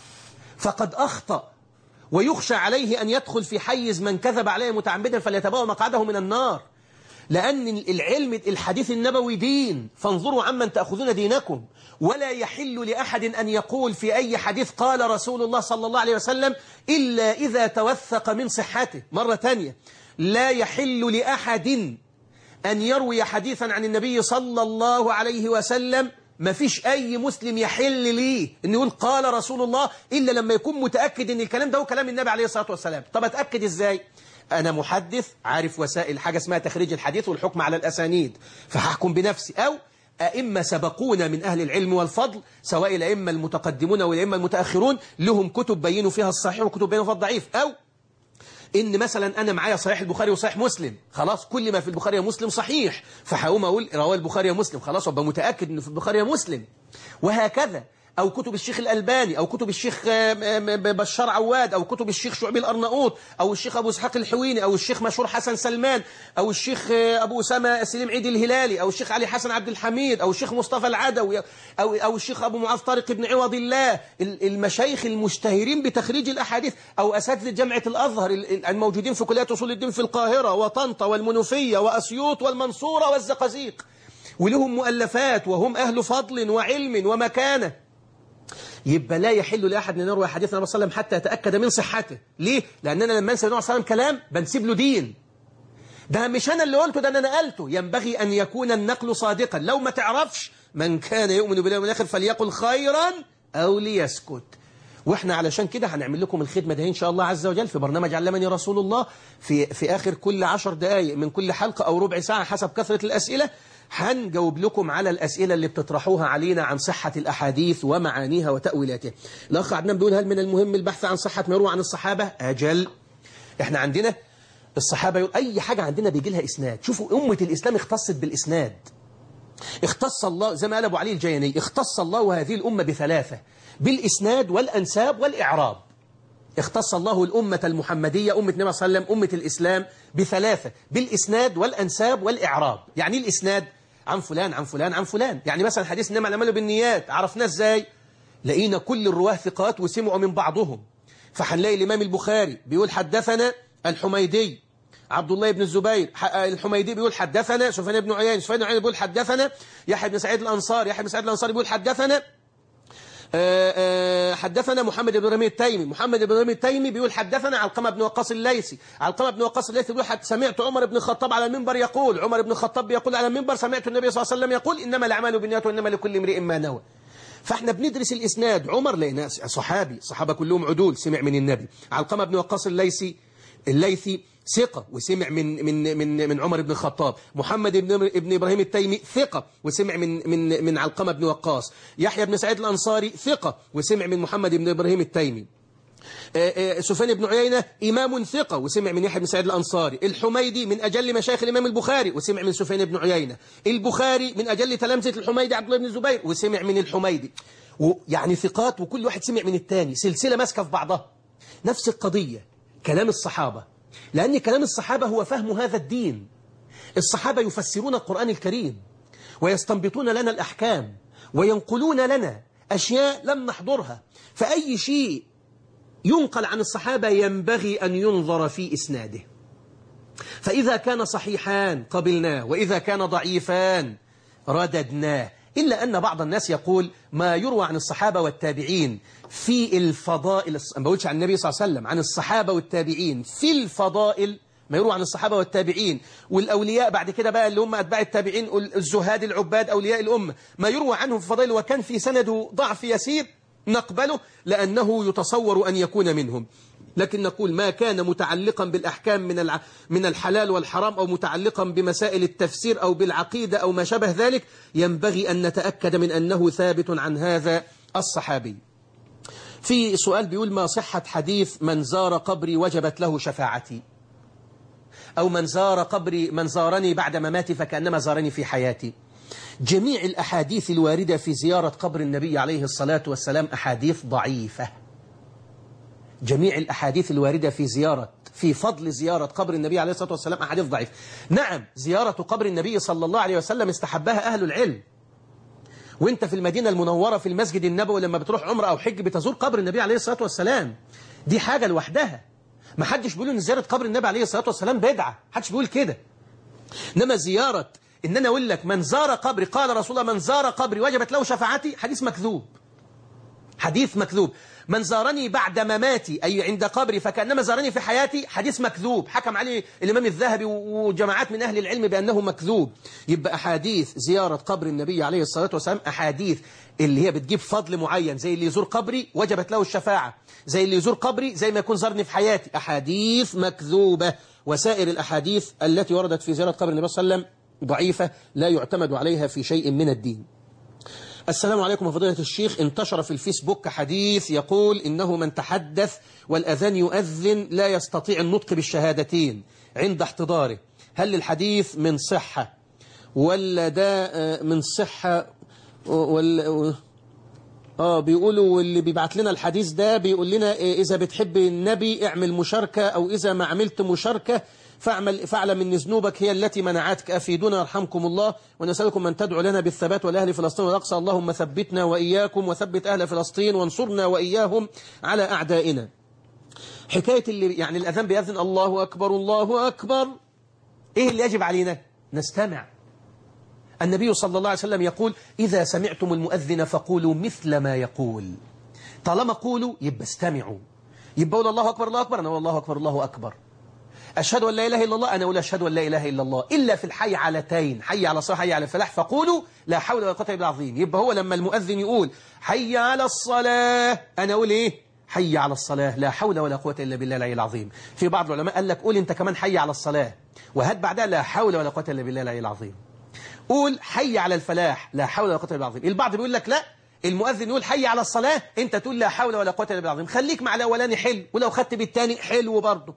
فقد أخطأ ويخشى عليه أن يدخل في حيز من كذب عليه متعمدا فليتبوأ مقعده من النار لأن العلم الحديث النبوي دين فانظروا عمن تأخذون دينكم ولا يحل لأحد أن يقول في أي حديث قال رسول الله صلى الله عليه وسلم إلا إذا توثق من صحته مرة تانية لا يحل لأحد أن يروي حديثا عن النبي صلى الله عليه وسلم ما فيش أي مسلم يحل ليه أن يقول قال رسول الله إلا لما يكون متأكد أن الكلام ده هو كلام النبي عليه الصلاة والسلام طب أتأكد إزاي أنا محدث عارف وسائل حاجة اسمها تخريج الحديث والحكم على الأسانيد فهحكم بنفسي أو أئمة سبقونا من أهل العلم والفضل سواء الأئمة المتقدمون والأئمة المتأخرون لهم كتب بينوا فيها الصحيح وكتب بينوا فيها الضعيف أو إن مثلا أنا معايا صحيح البخاري وصحيح مسلم خلاص كل ما في البخاري ومسلم صحيح فهقوم أقول رواه البخاري ومسلم خلاص وابقى متأكد إنه في البخاري ومسلم وهكذا أو كتب الشيخ الألباني أو كتب الشيخ بشار عواد أو كتب الشيخ شعبي الأرناؤوط أو الشيخ أبو إسحاق الحويني أو الشيخ مشهور حسن سلمان أو الشيخ أبو أسامة سليم عيد الهلالي أو الشيخ علي حسن عبد الحميد أو الشيخ مصطفى العدوي أو أو الشيخ أبو معاذ طارق بن عوض الله المشايخ المشتهرين بتخريج الأحاديث أو أساتذة جامعة الأزهر الموجودين في كليات أصول الدين في القاهرة وطنطا والمنوفية وأسيوط والمنصورة والزقازيق ولهم مؤلفات وهم أهل فضل وعلم ومكانة يبقى لا يحل لأحد أن يروي حديث النبي صلى الله عليه وسلم حتى يتأكد من صحته ليه؟ لأننا لما ننسى النبي صلى الله عليه وسلم كلام بنسيب له دين ده مش أنا اللي قلته ده أنا نقلته ينبغي أن يكون النقل صادقا لو ما تعرفش من كان يؤمن بالله والآخر فليقل خيرا أو ليسكت واحنا علشان كده هنعمل لكم الخدمة ده إن شاء الله عز وجل في برنامج علمني رسول الله في, في آخر كل عشر دقائق من كل حلقة أو ربع ساعة حسب كثرة الأسئلة هنجاوب لكم على الأسئلة اللي بتطرحوها علينا عن صحة الأحاديث ومعانيها وتأويلاتها الأخ عدنان بيقول هل من المهم البحث عن صحة ما يروى عن الصحابة أجل احنا عندنا الصحابة يقول أي حاجة عندنا بيجي لها إسناد شوفوا أمة الإسلام اختصت بالإسناد اختص الله زي ما قال أبو علي الجياني اختص الله هذه الأمة بثلاثة بالإسناد والأنساب والإعراب اختص الله الأمة المحمدية أمة النبي صلى الله عليه وسلم أمة الإسلام بثلاثة بالإسناد والأنساب والإعراب يعني الإسناد عن فلان عن فلان عن فلان يعني مثلا حديث إنما الأعمال بالنيات عرفناه إزاي لقينا كل الرواه ثقات وسمعوا من بعضهم فهنلاقي الإمام البخاري بيقول حدثنا الحميدي عبد الله بن الزبير الحميدي بيقول حدثنا سفيان بن عيينة سفيان بن عيينة بيقول حدثنا يحيى بن سعيد الأنصار يحيى بن سعيد الأنصاري بيقول حدثنا حدثنا محمد بن رمي التيمي محمد بن رمي التيمي بيقول حدثنا علقمة بن وقاص الليثي علقمة بن وقاص الليثي بيقول سمعت عمر بن الخطاب على المنبر يقول عمر بن الخطاب يقول على المنبر سمعت النبي صلى الله عليه وسلم يقول إنما الأعمال بالنيات وإنما لكل امرئ ما نوى فاحنا بندرس الإسناد عمر لقيناه صحابي صحابة كلهم عدول سمع من النبي علقمة بن وقاص الليثي الليثي ثقة وسمع من من من من عمر بن الخطاب محمد بن ابن ابراهيم التيمي ثقة وسمع من من من علقمة بن وقاص يحيى بن سعيد الأنصاري ثقة وسمع من محمد بن ابراهيم التيمي سفيان بن عيينة إمام ثقة وسمع من يحيى بن سعيد الأنصاري الحميدي من أجل مشايخ الإمام البخاري وسمع من سفيان بن عيينة البخاري من أجل تلامذة الحميدي عبد الله بن الزبير وسمع من الحميدي يعني ثقات وكل واحد سمع من الثاني سلسلة ماسكة في بعضها نفس القضية كلام الصحابة لأن كلام الصحابة هو فهم هذا الدين الصحابة يفسرون القرآن الكريم ويستنبطون لنا الأحكام وينقلون لنا أشياء لم نحضرها فأي شيء ينقل عن الصحابة ينبغي أن ينظر في إسناده فإذا كان صحيحان قبلناه وإذا كان ضعيفان رددناه إلا أن بعض الناس يقول ما يروى عن الصحابة والتابعين في الفضائل ما بقولش عن النبي صلى الله عليه وسلم عن الصحابة والتابعين في الفضائل ما يروى عن الصحابة والتابعين والأولياء بعد كده بقى اللي هم أتباع التابعين الزهاد العباد أولياء الأمة ما يروى عنهم في فضائل وكان في سنده ضعف يسير نقبله لأنه يتصور أن يكون منهم لكن نقول ما كان متعلقا بالأحكام من الع... من الحلال والحرام أو متعلقا بمسائل التفسير أو بالعقيدة أو ما شابه ذلك ينبغي أن نتأكد من أنه ثابت عن هذا الصحابي في سؤال بيقول ما صحة حديث من زار قبري وجبت له شفاعتي أو من زار قبري من زارني بعد مماتي فكأنما زارني في حياتي جميع الأحاديث الواردة في زيارة قبر النبي عليه الصلاة والسلام أحاديث ضعيفة جميع الأحاديث الواردة في زيارة في فضل زيارة قبر النبي عليه الصلاة والسلام أحاديث ضعيفة نعم زيارة قبر النبي صلى الله عليه وسلم استحبها أهل العلم وانت في المدينة المنورة في المسجد النبوي لما بتروح عمرة أو حج بتزور قبر النبي عليه الصلاة والسلام دي حاجة لوحدها ما حدش بيقول ان زيارة قبر النبي عليه الصلاة والسلام بدعة حدش بيقول كده انما زيارة ان انا اقول لك من زار قبري قال رسول الله من زار قبري وجبت له شفاعتي حديث مكذوب حديث مكذوب من زارني بعد مماتي أي عند قبري فكأنما زارني في حياتي حديث مكذوب حكم عليه الإمام الذهبي وجماعات من أهل العلم بأنه مكذوب يبقى أحاديث زيارة قبر النبي عليه الصلاة والسلام أحاديث اللي هي بتجيب فضل معين زي اللي يزور قبري وجبت له الشفاعة زي اللي يزور قبري زي ما يكون زارني في حياتي أحاديث مكذوبة وسائر الأحاديث التي وردت في زيارة قبر النبي صلى الله عليه وسلم ضعيفة لا يعتمد عليها في شيء من الدين السلام عليكم وفضيلة الشيخ انتشر في الفيسبوك حديث يقول إنه من تحدث والأذان يؤذن لا يستطيع النطق بالشهادتين عند احتضاره هل الحديث من صحة ولا ده من صحة ولا اه بيقولوا واللي بيبعت لنا الحديث ده بيقول لنا إذا بتحب النبي اعمل مشاركة أو إذا ما عملت مشاركة فاعمل فاعلم ان ذنوبك هي التي منعتك افيدونا يرحمكم الله ونسالكم ان تدعو لنا بالثبات ولاهل فلسطين والاقصى اللهم ثبتنا واياكم وثبت اهل فلسطين وانصرنا واياهم على اعدائنا حكايه اللي يعني الاذان بيأذن الله اكبر الله اكبر ايه اللي يجب علينا نستمع النبي صلى الله عليه وسلم يقول اذا سمعتم المؤذن فقولوا مثل ما يقول طالما قولوا يبقى استمعوا يبقى قول الله اكبر الله اكبر انا والله اكبر الله اكبر أشهد أن لا إله إلا الله أنا أقول أشهد أن لا إله إلا الله إلا في الحي علتين حي على الصلاة حي على الفلاح فقولوا لا حول ولا قوة إلا بالله العظيم يبقى هو لما المؤذن يقول حي على الصلاة أنا أقول إيه حي على الصلاة لا حول ولا قوة إلا بالله العلي العظيم في بعض العلماء قال لك قول أنت كمان حي على الصلاة وهات بعدها لا حول ولا قوة إلا بالله العلي العظيم قول حي على الفلاح لا حول ولا قوة إلا بالله العظيم البعض بيقول لك لا المؤذن يقول حي على الصلاة أنت تقول لا حول ولا قوة إلا بالله العظيم خليك مع الأولاني حلو ولو خدت بالتاني حلو برضه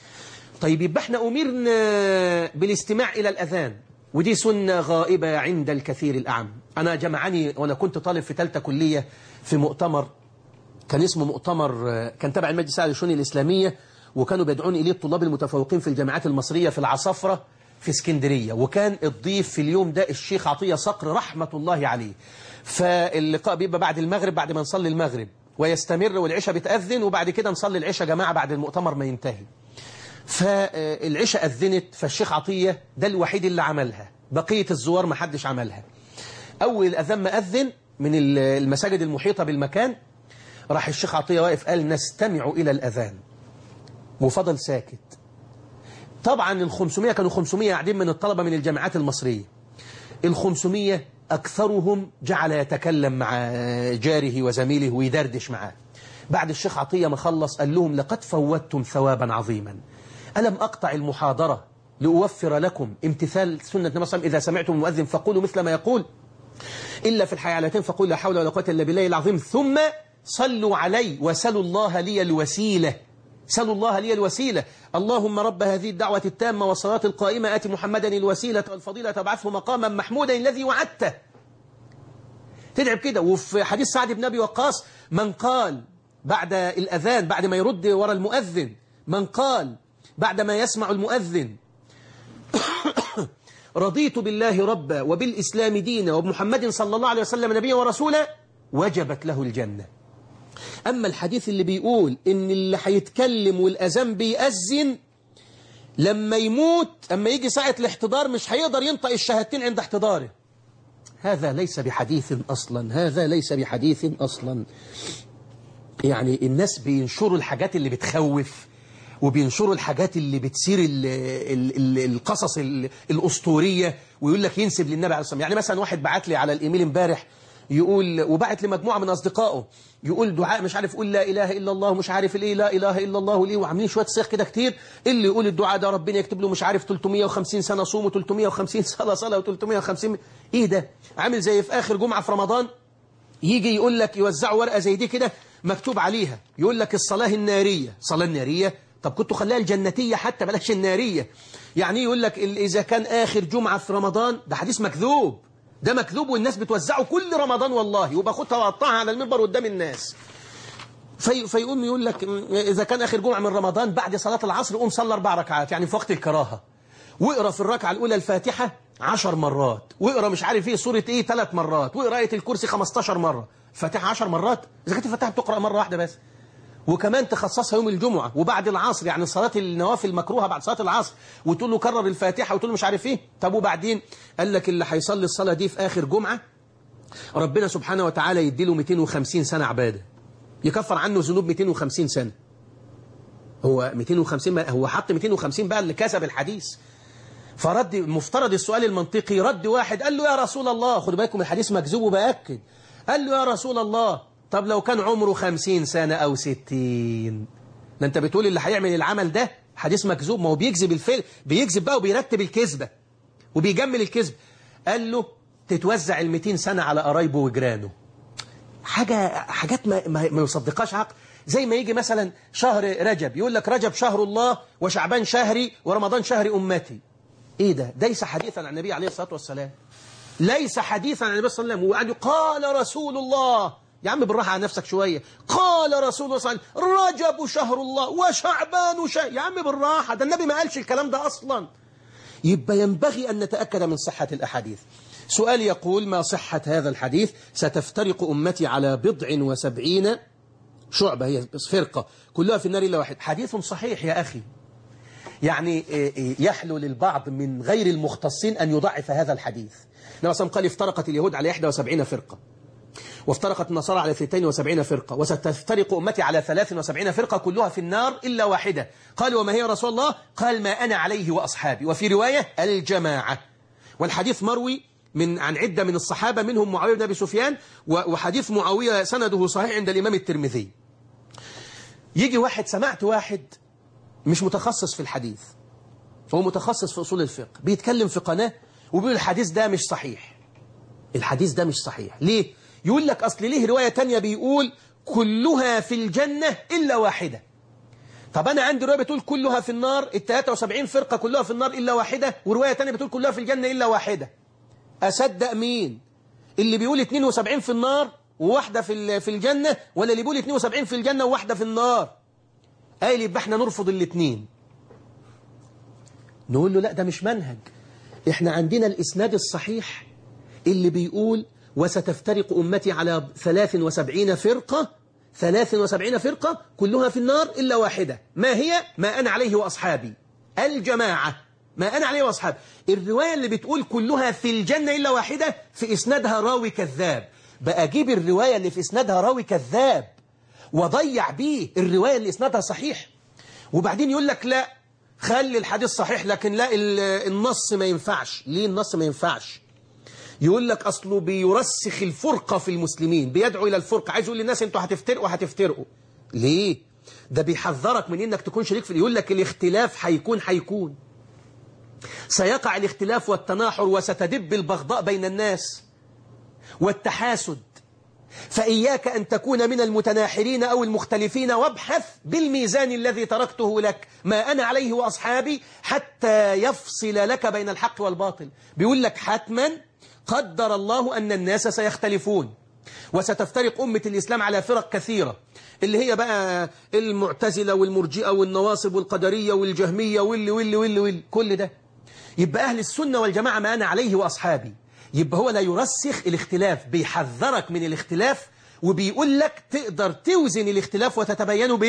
طيب يبقى احنا أمرنا بالاستماع إلى الأذان ودي سنة غائبة عند الكثير الأعم أنا جمعني وأنا كنت طالب في ثالثه كلية في مؤتمر كان اسمه مؤتمر كان تبع المجلس الأعلى للشؤون الإسلامية وكانوا بيدعون إليه الطلاب المتفوقين في الجامعات المصرية في العصفرة في اسكندرية وكان الضيف في اليوم ده الشيخ عطية صقر رحمة الله عليه فاللقاء بيبقى بعد المغرب بعد ما نصلي المغرب ويستمر والعشاء بتأذن وبعد كده نصلي العشاء جماعة بعد المؤتمر ما ينتهي فالعشاء أذنت فالشيخ عطية ده الوحيد اللي عملها بقية الزوار ما حدش عملها أول الأذان ما أذن من المساجد المحيطة بالمكان راح الشيخ عطية واقف قال نستمع إلى الأذان وفضل ساكت طبعا ال 500 كانوا 500 قاعدين من الطلبة من الجامعات المصرية ال 500 أكثرهم جعل يتكلم مع جاره وزميله ويدردش معاه بعد الشيخ عطية ما خلص قال لهم لقد فوتتم ثوابا عظيما ألم أقطع المحاضرة لأوفر لكم امتثال سنة النبي صلى الله عليه وسلم إذا سمعتم المؤذن فقولوا مثل ما يقول إلا في الحيالتين فقول لا حول ولا قوة إلا بالله العظيم ثم صلوا علي وسلوا الله لي الوسيلة سلوا الله لي الوسيلة اللهم رب هذه الدعوة التامة والصلاة القائمة آت محمدا الوسيلة والفضيلة تبعثه مقاما محمودا الذي وعدته تدعب كده وفي حديث سعد بن أبي وقاص من قال بعد الأذان بعد ما يرد ورا المؤذن من قال بعد ما يسمع المؤذن رضيت بالله ربا وبالإسلام دينا وبمحمد صلى الله عليه وسلم نبيا ورسولا وجبت له الجنة أما الحديث اللي بيقول إن اللي هيتكلم والأذان بيأذن لما يموت اما يجي ساعة الاحتضار مش هيقدر ينطق الشهادتين عند احتضاره هذا ليس بحديث أصلا هذا ليس بحديث أصلا يعني الناس بينشروا الحاجات اللي بتخوف وبينشروا الحاجات اللي بتثير ال- ال- ال- القصص ال- الأسطورية ويقول لك ينسب للنبي عليه الصلاة والسلام يعني مثلا واحد بعت لي على الإيميل امبارح يقول وبعت لمجموعة من أصدقائه يقول دعاء مش عارف يقول لا إله إلا الله مش عارف الإيه لا إله إلا الله ليه وعاملين شوية صيغ كده كتير اللي يقول الدعاء ده ربنا يكتب له مش عارف 350 سنة صوم و350 سنة صلاة و350 إيه ده عامل زي في آخر جمعة في رمضان يجي يقول لك يوزعوا ورقة زي دي كده مكتوب عليها يقول لك الصلاة النارية صلاة النارية طب كنتوا خليها الجنتية حتى بلاش النارية يعني إيه يقول لك ال- إذا كان آخر جمعة في رمضان ده حديث مكذوب ده مكذوب والناس بتوزعه كل رمضان والله وباخدها وأقطعها على المنبر قدام الناس في فيقوم يقول لك م- إذا كان آخر جمعة من رمضان بعد صلاة العصر قوم صلى أربع ركعات يعني في وقت الكراهة واقرا في الركعة الأولى الفاتحة عشر مرات واقرا مش عارف ايه سورة ايه ثلاث مرات واقرا آية الكرسي 15 مرة الفاتحة عشر مرات إذا كانت الفاتحة بتقرأ مرة واحدة بس وكمان تخصصها يوم الجمعة وبعد العصر يعني صلاة النوافل مكروهة بعد صلاة العصر وتقول له كرر الفاتحة وتقول له مش عارف ايه طب وبعدين قال لك اللي هيصلي الصلاة دي في آخر جمعة ربنا سبحانه وتعالى يديله 250 سنة عبادة يكفر عنه ذنوب 250 سنة هو 250 ما- هو حط 250 بقى اللي كسب الحديث فرد مفترض السؤال المنطقي رد واحد قال له يا رسول الله خدوا بالكم الحديث مكذوب وبأكد قال له يا رسول الله طب لو كان عمره خمسين سنة أو ستين ده أنت بتقول اللي هيعمل العمل ده حديث مكذوب ما هو بيكذب الفيلم بيكذب بقى وبيرتب الكذبة وبيجمل الكذب قال له تتوزع ال 200 سنة على قرايبه وجيرانه حاجة حاجات ما, ما, ما يصدقهاش عقل زي ما يجي مثلا شهر رجب يقول لك رجب شهر الله وشعبان شهري ورمضان شهر أمتي ايه ده ليس حديثا عن النبي عليه الصلاة والسلام ليس حديثا عن النبي صلى الله عليه وسلم وقال له قال رسول الله يا عم بالراحة على نفسك شوية قال رسول الله صلى الله عليه وسلم رجب شهر الله وشعبان شهر يا عم بالراحة ده النبي ما قالش الكلام ده أصلا يبقى ينبغي أن نتأكد من صحة الأحاديث سؤال يقول ما صحة هذا الحديث ستفترق أمتي على بضع وسبعين شعبة هي فرقة كلها في النار إلا واحد حديث صحيح يا أخي يعني يحلو للبعض من غير المختصين أن يضعف هذا الحديث النبي صلى قال افترقت اليهود على 71 فرقة وافترقت النصارى على 72 فرقة وستفترق أمتي على 73 فرقة كلها في النار إلا واحدة قال وما هي رسول الله قال ما أنا عليه وأصحابي وفي رواية الجماعة والحديث مروي من عن عدة من الصحابة منهم معاوية بن أبي سفيان وحديث معاوية سنده صحيح عند الإمام الترمذي يجي واحد سمعت واحد مش متخصص في الحديث هو متخصص في أصول الفقه بيتكلم في قناة وبيقول الحديث ده مش صحيح الحديث ده مش صحيح ليه؟ يقول لك أصل ليه رواية تانية بيقول كلها في الجنة إلا واحدة طب أنا عندي رواية بتقول كلها في النار ال 73 فرقة كلها في النار إلا واحدة ورواية تانية بتقول كلها في الجنة إلا واحدة أصدق مين اللي بيقول 72 في النار وواحدة في في الجنة ولا اللي بيقول 72 في الجنة وواحدة في النار قال يبقى احنا نرفض الاثنين نقول له لا ده مش منهج احنا عندنا الإسناد الصحيح اللي بيقول وستفترق أمتي على 73 فرقة 73 فرقة كلها في النار إلا واحدة ما هي ما أنا عليه وأصحابي الجماعة ما أنا عليه وأصحابي الرواية اللي بتقول كلها في الجنة إلا واحدة في إسنادها راوي كذاب بقى أجيب الرواية اللي في إسنادها راوي كذاب وضيع بيه الرواية اللي إسنادها صحيح وبعدين يقول لك لا خلي الحديث صحيح لكن لا النص ما ينفعش ليه النص ما ينفعش يقول لك أصله بيرسخ الفرقة في المسلمين بيدعو إلى الفرقة عايز يقول للناس أنتوا هتفترقوا هتفترقوا ليه ده بيحذرك من إنك تكون شريك في يقول لك الاختلاف هيكون هيكون سيقع الاختلاف والتناحر وستدب البغضاء بين الناس والتحاسد فإياك أن تكون من المتناحرين أو المختلفين وابحث بالميزان الذي تركته لك ما أنا عليه وأصحابي حتى يفصل لك بين الحق والباطل بيقول لك حتما قدر الله أن الناس سيختلفون وستفترق أمة الإسلام على فرق كثيرة اللي هي بقى المعتزلة والمرجئة والنواصب والقدرية والجهمية واللي واللي واللي, واللي كل ده يبقى أهل السنة والجماعة ما أنا عليه وأصحابي يبقى هو لا يرسخ الاختلاف بيحذرك من الاختلاف وبيقول لك تقدر توزن الاختلاف وتتبين بإيه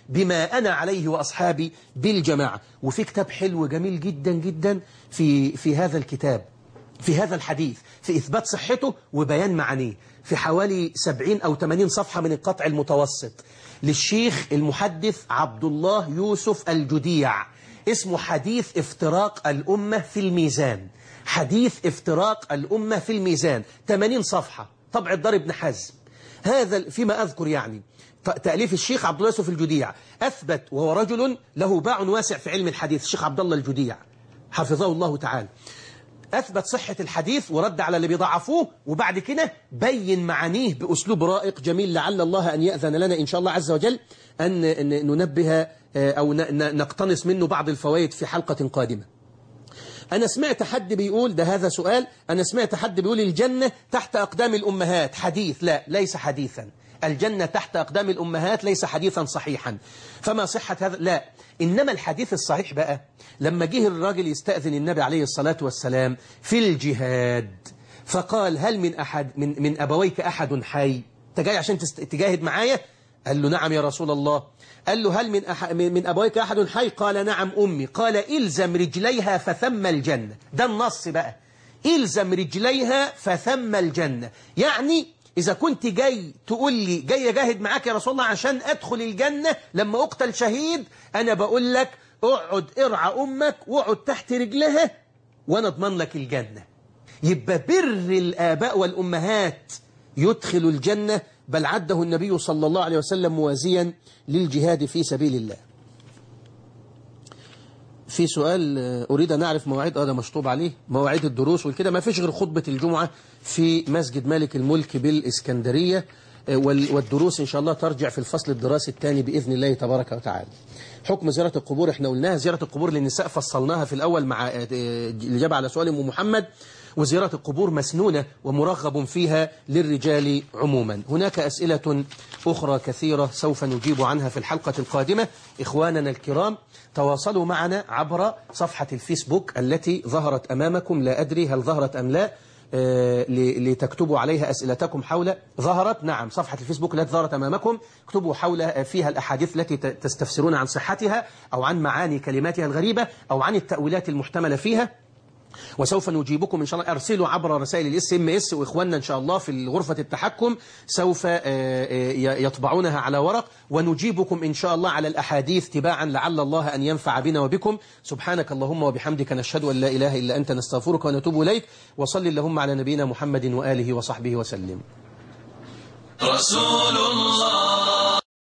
بما أنا عليه وأصحابي بالجماعة وفي كتاب حلو جميل جدا جدا في, في هذا الكتاب في هذا الحديث في إثبات صحته وبيان معانيه في حوالي 70 أو 80 صفحة من القطع المتوسط للشيخ المحدث عبد الله يوسف الجديع اسمه حديث افتراق الأمة في الميزان حديث افتراق الأمة في الميزان 80 صفحة طبع الدار ابن حزم هذا فيما أذكر يعني تأليف الشيخ عبد الله يوسف الجديع أثبت وهو رجل له باع واسع في علم الحديث الشيخ عبد الله الجديع حفظه الله تعالى أثبت صحة الحديث ورد على اللي بيضعفوه وبعد كده بين معانيه بأسلوب رائق جميل لعل الله أن يأذن لنا إن شاء الله عز وجل أن ننبه أو نقتنص منه بعض الفوائد في حلقة قادمة أنا سمعت حد بيقول ده هذا سؤال أنا سمعت حد بيقول الجنة تحت أقدام الأمهات حديث لا ليس حديثا الجنة تحت أقدام الأمهات ليس حديثا صحيحا فما صحة هذا لا إنما الحديث الصحيح بقى لما جه الراجل يستأذن النبي عليه الصلاة والسلام في الجهاد فقال هل من أحد من, من أبويك أحد حي أنت جاي عشان تجاهد معايا قال له نعم يا رسول الله قال له هل من, أح... من أبويك أحد حي قال نعم أمي قال إلزم رجليها فثم الجنة ده النص بقى إلزم رجليها فثم الجنة يعني إذا كنت جاي تقول لي جاي أجاهد معاك يا رسول الله عشان أدخل الجنة لما أقتل شهيد أنا بقول لك اقعد ارعى أمك واقعد تحت رجلها وأنا أضمن لك الجنة يبقى بر الآباء والأمهات يدخل الجنة بل عده النبي صلى الله عليه وسلم موازيا للجهاد في سبيل الله في سؤال أريد أن أعرف مواعيد هذا مشطوب عليه مواعيد الدروس والكده ما فيش غير خطبة الجمعة في مسجد مالك الملك بالإسكندرية والدروس إن شاء الله ترجع في الفصل الدراسي الثاني بإذن الله تبارك وتعالى حكم زيارة القبور احنا قلناها زيارة القبور للنساء فصلناها في الأول مع الإجابة على سؤال أم محمد وزيارة القبور مسنونة ومرغب فيها للرجال عموما هناك أسئلة أخرى كثيرة سوف نجيب عنها في الحلقة القادمة إخواننا الكرام تواصلوا معنا عبر صفحة الفيسبوك التي ظهرت أمامكم لا أدري هل ظهرت أم لا لتكتبوا عليها أسئلتكم حول ظهرت نعم صفحة الفيسبوك التي ظهرت أمامكم اكتبوا حول فيها الأحاديث التي تستفسرون عن صحتها أو عن معاني كلماتها الغريبة أو عن التأويلات المحتملة فيها وسوف نجيبكم إن شاء الله أرسلوا عبر رسائل الاس ام اس وإخواننا إن شاء الله في غرفة التحكم سوف يطبعونها على ورق ونجيبكم إن شاء الله على الأحاديث تباعا لعل الله أن ينفع بنا وبكم سبحانك اللهم وبحمدك نشهد أن لا إله إلا أنت نستغفرك ونتوب إليك وصل اللهم على نبينا محمد وآله وصحبه وسلم رسول الله